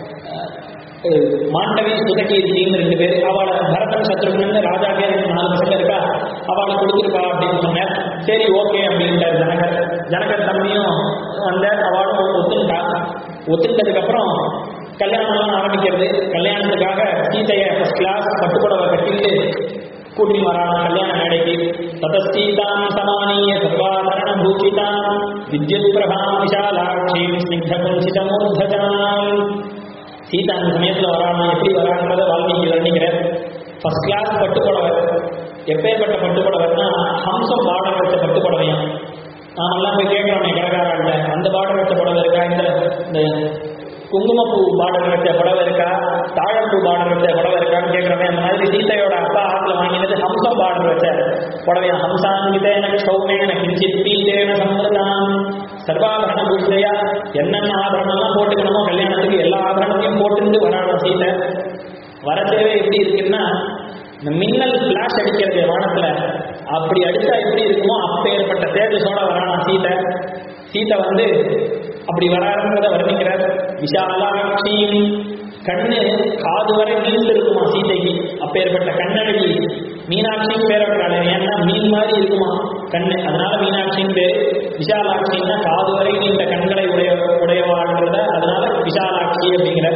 அஹ், மாண்டவி சுதகீர்த்தின்னு ரெண்டு பேர் அவளை பரதன் சத்ருகன் ராஜா பேர் நாலு பசங்க இருக்கா அவளை கொடுத்துருப்பா அப்படின்னு சொன்னேன் சரி ஓகே அப்படின்ட்டார் ஜனகர் ஜனகர் தம்பியும் வந்தார் அவளும் ஒத்துட்டா ஒத்துட்டதுக்கு அப்புறம் கல்யாணம் எல்லாம் ஆரம்பிக்க வர்ணிக்கிறது கல்யாணத்துக்காக சீதைய ஃபர்ஸ்ட் கிளாஸ் பட்டுப்புடவை கட்டிட்டு கூட்டி வரான் கல்யாண மேடைக்கு ததஸ்தீதாம் சமானிய சர்வாபரண பூஷிதாம் வித்யுத் பிரபாம் விஷாலாட்சீம் ஸ்னிக்த குஞ்சிதமூர்தஜாம் சீதா அந்த சமயத்துல வரானா எப்படி வரான்றத வால்மீகி வர்ணிக்கிறார் ஃபர்ஸ்ட் கிளாஸ் பட்டுப்புடவை எப்பேற்பட்ட பட்டுப்புடவைன்னா ஹம்சம் பாடம் வச்ச பட்டுப்புடவையும் நாமெல்லாம் போய் கேட்கிறோமே கடைக்காரன்ல அந்த பார்டர் வச்ச புடவை இருக்கா இந்த இந்த குங்குமப்பூ பார்டர் வச்ச புடவை இருக்கா தாழப்பூ பார்டர் வச்ச புடவை இருக்கான்னு கேட்கிறோமே அந்த மாதிரி சீதையோட அப்பா ஆத்துல வாங்கினது ஹம்சம் பார்டர் வச்ச புடவையா ஹம்சாங்கிதேன சௌமேன கிஞ்சித் பீட்டேன சம்பிரதாம் சர்வாபரண பூஜையா என்னென்ன ஆபரணம்லாம் போட்டுக்கணுமோ கல்யாணத்துக்கு எல்லா ஆபரணத்தையும் போட்டுட்டு வராணும் சீதை வரதேவே எப்படி இருக்குன்னா இந்த மின்னல் பிளாஷ் அடிக்கிறது வானத்துல அப்படி அடிச்சா எப்படி இருக்குமோ அப்பேற்பட்ட தேஜஸோட வரானா சீதை சீதை வந்து அப்படி வராருன்றத வர்ணிக்கிறார் விஷாலாட்சியும் கண்ணு காது வரை நீண்டு இருக்குமா சீதைக்கு அப்பேற்பட்ட கண்ணழகி மீனாட்சியும் பேர் வைக்கிறாள் ஏன்னா மீன் மாதிரி இருக்குமா கண்ணு அதனால மீனாட்சியின் பேர் விஷாலாட்சின்னா காது வரை நீண்ட கண்களை உடைய உடையவாழ்ன்றத அதனால விஷாலாட்சி அப்படிங்கிற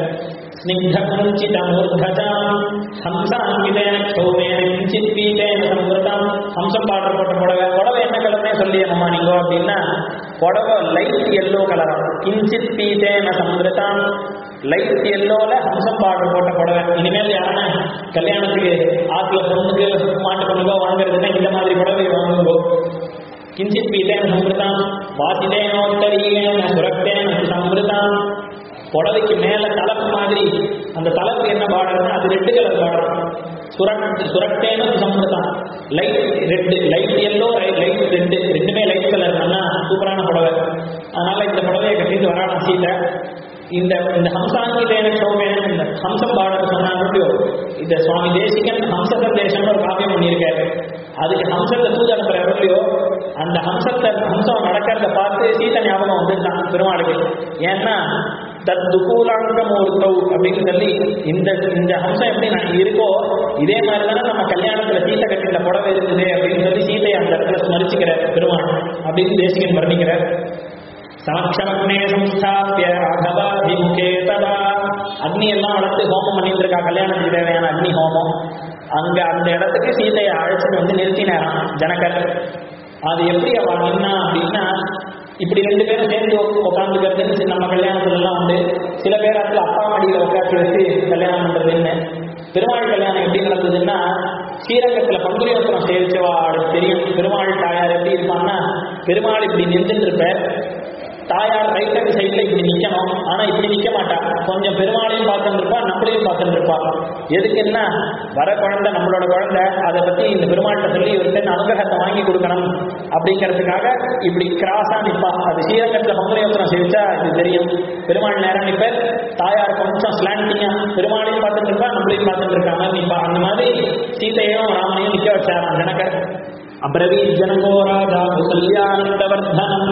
ஸ்னிக்தகுஞ்சிதமூர்தஜாம் ஹம்சாங்கிதேன க்ஷௌமேன கிஞ்சித் பீதேன சம்வృతాம் ஹம்சம் பாடல் போட்ட புடவை புடவை என்ன கலர்னே சொல்லியம்மா நீங்க அப்படின்னா புடவை லைட் எல்லோ கலரா கிஞ்சித் பீதேன சம்வృతాம் லைட் எல்லோல ஹம்சம் பாடல் போட்ட புடவை இனிமேல் யாருன்னா கல்யாணத்துக்கு ஆத்துல பொண்ணுக்கு மாட்டு பொண்ணுக்கோ வாங்குறதுன்னா இந்த மாதிரி புடவை வாங்குங்கோ கிஞ்சித் பீதேன சம்வృతాம் வாசிதேனோத்தரீயேன சுரக்தேன சம்வృతాம் புடவைக்கு மேல தலப்பு மாதிரி அந்த தலப்பு என்ன பார்டர்னா அது ரெட்டு கலர் பார்டர் சுரக் சுரக்டேன சம்பிரதான் light red light yellow light red ரெண்டுமே லைட் கலர் நல்லா சூப்பரான புடவை அதனால இந்த புடவையை கட்டிட்டு வரான சீதை இந்த இந்த ஹம்சாங்கிதேன சௌமேன இந்த ஹம்சம் பாடல் சொன்னாங்க இந்த சுவாமி தேசிகன் ஹம்ச சந்தேசம்னு ஒரு காவியம் பண்ணியிருக்காரு அதுக்கு ஹம்சத்தை தூது அனுப்புறாரு இல்லையோ அந்த ஹம்சத்தை ஹம்சம் நடக்கிறத பார்த்து சீதை ஞாபகம் வந்துட்டான் பெருமாளுக்கு ஏன்னா தத் துகூலாங்க மூர்த்தவ் அப்படின்னு சொல்லி இந்த இந்த ஹம்சம் எப்படி நான் இருக்கோ இதே மாதிரி தானே நம்ம கல்யாணத்துல சீத்தை கட்டில புடவை இருக்குது அப்படின்னு சொல்லி சீதையை அந்த இடத்துல ஸ்மரிச்சுக்கிற பெருமாள் அப்படின்னு தேசிகன் வர்ணிக்கிறார் சமக்ஷமக்னே சம்ஸ்தாபிய ராகவாதிமுகே ததா அக்னி எல்லாம் வளர்த்து ஹோமம் பண்ணிட்டு இருக்கா கல்யாணத்துக்கு தேவையான அக்னி ஹோமம் அங்க அந்த இடத்துக்கு சீதையை அழைச்சிட்டு வந்து நிறுத்தினாராம் ஜனகர் அது எப்படி அவ நின்னா அப்படின்னா இப்படி ரெண்டு பேரும் சேர்ந்து உட்காந்துக்கிறது நம்ம கல்யாணத்துல எல்லாம் உண்டு சில பேர் அதுல அப்பா மடியில உட்காந்து வச்சு கல்யாணம் பண்றதுன்னு பெருமாள் கல்யாணம் எப்படி நடந்ததுன்னா ஸ்ரீரங்கத்துல பங்குரியோத்திரம் சேவிச்சவா அவளுக்கு தெரியும் பெருமாள் தாயார் எப்படி இருப்பான்னா பெருமாள் இப்படி நின்றுட்டு இருப்பார் தாயார் ரைட் ஹேண்ட் சைட்ல இப்படி நிக்கணும் ஆனா இப்படி நிக்க மாட்டா கொஞ்சம் பெருமாளையும் பார்த்துட்டு இருப்பா நம்மளையும் பார்த்துட்டு இருப்பா எதுக்குன்னா வர குழந்தை நம்மளோட குழந்தை அதை பத்தி இந்த பெருமாள்கிட்ட சொல்லி இவர்கிட்ட அனுகிரகத்தை வாங்கி கொடுக்கணும் அப்படிங்கிறதுக்காக இப்படி கிராஸா நிப்பா அது ஸ்ரீரங்கத்துல பங்குரையோத்திரம் சேவிச்சா இது தெரியும் பெருமாள் நேரம் நிப்ப தாயார் கொஞ்சம் ஸ்லாண்டிங்கா பெருமாளையும் பார்த்துட்டு இருப்பா நம்மளையும் பார்த்துட்டு இருக்காம நிப்பா அந்த மாதிரி சீதையும் ராமனையும் நிக்க வச்சாராம் ஜனகர் அப்ரவீத் ஜனகோ ராஜா கல்யாணவர்தனம்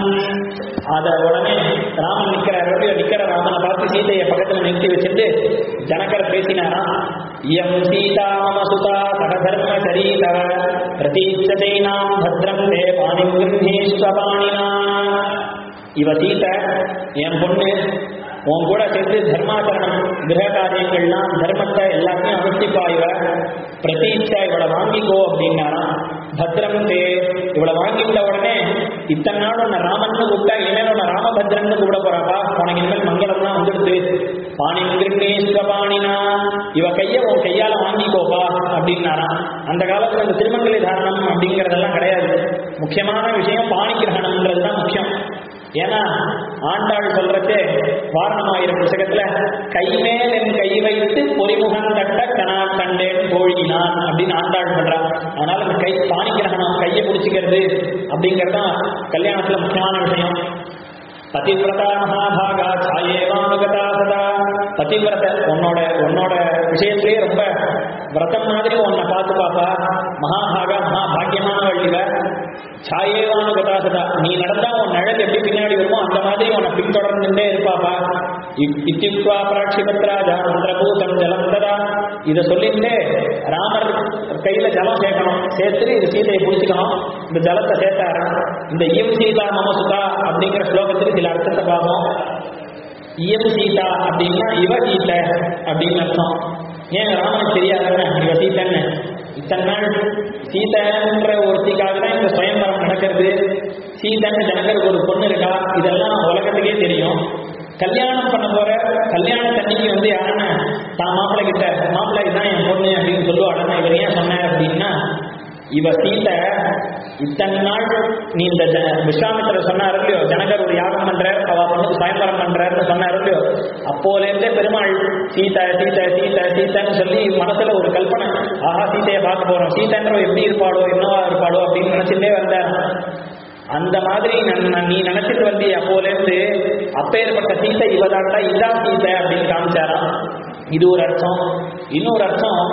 அத உடனே ராமன் நிக்கிற ரோடியோ நிக்கிற ராமனை பார்த்து சீதையை பக்கத்துல நிறுத்தி வச்சுட்டு ஜனகர் பேசினாராம் இயம் சீதா மம சுதா சகதர்ம சரீதவ பிரதீட்சதே நாம் பத்ரம் தே பாணி பாணினா இவ சீதை என் பொண்ணு உன் கூட சேர்ந்து தர்மாச்சரணம் கிரக காரியங்கள்லாம் தர்மத்தை எல்லாத்தையும் அனுஷ்டிப்பா இவ பிரதீட்சா இவளை வாங்கிக்கோ அப்படின்னாராம் பத்ரம் தே இவளை வாங்கிட்ட உடனே இத்தனை நாள் உன்னை ராமன் கூப்பிட்டா இனிமேல் உன்னை ராமபத்ரன் கூப்பிட போறாப்பா உனக்கு இனிமேல் மங்களம் தான் வந்துடுது பாணி கிருஷ்ணேஸ்வர பாணினா இவ கைய உன் கையால வாங்கிக்கோப்பா அப்படின்னாராம் அந்த காலத்துல இந்த திருமங்கலி தாரணம் அப்படிங்கறதெல்லாம் கிடையாது முக்கியமான விஷயம் பாணி கிரகணம்ன்றது தான் முக்கியம் ஏன்னா ஆண்டாள் சொல்றதே வாரணமாயிரம் புத்தகத்துல கைமேல் என் கை வைத்து பொறிமுகம் தட்ட கனா கண்டேன் தோழினான் அப்படின்னு ஆண்டாள் பண்றான் அதனால இந்த கை பாணி கிரகணம் கையை பிடிச்சிக்கிறது அப்படிங்கிறது தான் கல்யாணத்துல முக்கியமான விஷயம் பதிவிரதா மகாபாகா சாயேவானுகதா சதா பதிவிரத உன்னோட உன்னோட விஷயத்திலேயே ரொம்ப விரதம் மாதிரி உன்னை பார்த்து பாப்பா மகாபாகா மகா பாக்கியமான வள்ளிவ சாயேவானுகதா சதா நீ நடந்தா உன் நிழல் எப்படி பின்னாடி வருமோ அந்த மாதிரி உன்னை பின்தொடர்ந்துட்டே இருப்பாப்பா இத்தியுக்வா பிராட்சிபத்ராஜா மந்திரபூதம் ஜலம் ததா இதை சொல்லிட்டு ராமர் கையில ஜலம் சேர்க்கணும் சேர்த்துட்டு இது சீதையை பிடிச்சிக்கணும் இந்த ஜலத்தை சேர்த்தாரு இந்த இம் சீதா மம சுதா அப்படிங்கிற ஸ்லோகத்துக்கு சில அர்த்தத்தை பார்ப்போம் இயம் சீதா அப்படின்னா இவ சீதை அப்படின்னு அர்த்தம் ஏன் ராமனுக்கு தெரியாதுன்னு இவ சீதைன்னு இத்தனை நாள் சீதைன்ற ஒருத்திக்காக தான் இந்த சுயம்பரம் நடக்கிறது சீதைன்னு ஜனகருக்கு ஒரு பொண்ணு இருக்கா இதெல்லாம் உலகத்துக்கே தெரியும் கல்யாணம் பண்ண போற கல்யாணத்தன்னைக்கு வந்து யாருன்னா தான் மாப்பிள்ளை கிட்ட மாப்பிள்ளை இதான் என் பொண்ணு அப்படின்னு சொல்லுவாடனா இவர் ஏன் சொன்னார் அப்படின்னா இவ சீதை இத்தனை நாள் நீ இந்த ஜ- விஸ்வாமித்திரர் சொன்னார் இல்லையோ ஜனகர் ஒரு யாகம் பண்றார் அவ பொண்ணுக்கு பயன்பரம் பண்றாருன்னு சொன்னார் இல்லையோ அப்போல இருந்தே பெருமாள் சீதை சீதை சீதை சீதைன்னு சொல்லி மனசுல ஒரு கல்பனை ஆஹா சீதையை பார்க்க போறோம் சீதைன்ற எப்படி இருப்பாளோ என்னவா இருப்பாளோ அப்படின்னு நினைச்சுட்டே வந்தார் அந்த மாதிரி நன்- நீ நினைச்சிட்டு வந்தி அப்போல இருந்து அப்பேற்பட்ட சீதை இவதாண்டா இதான் சீதை அப்படின்னு காமிச்சாராம் இது ஒரு அர்த்தம் இன்னொரு அர்த்தம்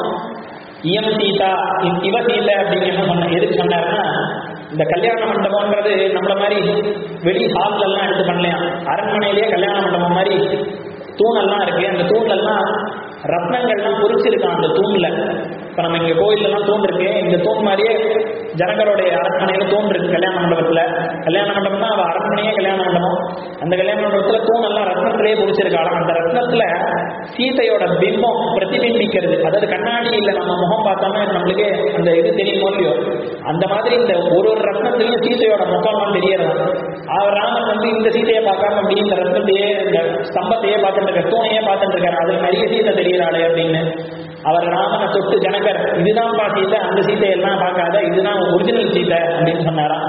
இயம் சீதா இ- இவ சீதை அப்படின்னு என்ன சொன்ன எதுக்கு சொன்னாருன்னா இந்த கல்யாண மண்டபம்ன்றது நம்மள மாதிரி வெளி ஹால்ல எல்லாம் எடுத்து பண்ணலையா அரண்மனையிலேயே கல்யாண மண்டபம் மாதிரி தூணெல்லாம் இருக்கு அந்த தூண்லெல்லாம் ரத்னங்கள்லாம் பொறிச்சிருக்கான் அந்த தூண்ல இப்ப நம்ம இங்க கோயிலெல்லாம் தூண் இருக்கு இந்த தூண் மாதிரியே ஜனங்களுடைய அரண்மனையில தூண் இருக்கு கல்யாண மண்டபத்துல கல்யாண மண்டபம்னா அவ அரண்மனையே கல்யாண மண்டபம் அந்த கல்யாண மண்டபத்துல தூண் எல்லாம் ரத்னத்திலேயே பொறிச்சிருக்காளாம் அந்த ரத்னத்துல சீதையோட பிம்பம் பிரதிபிம்பிக்கிறது அதாவது கண்ணாடி இல்ல நம்ம முகம் பார்த்தோம்னா நம்மளுக்கு அந்த இது தெரியுமோ இல்லையோ அந்த மாதிரி இந்த ஒரு ஒரு ரத்னத்திலையும் சீதையோட முகம்லாம் தெரியறது அவர் ராமன் வந்து இந்த சீதையை பார்க்காம அப்படி இந்த ரத்னத்தையே இந்த ஸ்தம்பத்தையே பார்த்துட்டு இருக்காரு தூணையே பார்த்துட்டு இருக்காரு அதுல நிறைய சீதை தெரியறாளே அப்படின்னு அவர் ராமனை தொட்டு ஜனகர் இதுதான் பா சீதை அந்த சீதையெல்லாம் பார்க்காத இதுதான் ஒரிஜினல் சீதை அப்படின்னு சொன்னாராம்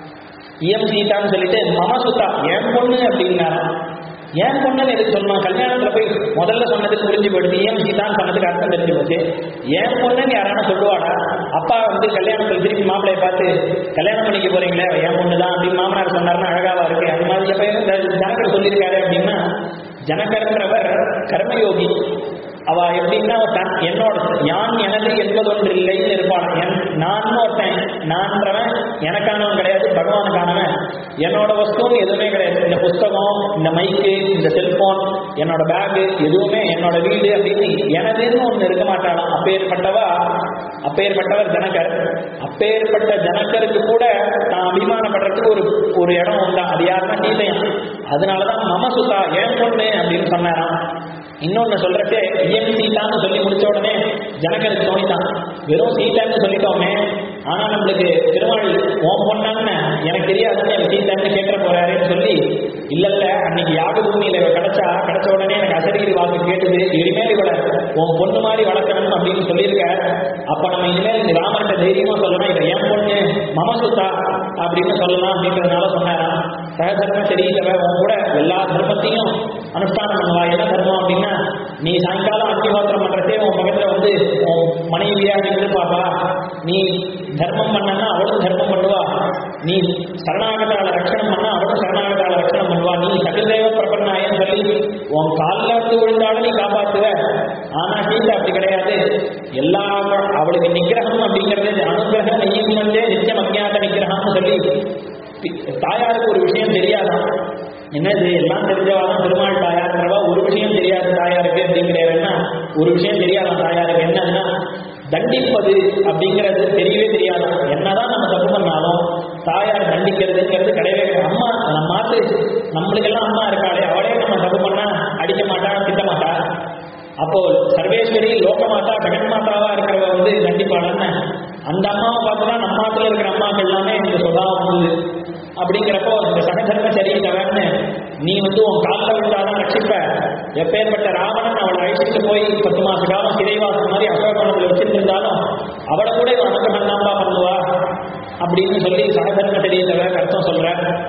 இஎம் சீதான்னு சொல்லிட்டு மம சுத்தா என் பொண்ணு அப்படின்னாராம் ஏன் பொண்ணுன்னு எதுக்கு சொன்னான் கல்யாணத்துல போய் முதல்ல சொன்னதுக்கு புரிஞ்சு போயிடுது ஏன் சீதான்னு சொன்னதுக்கு அர்த்தம் தெரிஞ்சு போச்சு ஏன் பொண்ணுன்னு யாரான சொல்லுவாடா அப்பா வந்து கல்யாணத்துல திருப்பி மாப்பிளைய பார்த்து கல்யாணம் பண்ணிக்க போறீங்களே என் பொண்ணு தான் அப்படின்னு மாமனார் சொன்னாருன்னா அழகாவா இருக்கு அந்த மாதிரி எப்ப இந்த ஜனகர் சொல்லியிருக்காரு அப்படின்னா ஜனகர்ன்றவர் கர்மயோகி அவ எப்படின்னா தன் என்னோட யான் எனது என்பதொன்று இல்லைன்னு இருப்பான் என் நான் ஒருத்தன் நான்றவன் எனக்கானவன் கிடையாது பகவானுக்கானவன் என்னோட வஸ்துன்னு எதுவுமே கிடையாது இந்த புஸ்தகம் இந்த மைக்கு இந்த செல்போன் என்னோட பேகு எதுவுமே என்னோட வீடு அப்படின்னு எனதுன்னு ஒண்ணு இருக்க மாட்டாளாம் அப்பேற்பட்டவா அப்பேற்பட்டவர் ஜனகர் அப்பேற்பட்ட ஜனகருக்கு கூட நான் அபிமானப்படுறதுக்கு ஒரு ஒரு இடம் உண்டா அது யாருன்னா சீதையம் அதனாலதான் மம சுதா ஏன் பொண்ணு அப்படின்னு சொன்னாராம் இன்னொன்னு சொல்றச்சே இயன் சீதான்னு சொல்லி முடிச்ச உடனே ஜனகருக்கு தோணித்தான் வெறும் சீதான்னு சொல்லிட்டோமே ஆனா நம்மளுக்கு திருமாள் ஓம் பொண்ணான்னு எனக்கு தெரியாதுன்னு எனக்கு சீதான்னு கேட்க போறாருன்னு சொல்லி இல்ல இல்ல அன்னைக்கு யாக பூமியில இவ கிடைச்சா கிடைச்ச உடனே எனக்கு அசரிகிரி வாக்கு கேட்டது இனிமேல் இவளை உன் பொண்ணு மாதிரி வளர்க்கணும் அப்படின்னு சொல்லியிருக்க அப்ப நம்ம இனிமேல் இந்த ராமர்கிட்ட தைரியமா சொல்லலாம் இதை என் பொண்ணு மமசுத்தா அப்படின்னு சொல்லலாம் அப்படின்றதுனால சொன்னாராம் சகதர்ம சரியில்லவ உன் கூட எல்லா தர்மத்தையும் அனுஷ்டானம் பண்ணுவா என்ன தர்மம் அப்படின்னா நீ சாயங்காலம் அக்னிஹோத்திரம் பண்றதே உன் பக்கத்துல வந்து உன் மனைவியா நின்று பாப்பா நீ தர்மம் பண்ணனா அவளும் தர்மம் பண்ணுவா நீ சரணாகதால ரட்சணம் பண்ணா அவளும் சரணாகதால ரட்சணம் பண்ணுவா நீ சகதேவ பிரபன்னாயன்னு சொல்லி உன் காலில் வந்து விழுந்தாலும் நீ காப்பாத்துவ ஆனா சீதா அப்படி கிடையாது எல்லா அவளுக்கு நிகிரகம் அப்படிங்கிறது அனுகிரக நெய்யும் வந்தே நித்தியம் அஜ்ஞாத நிகிரகம்னு சொல்லி பி- தாயாருக்கு ஒரு விஷயம் தெரியாதான் என்னது எல்லாம் தெரிஞ்சவாதான் பெருமாள் தாயாருன்றவா ஒரு விஷயம் தெரியாது தாயாருக்கு அப்படிங்கிறாருன்னா ஒரு விஷயம் தெரியாதான் தாயாருக்கு என்னதுன்னா தண்டிப்பது அப்படிங்கிறது தெரியவே தெரியாதான் என்னதான் நம்ம தப்பு பண்ணாலும் தாயார் தண்டிக்கிறதுங்கிறது கிடையவே கிடையாது அம்மா நம்ம மாத்து நம்மளுக்கெல்லாம் அம்மா இருக்காளே அவளே நம்ம தப்பு பண்ணா அடிக்க மாட்டா திட்ட மாட்டா அப்போ சர்வேஸ்வரி லோகமாதா ஜெகன்மாதாவா இருக்கிறவ வந்து தண்டிப்பாளன்னு அந்த அம்மாவை பார்த்துதான் நம்ம மாத்துல இருக்கிற அம்மாக்கள் எல்லாமே இந்த சுபாவம் வந்து அப்படிங்கிறப்போ இந்த சகதர்ம சரியில்லவன்னு நீ வந்து உன் காலில் விழுந்தாதான் ரட்சிப்ப எப்பேற்பட்ட ராவணன் அவளை அழைச்சிட்டு போய் பத்து மாச காலம் சிறைவாசம் மாதிரி அசோகவனத்தில் வச்சிருந்திருந்தாலும் அவளை கூட இவன் அனுகிரகம் தான்ப்பா பண்ணுவா அப்படின்னு சொல்லி சகதர்ம சரியில்லவ அர்த்தம் சொல்ற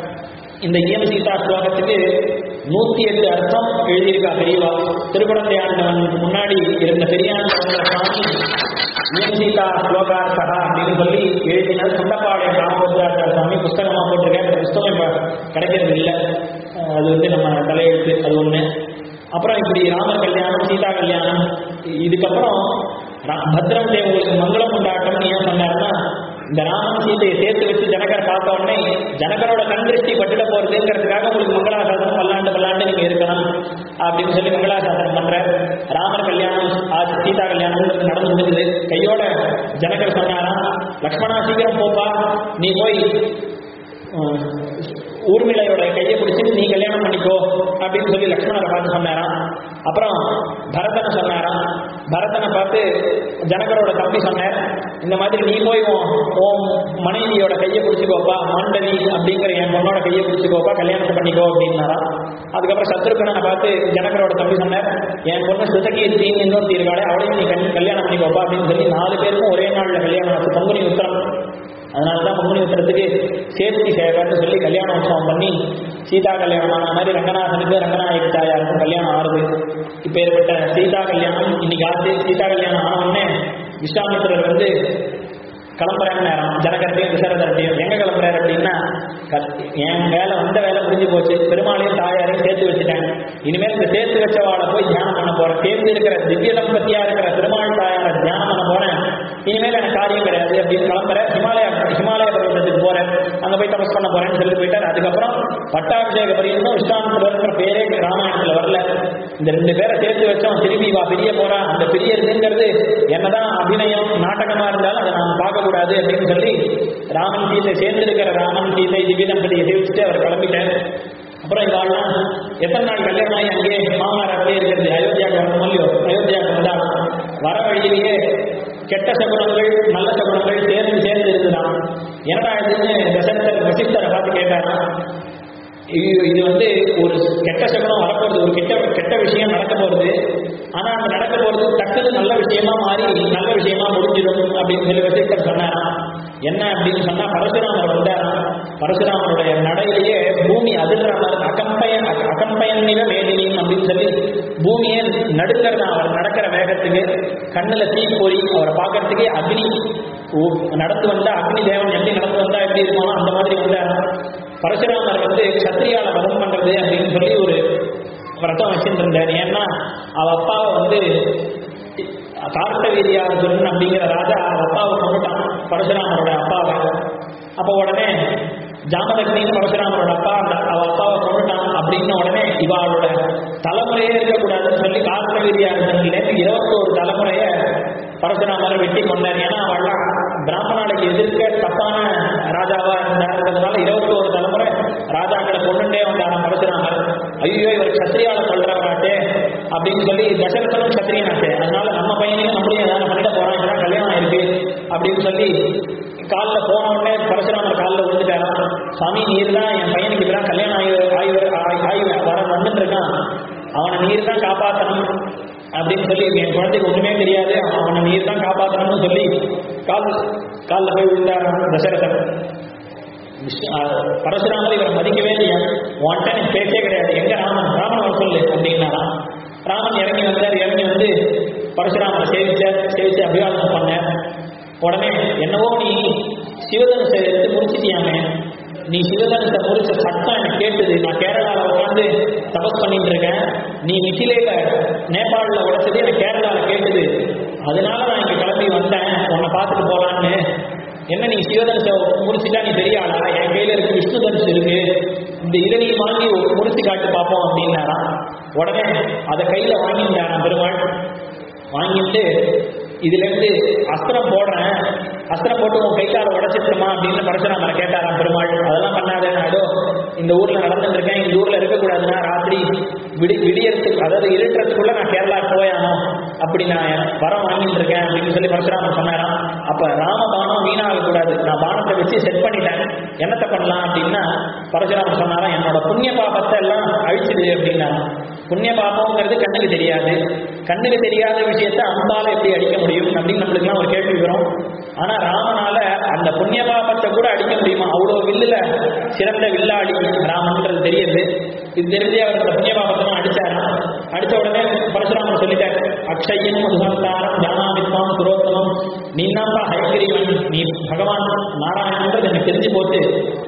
இந்த இயம் சீதா ஸ்லோகத்துக்கு நூத்தி எட்டு அர்த்தம் எழுதியிருக்கா பெரியவா திருக்குழந்தை ஆண்டவன் முன்னாடி இருந்த பெரியாண்ட சுவாமி இயம் சீதா ஸ்லோகார்த்தா அப்படின்னு சொல்லி எழுதினார் சுண்டப்பாளையம் ராமபுத்திராச்சார சுவாமி புஸ்தகமா போட்டிருக்கேன் அந்த புஸ்தகம் இப்ப கிடைக்கிறது இல்லை அஹ் அது வந்து நம்ம தலையெழுத்து அது ஒண்ணு அப்புறம் இப்படி ராமர் கல்யாணம் சீதா கல்யாணம் இதுக்கப்புறம் ரா- பத்ரம் தேவங்களுக்கு மங்களம் உண்டாட்டம் ஏன் சொன்னாருன்னா இந்த ராமன் சீதையை சேர்த்து வச்சு ஜனகர் பார்த்த உடனே ஜனகரோட கண் திருஷ்டி பட்டுட போறதுங்கிறதுக்காக உங்களுக்கு மங்களாசாசனம் பல்லாண்டு பல்லாண்டு நீங்க இருக்கணும் அப்படின்னு சொல்லி மங்களாசாசனம் பண்ற ராமர் கல்யாணம் ஆச்சு சீதா கல்யாணம் நடந்து முடிஞ்சது கையோட ஜனகர் சொன்னாராம் லக்ஷ்மணா சீக்கிரம் போப்பா நீ போய் அஹ், ஊர்மிளையோட கையை பிடிச்சிட்டு நீ கல்யாணம் பண்ணிக்கோ அப்படின்னு சொல்லி லக்ஷ்மணரை பார்த்து சொன்னாராம் அப்புறம் பரதனை சொன்னாராம் பரதனை பார்த்து ஜனகரோட தம்பி சொன்னார் இந்த மாதிரி நீ போய் உன் உன் மனைவியோட கையை பிடிச்சிக்கோப்பா மாண்டவி அப்படிங்கிற என் பொண்ணோட கையை பிடிச்சிக்கோப்பா கல்யாணத்தை பண்ணிக்கோ அப்படின்னாராம் அதுக்கப்புறம் சத்ருகனை பார்த்து ஜனகரோட தம்பி சொன்னார் என் பொண்ணு சுதகீர்த்தின்னு இன்னொருத்தி இருக்காளே அவளையும் நீ கல்- கல்யாணம் பண்ணிக்கோப்பா அப்படின்னு சொல்லி நாலு பேருக்கும் ஒரே நாளில் கல்யாணம் ஆச்சு பங்குனி உத்தரம் அதனால தான் பங்குனி உத்தரத்துக்கு சேர்த்தி சேவைன்னு சொல்லி கல்யாண உற்சவம் பண்ணி சீதா கல்யாணம் ஆன மாதிரி ரங்கநாதனுக்கு ரங்கநாயக தாயாருக்கும் கல்யாணம் ஆறுது இப்போ ஏற்பட்ட சீதா கல்யாணம் இன்னைக்கு ஆச்சு சீதா கல்யாணம் ஆன உடனே விஸ்வாமித்திரர் வந்து கிளம்புறேன்னு நேரம் ஜனகரத்தையும் விசரதரத்தையும் எங்க கிளம்புறாரு அப்படின்னா க- என் வேலை வந்த வேலை முடிஞ்சு போச்சு பெருமாளையும் தாயாரையும் சேர்த்து வச்சுட்டேன் இனிமேல் இந்த சேர்த்து வச்சவாளை போய் தியானம் பண்ண போறேன் சேர்ந்து இருக்கிற திவ்ய தம்பதியா இருக்கிற பெருமாள் தாயாரை தியானம் பண்ண போறேன் இனிமேல் எனக்கு காரியம் கிடையாது அப்படின்னு கிளம்புறேன் ஹிமாலய ஹிமாலய பர்வதத்துக்கு போறேன் அங்க போய் தபஸ் பண்ண போறேன்னு சொல்லிட்டு போயிட்டார் அதுக்கப்புறம் பட்டாபிஷேக பரியந்தம் விஸ்வாமித்திரர் பேரே ராமாயணத்துல வரல இந்த ரெண்டு பேரை சேர்த்து வச்சோம் திரும்பி வா பிரிய போறா அந்த பிரியறதுங்கிறது என்னதான் அபிநயம் நாடகமா இருந்தாலும் அதை நாம பார்க்க கூடாது அப்படின்னு சொல்லி ராமன் சீதை சேர்ந்து இருக்கிற ராமன் சீதை திவ்ய தம்பதியை சேவிச்சுட்டு அவர் கிளம்பிட்டார் அப்புறம் இவாள்லாம் எத்தனை நாள் கல்யாணம் ஆகி அங்கேயே மாமனார் அப்படியே இருக்கிறது அயோத்தியாவுக்கு வரணும் இல்லையோ அயோத்தியாவுக்கு வந்தா வர வழியிலேயே கெட்ட சகுனங்கள் நல்ல சகுனங்கள் சேர்ந்து சேர்ந்து இருந்துதான் என்னடா இதுன்னு தசரதர் வசிஷ்டரை பார்த்து கேட்டாரா ஐயோ இது வந்து ஒரு கெட்ட சகுனம் வரப்போறது ஒரு கெட்ட கெட்ட விஷயம் நடக்க போறது ஆனா அந்த நடக்க போறது டக்குன்னு நல்ல விஷயமா மாறி நல்ல விஷயமா முடிஞ்சிடும் அப்படின்னு சொல்லி வசிஷ்டர் சொன்னாராம் என்ன அப்படின்னு சொன்னா பரசுராமர் வந்தாராம் பரசுராமருடைய நடையிலேயே பூமி அதிர்ற மாதிரி அகம்பயன் அகம்பயன் நில மேதினியும் அப்படின்னு சொல்லி பூமியே நடுக்கிறதா அவர் நடக்கிற வேகத்துக்கு கண்ணுல தீ போய் அவரை பார்க்கறதுக்கே அக்னி ஓ- நடந்து வந்தா அக்னி தேவன் எப்படி நடந்து வந்தா எப்படி இருப்பானோ அந்த மாதிரி வந்தாராம் பரசுராமர் வந்து சத்திரியால வதம் பண்றது அப்படின்னு சொல்லி ஒரு விரதம் வச்சுட்டு இருந்தார் ஏன்னா அவ அப்பாவை வந்து கார்த்தவீரியார்ஜுனன் அப்படிங்கிற ராஜா அவ அப்பாவை கொண்டுட்டான் பரசுராமரோட அப்பாவை அப்ப உடனே ஜாமதக்னின்னு பரசுராமரோட அப்பா அந்த அவ அப்பாவை கொண்டுட்டான் அப்படின்ன உடனே இவாளோட தலைமுறையே இருக்கக்கூடாதுன்னு சொல்லி கார்த்தவீரியார்ஜுனன்லேருந்து இருபத்தோரு தலைமுறைய பரசுராமரை வெட்டி கொண்டார் ஏன்னா அவள்லாம் பிராமணாளுக்கு எதிர்க்க தப்பான ராஜாவா இருந்தாருன்றதுனால இருபத்தோரு தலைமுறை ராஜாக்களை கொண்டுட்டே வந்தாராம் பரசுராமர் ஐயோ இவர் சத்திரியால கொள்றவராட்டே அப்படின்னு சொல்லி தசரதனும் சத்திரியனாச்சே அதனால நம்ம பையனையும் நம்மளையும் ஏதாவது பண்ணிட போறோம் இதெல்லாம் கல்யாணம் ஆயிருக்கு அப்படின்னு சொல்லி காலில் போன உடனே பரசுராமர் காலில் விழுந்துட்டாராம் சுவாமி நீர் தான் என் பையனுக்கு இப்பதான் கல்யாணம் ஆகி ஆகி ஆகி- ஆகி வர வந்துட்டு இருக்கான் அவனை நீர் தான் காப்பாற்றணும் அப்படின்னு சொல்லி என் குழந்தைக்கு ஒண்ணுமே தெரியாது அவனை நீர் தான் காப்பாற்றணும்னு சொல்லி கால் காலில் போய் விழுந்தாராம் தசரதன் விஷ்ணு- அஹ் பரசுராமர் இவரை மதிக்கவே இல்லையா உன்கிட்ட எனக்கு பேச்சே கிடையாது எங்க ராமன் ராமன் வர சொல்லு அப்படின்னாராம் ராமன் இறங்கி வந்தார் இறங்கி வந்து பரசுராமரை சேவிச்சார் சேவிச்சு அபிவாதம் பண்ணார் உடனே என்னவோ நீ சிவதனுசை எடுத்து முடிச்சிட்டியாமே நீ சிவதனுசை முடிச்ச சட்டம் எனக்கு கேட்டது நான் கேரளாவில் உட்காந்து தபஸ் பண்ணிட்டு இருக்கேன் நீ மிथिलेல நேபாளில் உடைச்சது எனக்கு கேரளாவில் கேட்டது அதனால நான் இங்க கிளம்பி வந்தேன் உன்னை பார்த்துட்டு போலான்னு என்ன நீ சிவதனுசை முடிச்சுட்டா நீ பெரிய ஆளா என் கையில இருக்கு விஷ்ணு தனுசு இருக்கு இந்த இதை நீ வாங்கி ஒரு முடிச்சு காட்டு பார்ப்போம் அப்படின்னாராம் உடனே அதை கையில வாங்கிட்டாராம் பெருமாள் வாங்கிட்டு இதுல இருந்து அஸ்திரம் போடுறேன் அஸ்திரம் போட்டு உன் கை காலை உடைச்சிட்டுமா அப்படின்னு பரசுராமரை கேட்டாராம் பெருமாள் அதெல்லாம் பண்ணாத நான் ஏதோ இந்த ஊர்ல நடந்துட்டு இருக்கேன் இந்த ஊர்ல இருக்கக்கூடாதுன்னா ராத்திரி விடி விடியறதுக்கு அதாவது இருட்டுறதுக்குள்ள நான் கேரளா போயானோ அப்படி நான் வரம் வாங்கிட்டு இருக்கேன் அப்படின்னு சொல்லி பரசுராமர் சொன்னாராம் அப்ப ராம பானம் வீணாக கூடாது நான் பானத்தை வச்சு செட் பண்ணிட்டேன் என்னத்தை பண்ணலாம் அப்படின்னா பரசுராமர் சொன்னாராம் என்னோட புண்ணிய பாபத்தை எல்லாம் அழிச்சிடு அப்படின்னா புண்ணிய பாபம்ங்கிறது கண்ணுக்கு தெரியாது கண்ணுக்கு தெரியாத விஷயத்தை அம்பால எப்படி அடிக்க முடியும் அப்படின்னு நம்மளுக்குலாம் ஒரு கேள்வி வரும் ஆனா ராமனால அந்த புண்ணிய பாபத்தை கூட அடிக்க முடியுமா அவ்வளோ வில்லுல சிறந்த வில்லாடி ராமன்றது தெரியுது இது தெரிஞ்சு அவர் அந்த புண்ணிய பாபத்தை அடிச்சாராம் அடிச்ச உடனே பரசுராமர் சொல்லிட்டார் அக்ஷயம் மதுசந்தாரம் ஜானாமித்வாம் சுரோத்தமம் நீ தான்ப்பா ஹயகிரீவன் நீ பகவான் நாராயணன்றது எனக்கு தெரிஞ்சு போச்சு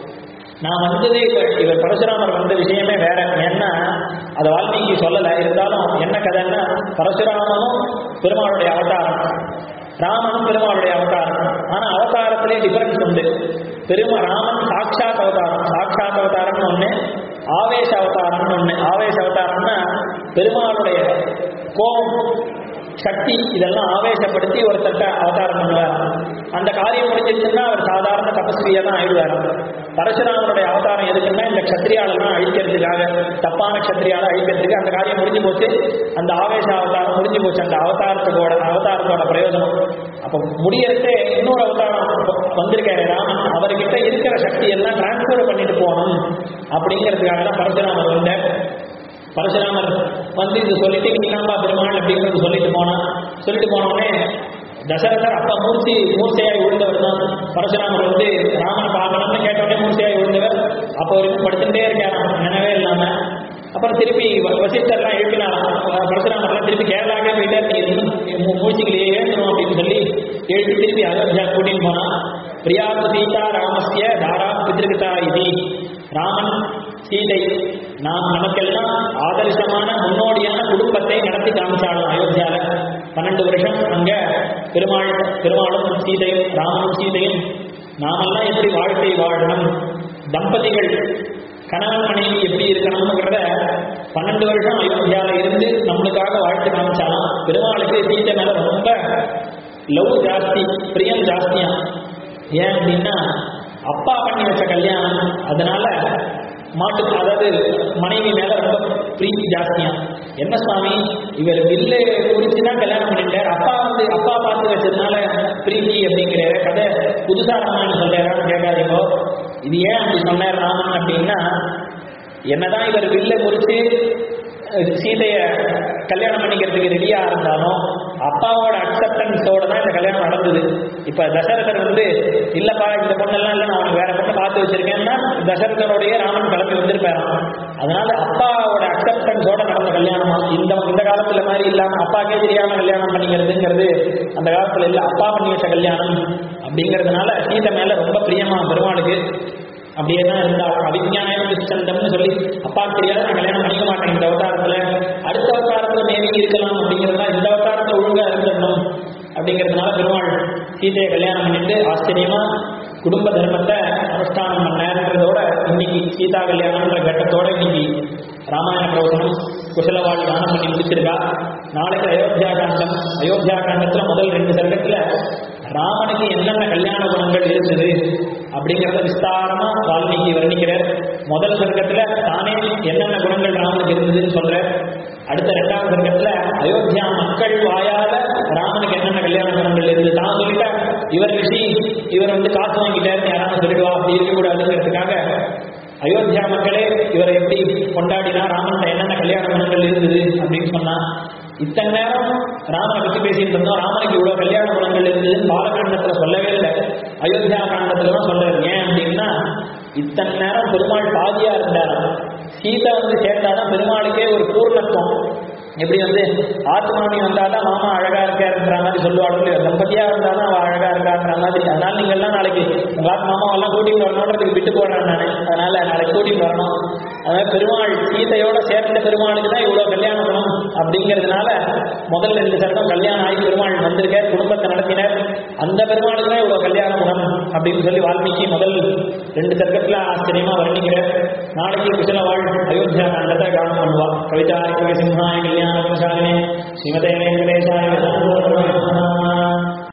நான் வந்தது இவர் இவர் பரசுராமர் வந்த விஷயமே வேற ஏன்னா அது வால்மீகி சொல்லலை இருந்தாலும் என்ன கதைன்னா பரசுராமனும் பெருமாளுடைய அவதாரம் ராமனும் பெருமாளுடைய அவதாரம் ஆனா அவதாரத்திலே டிஃபரன்ஸ் உண்டு பெருமா ராமன் சாட்சாத் அவதாரம் சாட்சாத் அவதாரம்னு ஒண்ணு ஆவேச அவதாரம்னு ஒண்ணு ஆவேச அவதாரம்னா பெருமாளுடைய கோபம் சக்தி இதெல்லாம் ஆவேசப்படுத்தி ஒருத்தர்ட்ட அவதாரம் பண்ணுவார் அந்த காரியம் முடிஞ்சிருச்சுன்னா அவர் சாதாரண தபஸ்வியா தான் ஆயிடுவார் பரசுராமனுடைய அவதாரம் எதுக்குன்னா இந்த க்ஷத்ரியாலெல்லாம் அழிக்கிறதுக்காக தப்பான க்ஷத்ரியால அழிக்கிறதுக்கு அந்த காரியம் முடிஞ்சு போச்சு அந்த ஆவேச அவதாரம் முடிஞ்சு போச்சு அந்த அவதாரத்தோட அவதாரத்தோட பிரயோஜனம் அப்போ முடியறதே இன்னொரு அவதாரம் வந்திருக்காரு ராமன் அவர்கிட்ட இருக்கிற சக்தி எல்லாம் டிரான்ஸ்பர் பண்ணிட்டு போகணும் அப்படிங்கிறதுக்காக தான் பரசுராமர் வந்தார் பரசுராமர் வந்து இது சொல்லிட்டு நீலாம்பா பெருமாள் அப்படிங்கிறது சொல்லிட்டு போனான் சொல்லிட்டு போனோடனே தசரதர் அப்ப மூர்த்தி மூர்த்தியாய் விழுந்தவர் தான் பரசுராமர் வந்து ராமனை பார்க்கணும்னு கேட்டோடனே மூர்த்தியாய் விழுந்தவர் அப்போ வரைக்கும் படுத்துட்டே இருக்காராம் நினைவே இல்லாம அப்புறம் திருப்பி வ- வசிஷ்டர்லாம் எழுப்பினாராம் பரசுராமர்லாம் திருப்பி கேரளாக்கே போயிட்டார் நீ இன்னும் மூச்சுக்கிலேயே ஏற்றணும் அப்படின்னு சொல்லி எழுப்பி திருப்பி அயோத்தியா கூட்டின்னு போனா பிரியாது சீதா ராமஸ்ய தாரா பிதிருகிதா இது ராமன் சீதை நாம் நமக்கெல்லாம் ஆதர்சமான முன்னோடியான குடும்பத்தை நடத்தி காமிச்சாலும் அயோத்தியால பன்னெண்டு வருஷம் அங்க பெருமாள் பெருமாளும் சீதையும் ராமனும் சீதையும் நாமெல்லாம் எப்படி வாழ்க்கை வாழணும் தம்பதிகள் கணவன் மனைவி எப்படி இருக்கணுங்கிறத பன்னெண்டு வருஷம் அயோத்தியால இருந்து நம்மளுக்காக வாழ்த்து காமிச்சாலும் பெருமாளுக்கு சீதை மேல ரொம்ப லவ் ஜாஸ்தி பிரியம் ஜாஸ்தியா ஏன் அப்படின்னா அப்பா பண்ணி வச்ச கல்யாணம் அதனால மாட்டு அதாவது மனைவி மேல ரொம்ப பிரீத்தி ஜாஸ்தியா என்ன சுவாமி இவர் வில்லு குறிச்சு தான் கல்யாணம் பண்ணிட்டார் அப்பா வந்து அப்பா பார்த்து வச்சதுனால பிரீத்தி அப்படிங்கிற கதை புதுசா ராமாயணம் சொல்றாரான்னு கேட்காதீங்கோ இது ஏன் அப்படி சொன்னார் ராமன் அப்படின்னா என்னதான் இவர் வில்ல குறிச்சு அஹ், சீதைய கல்யாணம் பண்ணிக்கிறதுக்கு ரெடியா இருந்தாலும் அப்பாவோட அக்செப்டன்ஸோட தான் இந்த கல்யாணம் நடந்தது இப்ப தசரதர் வந்து இல்லப்பா இந்த பொண்ணெல்லாம் இல்லை நான் அவனுக்கு வேற பொண்ணை பார்த்து வச்சிருக்கேன்னா தசரதரோடய ராமன் கிளம்பி வந்திருப்பாராம் அதனால அப்பாவோட அக்செப்டன்ஸோட நடந்த கல்யாணமா இந்த இந்த காலத்துல மாதிரி இல்லாம அப்பாக்கே தெரியாம கல்யாணம் பண்ணிக்கிறதுங்கிறது அந்த காலத்துல இல்ல அப்பா பண்ணி வச்ச கல்யாணம் அப்படிங்கிறதுனால சீதை மேல ரொம்ப பிரியமா பெருமாளுக்கு அப்படியே தான் இருந்தா அவிஞானம் துஷ்டந்தம்னு சொல்லி அப்பா தெரியாத நான் கல்யாணம் பண்ணிக்க மாட்டேன் இந்த அவதாரத்துல அடுத்த அவதாரத்துல மேபி இருக்கலாம் அப்படிங்கிறதுனா இந்த அவதாரத்துல ஒழுங்கா இருந்துடணும் அப்படிங்கிறதுனால பெருமாள் சீதையை கல்யாணம் பண்ணிட்டு ஆச்சரியமா குடும்ப தர்மத்தை அனுஷ்டானம் பண்ணன்றதோட இன்னைக்கு சீதா கல்யாணம்ன்ற கட்டத்தோட இன்னைக்கு ராமாயண பிரவசனம் குசலவாழ் தானம் பண்ணி முடிச்சிருக்கா நாளைக்கு அயோத்தியா காண்டம் அயோத்தியா காண்டத்துல முதல் ரெண்டு சர்க்கத்துல ராமனுக்கு என்னென்ன கல்யாண குணங்கள் இருந்தது அப்படிங்கிறத விஸ்தாரமா வால்மீகி வர்ணிக்கிறார் முதல் சர்க்கத்துல தானே என்னென்ன குணங்கள் ராமனுக்கு இருந்ததுன்னு சொல்றார் அடுத்த ரெண்டாவது சர்க்கத்துல அயோத்தியா மக்கள் வாயால ராமனுக்கு என்னென்ன கல்யாண குணங்கள் இருந்தது தான் சொல்லிட்டா இவர் ரிஷி இவர் வந்து காசு வாங்கிட்டாருன்னு யாராவது சொல்லிடுவா அப்படி இருக்கக்கூடாதுங்கிறதுக்காக அயோத்தியா மக்களே இவரை எப்படி கொண்டாடினா ராமன் என்னென்ன கல்யாண குணங்கள் இருந்தது அப்படின்னு சொன்னா இத்தனை நேரம் ராமனை பத்தி பேசிட்டு இருந்தோம் ராமனுக்கு இவ்வளவு கல்யாண குணங்கள் இருந்ததுன்னு பாலகாண்டத்துல சொல்லவே இல்லை அயோத்தியா காண்டத்துல தான் சொல்றாரு ஏன் அப்படின்னா இத்தனை நேரம் பெருமாள் பாதியா இருந்தார் சீதா வந்து சேர்ந்தாதான் பெருமாளுக்கே ஒரு பூர்ணத்துவம் எப்படி வந்து ஆத்து மாமி வந்தாதான் மாமா அழகா இருக்காருன்ற மாதிரி சொல்லுவாள் இல்லையா தம்பதியா இருந்தாதான் அவ அழகா இருக்கான்ற மாதிரி அதனால நீங்க எல்லாம் நாளைக்கு உங்க ஆத்து மாமா எல்லாம் கூட்டிட்டு வரணுன்றதுக்கு விட்டு போடுறேன் நானு அதனால நாளைக்கு கூட்டிட்டு வரணும் அதாவது பெருமாள் சீதையோட சேர்ந்த பெருமாளுக்கு தான் இவ்வளவு கல்யாண குணம் அப்படிங்கிறதுனால முதல் ரெண்டு சட்டம் கல்யாணம் ஆகி பெருமாள் வந்திருக்கார் குடும்பத்தை நடத்தினார் அந்த பெருமாளுக்கு தான் இவ்வளவு கல்யாண குணம் அப்படின்னு சொல்லி வால்மீகி முதல் ரெண்டு சர்க்கத்துல ஆச்சரியமா வர்ணிக்கிறார் நாளைக்கு குசல வாழ் அயோத்தியா காண்டத்தை காரணம் பண்ணுவா கவிதா சிம்ஹாய கல்யாண வம்சாலினே ஸ்ரீமதே வெங்கடேசாய